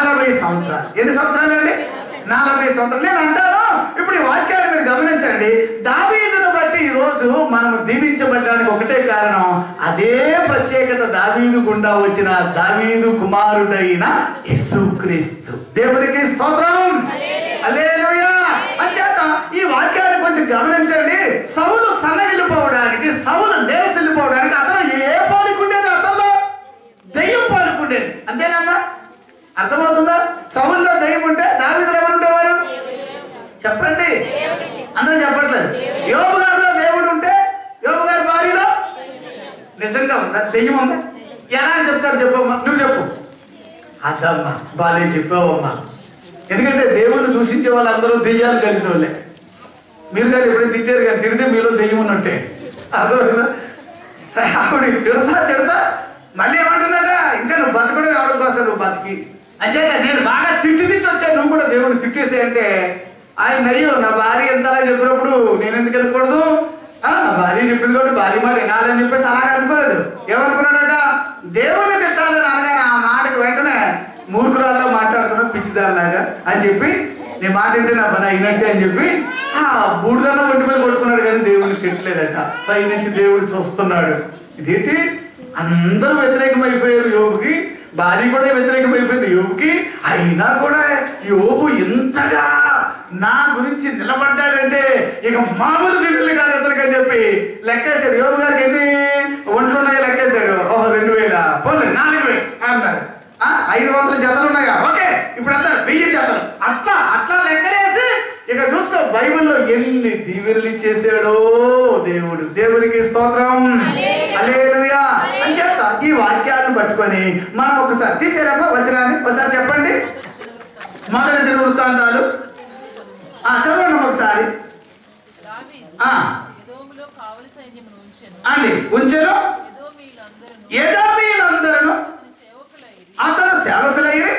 S1: ఎన్ని సంవత్సరాలు అండి నలభై సంవత్సరాలు నేను అంటాను ఇప్పుడు ఈ వాక్యాన్ని మీరు గమనించండి దావీదును బట్టి ఈ రోజు మనం దీవించబడడానికి ఒకటే కారణం అదే ప్రత్యేకత దావీదు గుండా వచ్చిన దావీదు కుమారుడైన యేసుక్రీస్తు దేవునికి స్తోత్రం హల్లెలూయా అంచేత ఈ వాక్యాన్ని కొంచెం గమనించండి సౌలు సన్నగిలిపోవడానికి సౌలు నేరసిల్లిపోవడానికి అతను ఏ పోలికుండేది అతనిలో దెయ్యం పాలుకుండేది అంతేనమ్మా అర్థమవుతుందా సౌల్లో దెయ్యం ఉంటే దావిదులు ఎవరు ఉండేవారు చెప్పండి అందరూ చెప్పట్లేదు యోగు గారిలో దేవుడు ఉంటే యోగు గారి భార్యలో నిజంగా ఉందా దెయ్యం ఉందా ఎలా అని చెప్తారు చెప్పమ్మా నువ్వు చెప్పు అదమ్మా బాలే చెప్పావమ్మా ఎందుకంటే దేవుణ్ణి దూషించే వాళ్ళందరూ దెయ్యాలు కలిగిన వాళ్ళే మీరు కానీ ఎప్పుడైతే తిట్టారు కానీ తిరిగితే మీలో దెయ్యం ఉన్నట్టే అర్థమైందా ఆవిడ తిడతా తిడతా మళ్ళీ ఏమంటుందట ఇంకా నువ్వు బతకడం ఎవడం కోసం నువ్వు బతికి అంటే నేను బాగా తిట్టి తిట్టి వచ్చాను నువ్వు కూడా దేవుడు తిట్టేసే అంటే ఆయన అయ్యో నా భార్య ఎంతలా చెప్పినప్పుడు నేను ఎందుకు వెళ్ళకూడదు ఆ, నా భార్య చెప్పింది కాబట్టి భార్య మాట వినాలని చెప్పేసి అలాగ అనుకోలేదు ఏమనుకున్నాడట దేవుడిని తిట్టాలని అనగానే ఆ మాటకు వెంటనే మూర్ఖురాల్లో మాట్లాడుతున్నా పిచ్చిదాల్లాగా అని చెప్పి నీ మాట ఏంటి నా పని అయినట్టే అని చెప్పి ఆ బూడిదన్న ఒంటి మీద కొట్టుకున్నాడు కానీ దేవుడిని తిట్టలేదట పైనుంచి దేవుడు చూస్తున్నాడు ఇదేంటి అందరూ వ్యతిరేకమైపోయారు యోగుకి భార్య కూడా వ్యతిరేకమైపోయింది యోగుకి అయినా కూడా యోగు ఇంతగా నా గురించి నిలబడ్డాడంటే ఇక మామూలు దిగులు కాదు అతనికి చెప్పి లెక్కేశాడు యోగు గారికి ఎన్ని ఒంట్లు ఉన్నాయో లెక్కేశాడు ఓహో రెండు వేల పోలే నాలుగు వేలు అన్నాడు ఆ, ఐదు వందల జతలు ఉన్నాయా ఓకే ఇప్పుడు అంతా వెయ్యి జతలు అట్లా అట్లా లెక్కలేసి ఇక చూసుకో బైబిల్లో ఎన్ని దీవెనలు ఇచ్చేసాడో దేవుడు దేవునికి స్తోత్రం హల్లెలూయా అని చెప్తా ఈ వాక్యాలను పట్టుకొని మనం ఒకసారి తీసేరమ్మా వచనాన్ని ఒకసారి చెప్పండి మొదటి దిన వృత్తాంతాలు ఆ చదవండి ఒకసారి
S3: దావీదు
S1: ఆ
S3: ఎదోములో కావలి సైన్యమును ఉంచెను
S1: అండి ఉంచెను
S3: ఎదోమీయులందరూ
S1: ఏదో మీరందరూ
S3: అతని సేవకులైరి
S1: అతను సేవకులయ్యి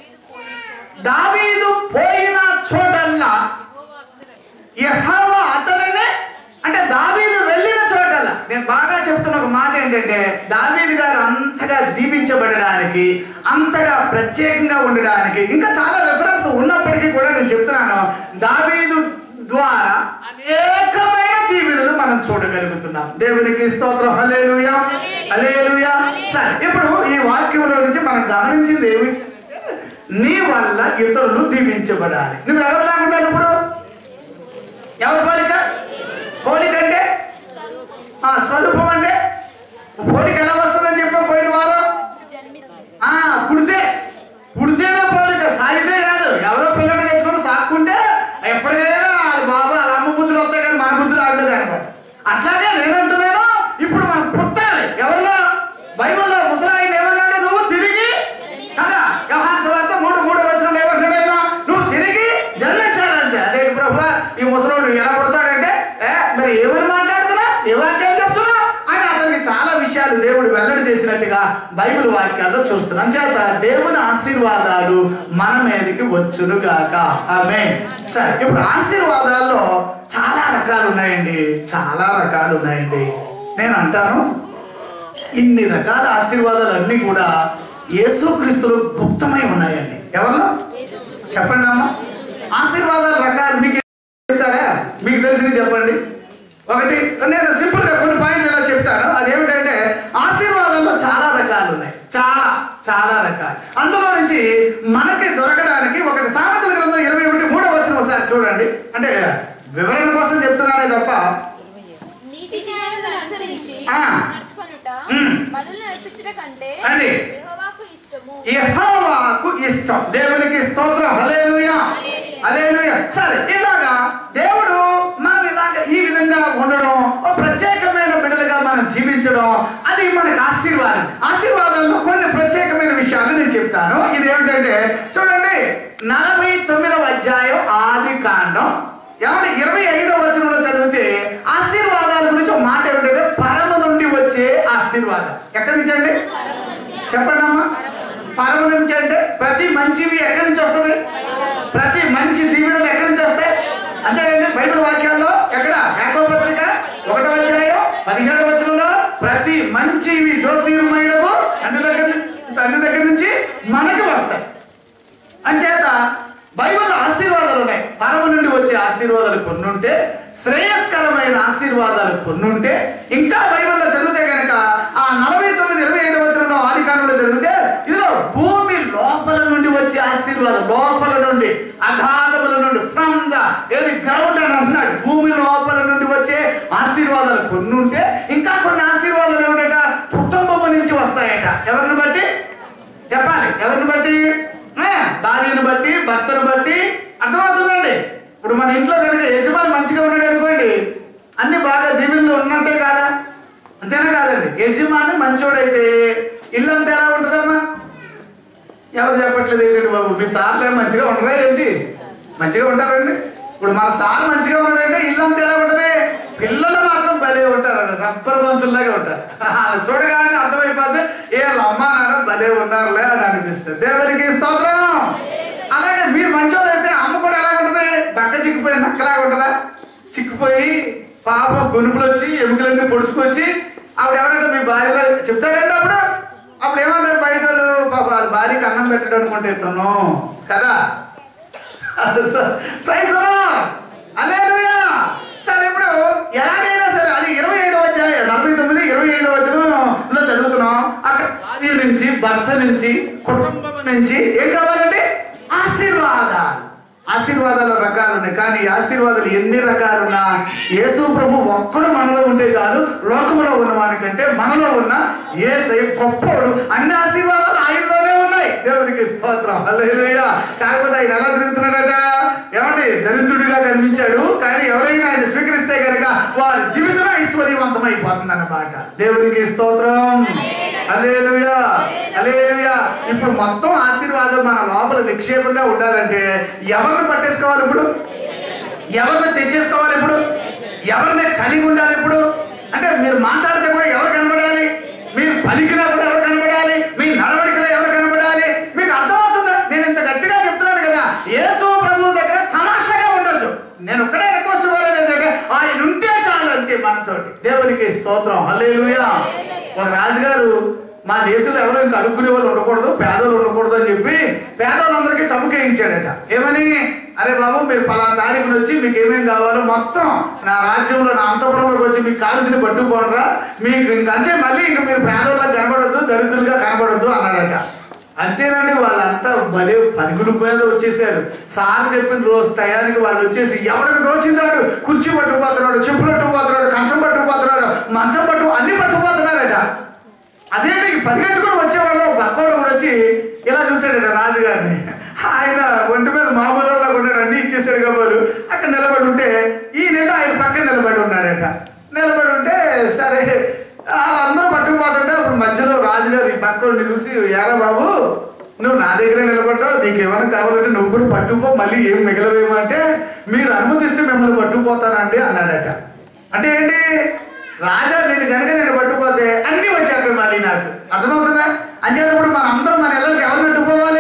S3: దావీదు పోయిన చోట
S1: దావీదు పోయిన చోటల్లా
S3: యెహోవా అతని రక్షించి
S1: యెహోవా అతనిని అంటే దావీదు వెళ్ళిన చోటల్లా నేను బాగా చెప్తున్న ఒక మాట ఏంటంటే దావీదు గారు అంతగా దీపించబడడానికి అంతగా ప్రత్యేకంగా ఉండడానికి ఇంకా చాలా రెఫరెన్స్ ఉన్నప్పటికీ కూడా నేను చెప్తున్నాను దావీదు ద్వారా అనేకమైన దీవెనలు మనం చూడగలుగుతున్నాం దేవునికి స్తోత్రం హల్లెలూయా హల్లెలూయా సరే ఇప్పుడు ఈ వాక్యంలో నుంచి మనం గమనించింది ఏమి నీ వల్ల ఇతరులు దీవించబడాలి నువ్వు ఎవరు లాగుంటావు ఇప్పుడు ఎవరి పోలిక పోలిక అంటే ఆ స్వరూపం అంటే పోలిక ఎలా వస్తుందని చెప్పాం పోయిన వారం ఆ పుడితే పుడితేనే పోలిక సాగితే కాదు ఎవరో పిల్లలు చేసుకుని సాక్కుంటే ఎప్పటికైనా అది బాబు అది అమ్మ బుద్ధులు వస్తాయి కానీ మన బుద్ధులు ఆడలేదు అనమాట అట్లాగే నేనంటున్నాను ఇప్పుడు మనం పుట్టాలి ఎవరిలో బైబిల్లో ముసలాయన ఏమన్నాడు నువ్వు తిరిగి కదా వ్యవహార సువార్త మూడు మూడు వచనంలో ఏమంటున్నాడు నువ్వు తిరిగి జన్మించాడంటే అదే ప్రభు ఈ ముసలోడు ఎలా పుడతాడంటే ఏ మరి ఏమని మాట్లాడుతున్నా ఏ వాక్యాలు చెప్తున్నా అని అతనికి చాలా విషయాలు దేవుడు వెల్లడి చేసినట్టుగా బైబిల్ వాక్యాల్లో చూస్తున్నాం చేత దేవుని ఆశీర్వాదాలు మన మీదకి వచ్చును గాక ఆమె సరే ఇప్పుడు ఆశీర్వాదాల్లో చాలా రకాలు ఉన్నాయండి చాలా రకాలు ఉన్నాయండి నేను అంటాను ఇన్ని రకాల ఆశీర్వాదాలు అన్నీ కూడా యేసుక్రీస్తులు గుప్తమై ఉన్నాయండి ఎవరిలో చెప్పండి అమ్మా ఆశీర్వాదాల రకాలు మీకు చెప్తారా మీకు తెలిసింది చెప్పండి ఒకటి నేను సింపుల్ గా కొన్ని పాయింట్లు ఇలా చెప్తాను అదేమిటంటే ఆశీర్వాదాల్లో చాలా రకాలు ఉన్నాయి చాలా చాలా రకాలు అందులో నుంచి మనకి దొరకడానికి ఒకటి సామెతల గ్రంథం ఇరవై ఒకటి మూడో వచ్చిన ఒకసారి చూడండి అంటే వివరణ కోసం చెప్తున్నానే తప్ప
S2: నీతి న్యాయములను అనుసరించి
S1: ఆ.
S2: నడుచుకొనుట
S1: ఉమ్.
S2: బలులు నడిపించుట కంటే
S1: అండి.
S2: యెహోవాకు ఇష్టము
S1: యెహోవాకు ఇష్టం దేవునికి స్తోత్రం హల్లెలూయా హల్లెలూయా సరే ఇలాగా దేవుడు మనం ఇలాగ ఈ విధంగా ఉండడం ఒక ప్రత్యేకమైన బిడ్డలుగా మనం జీవించడం అది మనకి ఆశీర్వాదం ఆశీర్వాదంలో కొన్ని ప్రత్యేకమైన విషయాలు నేను చెప్తాను ఇది ఏమిటంటే చూడండి నలభై తొమ్మిదవ అధ్యాయం ఆది కాండం ఏమంటే ఇరవై ఐదవ వచనంలో చదివితే ఆశీర్వాదాల గురించి ఒక మాట ఏమిటంటే పరమ నుండి వచ్చే ఆశీర్వాదం ఎక్కడి నుంచి అండి చెప్పండి అమ్మా పరమ నుంచి అంటే ప్రతి మంచివి ఎక్కడి నుంచి వస్తుంది ప్రతి మంచి దీవెనలు ఎక్కడి నుంచి వస్తాయి అంతేనండి బైబిల్ వాక్యాల్లో ఎక్కడ యాకోబు పత్రిక ఒకటో అధ్యాయం పదిహేడవ వచనంలో ప్రతి మంచివి జ్యోతిర్మయులకు అన్ని దగ్గర నుంచి- అన్ని దగ్గర నుంచి మనకి వస్తాయి అంచేత బైబిల్ ఆశీర్వాదాలు ఉన్నాయి పరమ నుండి వచ్చే ఆశీర్వాదాలు కొన్ని ఉంటే శ్రేయస్కరమైన ఆశీర్వాదాలు కొన్ని ఉంటే ఇంకా బైబిల్లో చదివితే కనుక ఆ నలభై తొమ్మిది ఇరవై ఐదు వచ్చిన ఆది కాలంలో చదివితే ఇదిగో భూమి లోపల నుండి వచ్చే ఆశీర్వాదం లోపల నుండి అగాధముల నుండి ఫ్రమ్ ద ఏది గ్రౌండ్ అని అంటున్నాడు భూమి లోపల నుండి వచ్చే ఆశీర్వాదాలు కొన్ని ఉంటే ఇంకా కొన్ని ఆశీర్వాదాలు ఏమిటట కుటుంబం నుంచి వస్తాయట ఎవరిని బట్టి చెప్పాలి ఎవరిని బట్టి ఆ, భార్యను బట్టి భర్తను బట్టి అర్థమవుతుందండి ఇప్పుడు మన ఇంట్లో కనుక యజమాని మంచిగా ఉన్నాడు అనుకోండి అన్ని బాగా దీవెనలు ఉన్నట్టే కాదా అంతేనా కాదండి యజమాని మంచోడైతే ఇల్లంతా ఎలా ఉంటుందమ్మా ఎవరు చెప్పట్లేదు ఏంటండి బాబు మీ సార్లు ఏం మంచిగా ఉండరా ఏంటి మంచిగా ఉంటారండి ఇప్పుడు మన సార్ మంచిగా ఉన్నాడంటే ఇల్లంతా ఎలా ఉంటది పిల్లలు మాత్రం భలే ఉంటారు రబ్బర్ బంతుల్లాగా ఉంటారు అది చూడగానే అర్థమైపోద్ది ఏ అమ్మ నాన్న భలే ఉన్నారులే అని అనిపిస్తుంది దేవునికి స్తోత్రం అలాగే మీరు మంచోళ్ళు అయితే అమ్మ కూడా ఎలా ఉంటది బక్క చిక్కిపోయి నక్కలాగా ఉంటుందా చిక్కిపోయి పాపం గునుపులు వచ్చి ఎముకలన్నీ పొడుచుకొచ్చి ఆవిడ ఎవరంటే మీ భార్యలో చెప్తారంటే అప్పుడు అప్పుడు ఏమంటారు బయట వాళ్ళు పాప వాళ్ళ భార్యకి అన్నం పెట్టడం అనుకుంటే తను కదా ప్రైజ్ అలేలుయా సరే ఇప్పుడు ఎలాగైనా సరే అది ఇరవై ఐదో అధ్యాయం నలభై తొమ్మిది ఇరవై ఐదో వచనంలో చదువుతున్నాం అక్కడ భార్య నుంచి భర్త నుంచి కుటుంబం నుంచి ఏం కావాలంటే ఆశీర్వాదాలు ఆశీర్వాదాల రకాలు ఉన్నాయి కానీ ఈ ఆశీర్వాదాలు ఎన్ని రకాలున్నా యేసు ప్రభు ఒక్కడు మనలో ఉంటే కాదు లోకంలో ఉన్న వానికంటే మనలో ఉన్న ఏసై గొప్పోడు అన్ని ఆశీర్వాదాలు ఆయనలోనే ఉన్నాయి దేవునికి స్తోత్రం హల్లెలూయా కాకపోతే ఆయన ఎలా తిరుగుతున్నాడట ఏమండి దరిద్రుడిగా కనిపించాడు కానీ ఎవరైనా ఆయన స్వీకరిస్తే కనుక వారి జీవితం ఐశ్వర్యవంతమైపోతుంది అన్నమాట దేవునికి స్తోత్రం హల్లెలూయా హల్లెలూయా ఇప్పుడు మొత్తం ఆశీర్వాదం మన లోపల నిక్షేపంగా ఉండాలంటే ఎవరిని పట్టేసుకోవాలి ఇప్పుడు ఎవరిని తెచ్చేసుకోవాలి ఇప్పుడు ఎవరిని కలిగి ఉండాలి ఇప్పుడు అంటే మీరు మాట్లాడితే కూడా ఎవరు కనబడాలి మీరు పలికినప్పుడు ఎవరు కనబడాలి మీ నడవడికలో ఎవరు కనబడాలి మీకు అర్థమవుతుందా నేను ఇంత గట్టిగా చెప్తున్నాను కదా యేసు ప్రభు దగ్గర తమాషాగా ఉండొద్దు నేను ఒక్కడే రిక్వెస్ట్ కోరేది ఆయన ఉంటే చాలు అంతే మనతోటి దేవునికి స్తోత్రం హల్లెలూయా ఒక రాజుగారు మా దేశంలో ఎవరు ఇంకా అడుక్కునే వాళ్ళు ఉండకూడదు పేదలు ఉండకూడదు అని చెప్పి పేదవాళ్ళందరికీ టముకేయించాడట ఏమని అరే బాబు మీరు పలానా తారీఖున వచ్చి మీకు ఏమేం కావాలో మొత్తం నా రాజ్యంలో నా అంతపురంలోకి వచ్చి మీకు కావాల్సిన పట్టుకోనరా మీకు ఇంక అంతే మళ్ళీ ఇంక మీరు పేదవాళ్ళకి కనబడొద్దు దరిద్రులుగా కనబడొద్దు అన్నాడట అంతేనండి వాళ్ళంతా భలే పరుగులు మీద వచ్చేసారు సార్ చెప్పిన రోజు టయానికి వాళ్ళు వచ్చేసి ఎవరికి దోచిందాడు కుర్చీ పట్టుకుపోతున్నాడు చెప్పులు పట్టుకుపోతున్నాడు కంచం పట్టుకుపోతున్నాడు మంచం పట్టు అన్ని పట్టుకుపోతున్నారట అదేంటి ఈ పరిగెట్టుకుని వచ్చేవాళ్ళు పక్కోడు కూడా వచ్చి ఇలా చూశాడట రాజుగారిని ఆయన ఒంటి మీద మామూలు వాళ్ళగా ఉన్నాడు అన్ని ఇచ్చేసాడు కాబట్టి అక్కడ నిలబడి ఉంటే ఈ నెల ఆయన పక్కన నిలబడి ఉన్నాడట నిలబడి ఉంటే సరే ఆ అందరూ పట్టుకుపోతుంటే అప్పుడు మధ్యలో రాజుగారు ఈ పక్కని చూసి యారా బాబు నువ్వు నా దగ్గర నిలబడ్డావు నీకు ఏమైనా కావాలంటే నువ్వు కూడా పట్టుకుపో మళ్ళీ ఏం మిగలవేమో అంటే మీరు అనుమతిస్తే మిమ్మల్ని పట్టుకుపోతానండి అన్నాడట అంటే ఏంటి రాజా నేను కనుక నేను పట్టుకుపోతే అన్ని వచ్చేస్తాయి మళ్ళీ నాకు అర్థమవుతుందా అంచేటప్పుడు మన అందరం మన ఇళ్ళకి ఎవరు పట్టుకుపోవాలి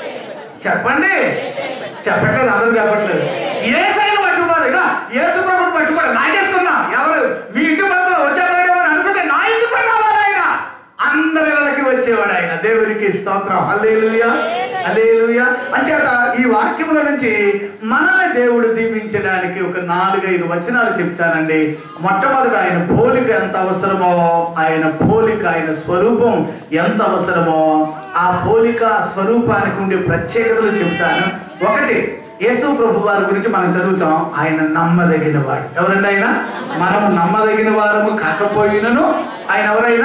S1: చెప్పండి చెప్పట్లేదు అందరూ చెప్పట్లేదు ఏ సైన్ పట్టుకోవాలి ఇక యేసు ప్రభుని పట్టుకోవాలి నాకేస్తున్నా ఎవరు మీ ఇంటి పట్ల వచ్చారేమో అని అనుకుంటే నా ఇంటి పట్ల రావాలి ఆయన అందరి ఇళ్ళకి వచ్చేవాడు ఆయన దేవునికి స్తోత్రం హల్లెలూయా హల్లెలూయా అంచేత ఈ వాక్యముల నుంచి మనల్ని దేవుడు దీవించడానికి ఒక నాలుగైదు వచనాలు చెప్తానండి మొట్టమొదట ఆయన పోలిక ఎంత అవసరమో ఆయన పోలిక ఆయన స్వరూపం ఎంత అవసరమో ఆ పోలిక స్వరూపానికి ఉండే ప్రత్యేకతలు చెప్తాను ఒకటి యేసు ప్రభు వారి గురించి మనం చదువుతాం ఆయన నమ్మదగిన వాడు ఎవరండి ఆయన మనము నమ్మదగిన వారము కాకపోయినను ఆయన ఎవరైనా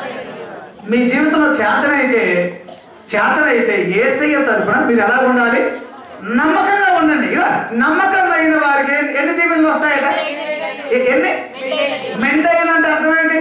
S1: మీ జీవితంలో చేతనైతే చేతనైతే ఏసయ్య తరపున మీరు ఎలా ఉండాలి నమ్మకంగా ఉండండి ఇక నమ్మకమైన వారికి ఎన్ని- ఎన్ని దీవెనలు వస్తాయట ఎ- ఎన్ని మెండైన అంటే అర్థం ఏంటి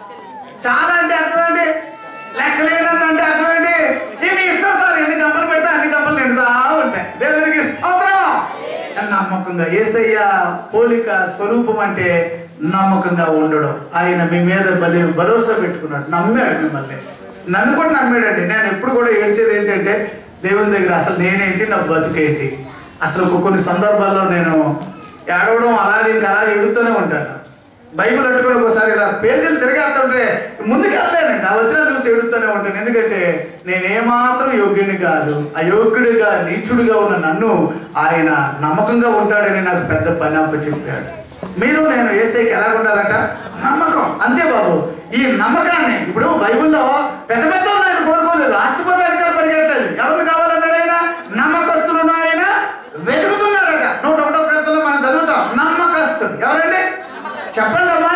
S1: చాలా అంటే అర్థం ఏంటి లెక్కలేనంత అంటే అర్థం ఏంటి ఇది మీ ఇష్టం సార్ ఎన్ని గంపలు పెడితే అన్ని గంపలు నిండుతా ఉంటాయి దేవునికి స్తోత్రం నమ్మకంగా ఏసయ్య పోలిక స్వరూపం అంటే నమ్మకంగా ఉండడం ఆయన మీ మీద బలి భరోసా పెట్టుకున్నాడు నమ్మాడు మిమ్మల్ని నన్ను కూడా నమ్మాడండి నేను ఎప్పుడు కూడా ఏడ్చేది ఏంటంటే దేవుని దగ్గర అసలు నేనేంటి నా బతుకేంటి అసలు కొ- కొన్ని సందర్భాల్లో నేను ఏడవడం అలాగే ఇంకా అలా ఎడుతూనే ఉంటాను బైబిల్ అట్టుకొని ఒకసారి ఇలా పేజీలు తిరిగేస్తుంటే ముందుకు వెళ్ళలేనండి ఆ వచ్చిన చూసి ఎడుతూనే ఉంటాను ఎందుకంటే నేనేమాత్రం యోగ్యుని కాదు అయోగ్యుడిగా నీచుడిగా ఉన్న నన్ను ఆయన నమ్మకంగా ఉంటాడని నాకు పెద్ద పని అప్ప చెప్పాడు మీరు నేను ఏసైకి ఎలా ఉండాలంట నమ్మకం అంతే బాబు ఈ నమ్మకాన్ని ఇప్పుడు బైబిల్లో పెద్ద పెద్ద వాళ్ళు ఆయన కోరుకోలేదు ఆస్తిపతి అధికారులు పరిగెట్టలేదు ఎవరు కావాలన్నాడు ఆయన నమ్మకస్తులు ఆయన వెతుకుతున్నాడట నూట ఒకటో కథలో మనం చదువుతాం నమ్మకస్తుడు ఎవరండి చెప్పండి అమ్మా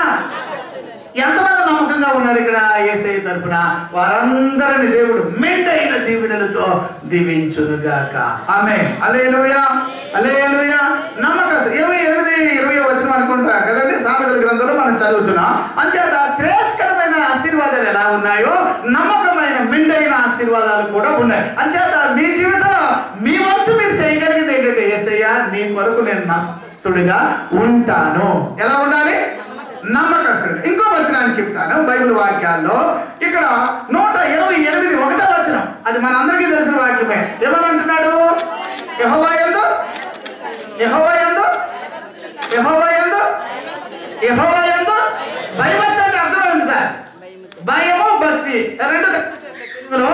S1: ఎంతమంది నమ్మకంగా ఉన్నారు ఇక్కడ ఏసై తరపున వారందరిని దేవుడు మెండైన దీవెనలతో దీవించునుగాక ఆమె అలేలుయా అలేలుయా నమ్మకం ఇరవై ఎనిమిది ఇరవై వచ్చిన అనుకుంటా కదండి సామెతల గ్రంథంలో మనం చదువుతున్నాం అంచేత శ్రేష్కరమైన ఆశీర్వాదాలు ఎలా ఉన్నాయో నమ్మకమైన మెండైన ఆశీర్వాదాలు కూడా ఉన్నాయి అంచేత మీ జీవితంలో మీ వంతు మీరు చేయగలిగింది ఏంటంటే ఏసయ్య నీ కొరకు నేను నమ్మకస్తుడిగా ఉంటాను ఎలా ఉండాలి నమ్మకస్తుడు ఇంకో వచనాన్ని చెప్తాను బైబిల్ వాక్యాల్లో ఇక్కడ నూట ఇరవై ఎనిమిది ఒకటో వచనం అది మన అందరికీ తెలిసిన వాక్యమే ఏమనంటున్నాడు యెహోవా యందు యెహోవా యందు యెహోవా యందు యెహోవా యందు భయభక్తి అంటే అర్థం ఏంటి సార్ భయము భక్తి రెండు తెలుగులో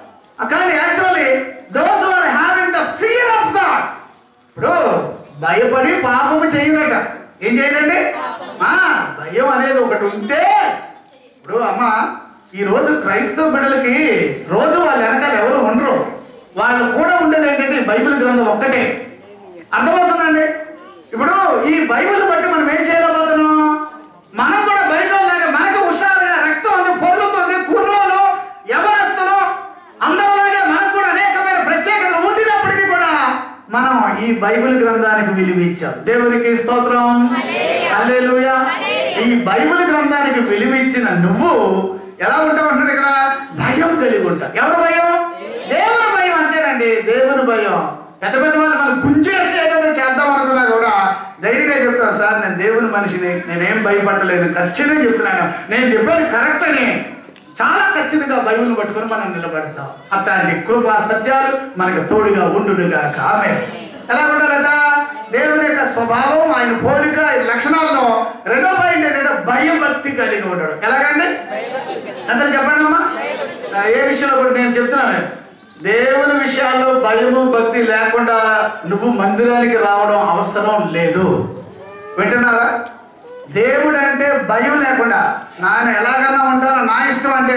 S1: కానీ actually those are having the fear of God ఇప్పుడు భయపడి పాపము చేయరట ఏం చేయాలండి ఆ భయం అనేది ఒకటి ఉంటే ఇప్పుడు అమ్మ ఈ రోజు క్రైస్తవ బిడ్డలకి రోజు వాళ్ళ వెనకాల ఎవరు ఉండరు వాళ్ళు కూడా ఉండేది ఏంటంటే ఈ బైబిల్ గ్రంథం ఒక్కటే అర్థమవుతుందండి ఇప్పుడు ఈ బైబిల్ బట్టి మనం ఏం చేయలేకపోతున్నాం మనం కూడా బయట లాగా మనకు హుషారుగా రక్తం ఉంది పొర్లుతుంది కుర్రోలు యవనస్తులు అందరిలాగే మనకు కూడా అనేకమైన ప్రత్యేకత ఉండినప్పటికీ కూడా మనం ఈ బైబిల్ గ్రంథానికి విలువ ఇచ్చాం దేవునికి స్తోత్రం హల్లెలూయా ఈ బైబిల్ గ్రంథానికి విలువ ఇచ్చిన నువ్వు ఎలా ఉంటావు అంటాడు ఇక్కడ భయం కలిగి ఉంటావు ఎవరు భయం దేవుని భయం అంతేనండి దేవుని భయం పెద్ద పెద్ద వాళ్ళు మనం గుంజేసి ఏదైనా చేద్దాం అనుకున్నా కూడా ధైర్యంగా చెప్తాను సార్ నేను దేవుని మనిషిని నేనేం భయపడలేదు ఖచ్చితంగా చెప్తున్నాను నేను చెప్పేది కరెక్ట్ అని చాలా ఖచ్చితంగా బైబిల్ పట్టుకొని మనం నిలబడతాం అట్లాంటి కృపా సత్యాలు మనకు తోడుగా ఉండునుగా ఆమె ఎలా ఉండాలంట దేవుని యొక్క స్వభావం ఆయన పోలిక ఆయన లక్షణాల్లో రెండో పాయింట్ ఏంటంటే భయం భక్తి కలిగి ఉంటాడు ఎలాగండి అందరు చెప్పండి అమ్మా ఆ, ఏ విషయంలో కూడా నేను చెప్తున్నాను దేవుని విషయాల్లో భయము భక్తి లేకుండా నువ్వు మందిరానికి రావడం అవసరం లేదు వింటున్నారా దేవుడు అంటే భయం లేకుండా నాయన ఎలాగన్నా ఉంటానో నా ఇష్టం అంటే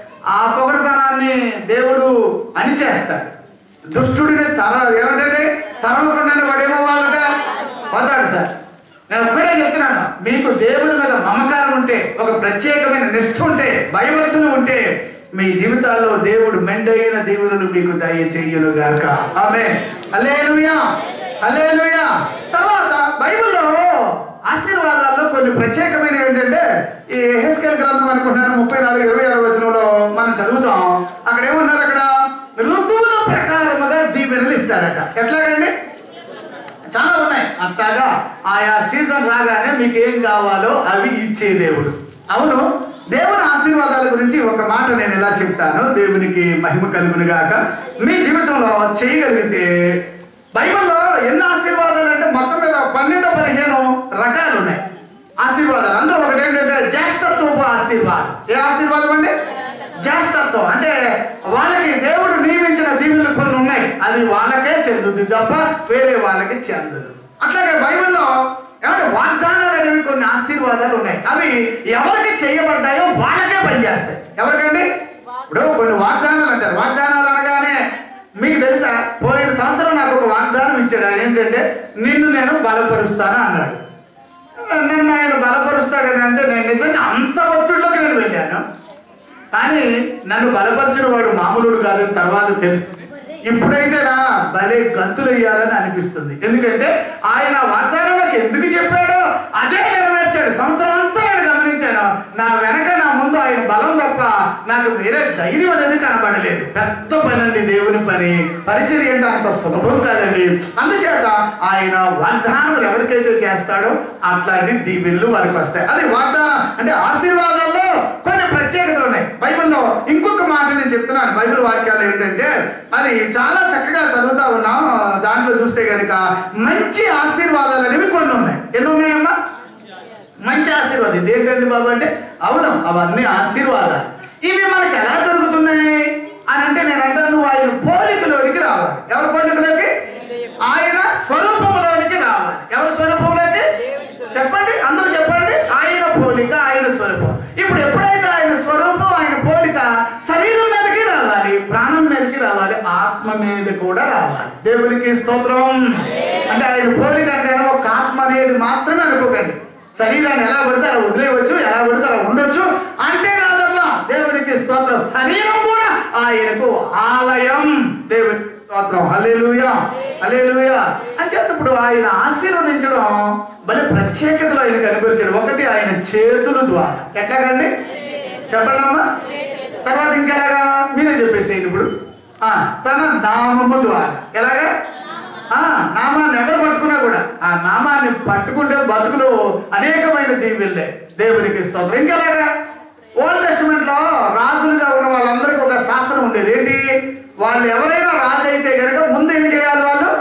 S1: ఆ పొగడతనాన్ని దేవుడు అణిచేస్తాడు దుష్టుడిని తర ఏమంటే తరమకుండానే వాడేమో వాళ్ళట పోతాడు సార్ నేను ఒక్కడే చెప్తున్నాను మీకు దేవుని మీద మమకారం ఉంటే ఒక ప్రత్యేకమైన నిష్ఠ ఉంటే భయభక్తులు ఉంటే మీ జీవితాల్లో దేవుడు మెండైన దేవుడు మీకు దయచేయును గాక ఆమె అలేలుయా అలేలుయా తర్వాత బైబిల్లో ఆశీర్వాదాల్లో కొన్ని ప్రత్యేకమైన ఏంటంటే ఈ హెస్కేల్ గ్రంథం అనుకుంటున్నాను ముప్పై నాలుగు ఇరవై ఆరు వచనంలో మనం చదువుతాం అక్కడ ఏమన్నారు అక్కడ ఋతువుల ప్రకారముగా దీవెనలు ఇస్తారట ఎట్లాగండి చాలా ఉన్నాయి అట్లాగా ఆయా సీజన్ రాగానే మీకు ఏం కావాలో అవి ఇచ్చే దేవుడు అవును దేవుని ఆశీర్వాదాల గురించి ఒక మాట నేను ఎలా చెప్తాను దేవునికి మహిమ కలుగును గాక మీ జీవితంలో చేయగలిగితే బైబిల్లో ఎన్ని ఆశీర్వాదాలు అంటే మొత్తం మీద పన్నెండు పదిహేను రకాలు ఉన్నాయి ఆశీర్వాదాలు అందులో ఒకటి ఏంటంటే జ్యేష్ఠత్వపు ఆశీర్వాదం ఏ ఆశీర్వాదం అండి జ్యేష్ఠత్వం అంటే వాళ్ళకి దేవుడు నియమించిన దీవులు కొన్ని ఉన్నాయి అది వాళ్ళకే చెందుతుంది తప్ప వేరే వాళ్ళకి చెందదు అట్లాగే బైబిల్లో ఏమంటే వాగ్దానాలు అనేవి కొన్ని ఆశీర్వాదాలు ఉన్నాయి అవి ఎవరికి చేయబడ్డాయో వాళ్ళకే పనిచేస్తాయి ఎవరికండి ఇప్పుడు కొన్ని వాగ్దానాలు అంటారు వాగ్దానాలు అనగానే మీకు తెలుసా పోయిన సంవత్సరం నాకు ఒక వాగ్దానం ఇచ్చాడు ఆయన ఏంటంటే నిన్ను నేను బలపరుస్తాను అన్నాడు నన్ను ఆయన బలపరుస్తాడని అంటే నేను నిజంగా అంత ఒత్తిడిలోకి నేను వెళ్ళాను కానీ నన్ను బలపరిచిన వాడు మామూలుడు కాదు తర్వాత తెలుస్తుంది ఇప్పుడైతే నా భలే గంతులు వేయాలని అనిపిస్తుంది ఎందుకంటే ఆయన వాగ్దానంలోకి ఎందుకు చెప్పాడో అదే నెరవేర్చాడు సంవత్సరం అంతా నేను గమనించాను నా వెనక నా ముందు ఆయన బలం తప్ప నాకు వేరే ధైర్యం అనేది కనబడలేదు పెద్ద పని అండి దేవుని పని పరిచర్య అంటే అంత సులభం కాదండి అందుచేత ఆయన వాగ్దానాలు ఎవరికైతే చేస్తాడో అట్లాంటి దీవెనలు వారికి వస్తాయి అది వాగ్దానం అంటే ఆశీర్వాదాల్లో కొన్ని ప్రత్యేకతలు ఉన్నాయి బైబిల్లో ఇంకొక మాట నేను చెప్తున్నాను బైబిల్ వాక్యాలు ఏంటంటే అది చాలా చక్కగా చదువుతా ఉన్నాం దాంట్లో చూస్తే కనుక మంచి ఆశీర్వాదాలు అనేవి కొన్ని ఉన్నాయి ఎన్ని ఉన్నాయమ్మా మంచి ఆశీర్వాదం ఇది ఏంటండి బాబు అంటే అవును అవన్నీ ఆశీర్వాదాలు ఇవి మనకి ఎలా దొరుకుతున్నాయి అని అంటే నేను అంటాను నువ్వు ఆయన పోలికలోనికి రావాలి ఎవరి పోలికలోకి ఆయన స్వరూపంలోనికి రావాలి ఎవరి స్వరూపంలోకి చెప్పండి అందరూ చెప్పండి ఆయన పోలిక ఆయన స్వరూపం ఇప్పుడు ఎప్పుడైతే ఆయన స్వరూపం ఆయన పోలిక శరీరం మీదకి రావాలి ప్రాణం మీదకి రావాలి ఆత్మ మీద కూడా రావాలి దేవునికి స్తోత్రం అంటే ఆయన పోలిక అంటే ఒక ఆత్మ అనేది మాత్రమే అనుకోకండి శరీరాన్ని ఎలా పడితే అలా వదిలేయవచ్చు ఎలా పడితే అలా ఉండొచ్చు అంతేకాదమ్మా దేవునికి స్తోత్రం శరీరం కూడా ఆయనకు ఆలయం దేవునికి స్తోత్రం హల్లెలూయా హల్లెలూయా అని చెప్పినప్పుడు ఆయన ఆశీర్వదించడం మరి ప్రత్యేకతలో ఆయన కనిపించాడు ఒకటి ఆయన చేతుల ద్వారా ఎట్లాగండి చెప్పండి అమ్మా తర్వాత ఇంకెలాగా మీరే చెప్పేసేయండి ఇప్పుడు ఆ, తన నామము ద్వారా ఎలాగా ఆ నామాన్ని ఎవరు పట్టుకున్నా కూడా ఆ నామాన్ని పట్టుకుంటే బతుకులు అనేకమైన దీవెళ్ళే దేవునికి స్తోత్రం ఇంకెలాగా ఓల్డ్ టెస్టిమెంట్ లో రాజులుగా ఉన్న వాళ్ళందరికీ ఒక శాసనం ఉండేది ఏంటి వాళ్ళు ఎవరైనా రాజు అయితే కనుక ముందు ఏం చేయాలి వాళ్ళు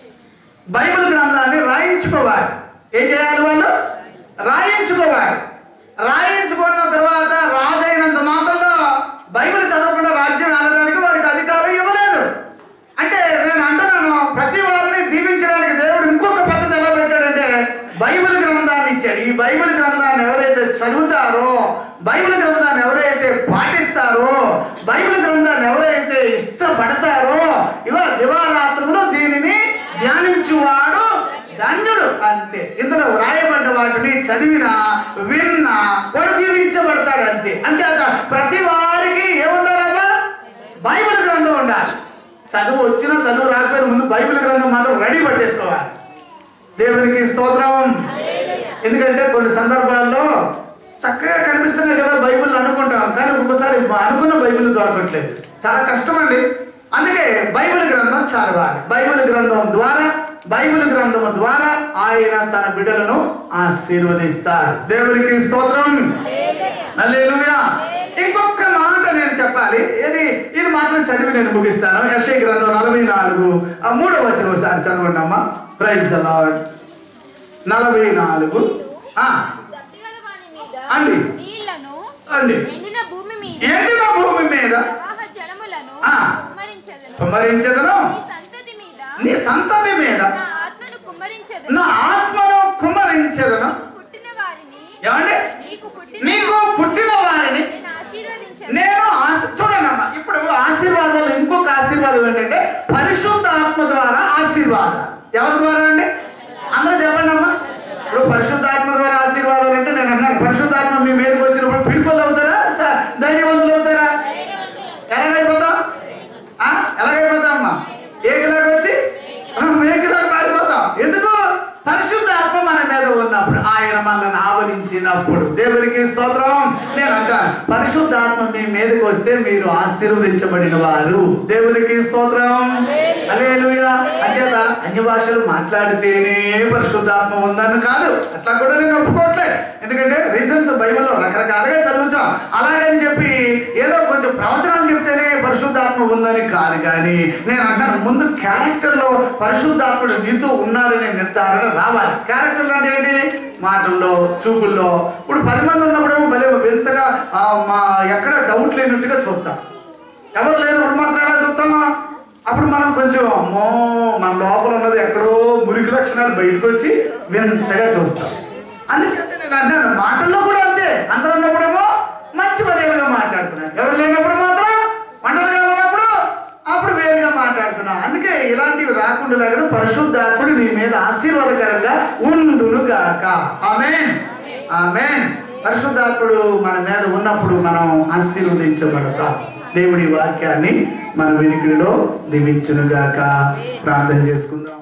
S1: బైబిల్ గ్రంథాన్ని రాయించుకోవాలి ఏం చేయాలి వాళ్ళు రాయించుకోవాలి రాయించుకున్న తర్వాత రాజు అయినంత మాత్రంలో బైబిల్ చదవకుండా రాజ్యం ఆడడానికి వాడికి అధికారం ఇవ్వలేదు అంటే నేను అంటున్నాను ప్రతి వారిని దీవించడానికి దేవుడు ఇంకొక పద్ధతి ఎలా పెట్టాడంటే బైబిల్ గ్రంథాన్ని ఇచ్చాడు ఈ బైబిల్ గ్రంథాన్ని ఎవరైతే చదువుతారో బైబిల్ గ్రంథాన్ని ఎవరైతే పాటిస్తారో బైబిల్ గ్రంథాన్ని ఎవరైతే ఇష్టపడతారో ఇవా దివారాత్రులు దీనిని ధ్యానించువాడు ధన్యుడు అంతే ఇందులో వ్రాయబడ్డ వాటిని చదివినా విన్నా వాడు దీవించబడతాడు అంతే అంచేత ప్రతి వారికి ఏముండాలమ్మా బైబిల్ గ్రంథం ఉండాలి చదువు వచ్చినా చదువు రాకపోయినా ముందు బైబిల్ గ్రంథం మాత్రం రెడీ పట్టేసుకోవాలి దేవునికి స్తోత్రం ఎందుకంటే కొన్ని సందర్భాల్లో చక్కగా కనిపిస్తున్నాయి కదా బైబిల్ అనుకుంటాం కానీ ఒక్కొక్కసారి అనుకున్న బైబిల్ దొరకట్లేదు చాలా కష్టం అండి అందుకే బైబిల్ గ్రంథం చదవాలి బైబిల్ గ్రంథం ద్వారా బైబిల్ గ్రంథం ద్వారా ఆయన తన బిడ్డలను ఆశీర్వదిస్తాడు దేవునికి స్తోత్రం హల్లెలూయా ఇంకొక మాట నేను చెప్పాలి ఇది ఇది మాత్రం చదివి నేను ముగిస్తాను యశయ గ్రంథం నలభై నాలుగు ఆ మూడవ వచ్చిన ఒకసారి చదవండి అమ్మా ప్రైజ్ ద లార్డ్ నలభై నాలుగు ఆ,
S5: దప్పిగల వాని మీద
S1: అండి.
S5: నీళ్లను
S1: అండి
S5: ఎండిన భూమి మీద
S1: ఎండిన భూమి మీద
S5: ప్రవాహ జలములను
S1: ఆ.
S5: కుమ్మరించదను
S1: కుమ్మరించదను
S5: నీ సంతతి మీద
S1: నీ సంతతి మీద
S5: నా ఆత్మను కుమ్మరించదను
S1: నా ఆత్మను కుమ్మరించదను
S5: పుట్టిన వారిని
S1: ఏమండి
S5: నీకు పుట్టిన
S1: నీకు పుట్టిన వారిని
S5: నేను ఆశీర్వదించను
S1: నేను ఆశ- చూడండమ్మా ఇప్పుడు ఆశీర్వాదాలు ఇంకొక ఆశీర్వాదం ఏంటంటే పరిశుద్ధ ఆత్మ ద్వారా ఆశీర్వాదం ఎవరి ద్వారా అండి అందరూ చెప్పండి అమ్మా ఇప్పుడు పరిశుద్ధాత్మ ద్వారా ఆశీర్వాదాలు అంటే నేను అన్నాను పరిశుద్ధాత్మ మీ మీదకి వచ్చినప్పుడు పిలుపులు అవుతారా స- ధైర్యవంతులు అవుతారా ఎలాగైపోతాం ఆ? ఎలాగైపోతాం అమ్మా ఏకలాగా వచ్చి ఆ, మేకలాగా మారిపోతాం ఎందుకు పరిశుద్ధ ఆత్మ మన మీద ఉన్నప్పుడు ఆయన మనల్ని ఆవరించినప్పుడు దేవునికి స్తోత్రం నేను అంటాను పరిశుద్ధ ఆత్మ మీ మీదకి వస్తే మీరు ఆశీర్వదించబడిన వారు దేవునికి స్తోత్రం అలేలుయా అంచేత అన్య భాషలు మాట్లాడితేనే పరిశుద్ధాత్మ ఉందని కాదు అట్లా కూడా నేను ఒప్పుకోవట్లే ఎందుకంటే రీజన్స్ బైబిల్లో రకరకాలుగా చదువుతాం అలాగని చెప్పి ఏదో కొంచెం ప్రవచనాలు చెప్తేనే పరిశుద్ధాత్మ ఉందని కాదు కానీ నేను అంటాను ముందు క్యారెక్టర్ లో పరిశుద్ధాత్ముడు నీతో ఉన్నాడనే నిర్ధారణ రావాలి క్యారెక్టర్ అంటే ఏంటి మాటల్లో చూపుల్లో ఇప్పుడు పది మంది ఉన్నప్పుడు భలే వింతగా ఆ, మా ఎక్కడ డౌట్ లేనట్టుగా చూస్తాం ఎవరు లేనప్పుడు మాత్రం ఎలా చూస్తామా అప్పుడు మనం కొంచెం అమ్మో మన లోపల ఉన్నది ఎక్కడో మురికి లక్షణాలు బయటకు వచ్చి వింతగా చూస్తాం అందుచేత నేను అంటాను మాటల్లో కూడా అంతే అందరూ ఉన్నప్పుడేమో మంచి మర్యాదగా మాట్లాడుతున్నాను ఎవరు లేనప్పుడు మాత్రం ఒంటరిగా ఉన్నప్పుడు అప్పుడు వేరుగా మాట్లాడుతున్నా అందుకే ఇలాంటివి రాకుండా లాగా పరిశుద్ధాత్ముడు నీ మీద ఆశీర్వాదకరంగా ఉండును గాక ఆమేన్ ఆమేన్ పరిశుద్ధాత్ముడు మన మీద ఉన్నప్పుడు మనం ఆశీర్వదించబడతాం దేవుడి వాక్యాన్ని మన వెనుకలో దీవించును గాక ప్రార్థన చేసుకుందాం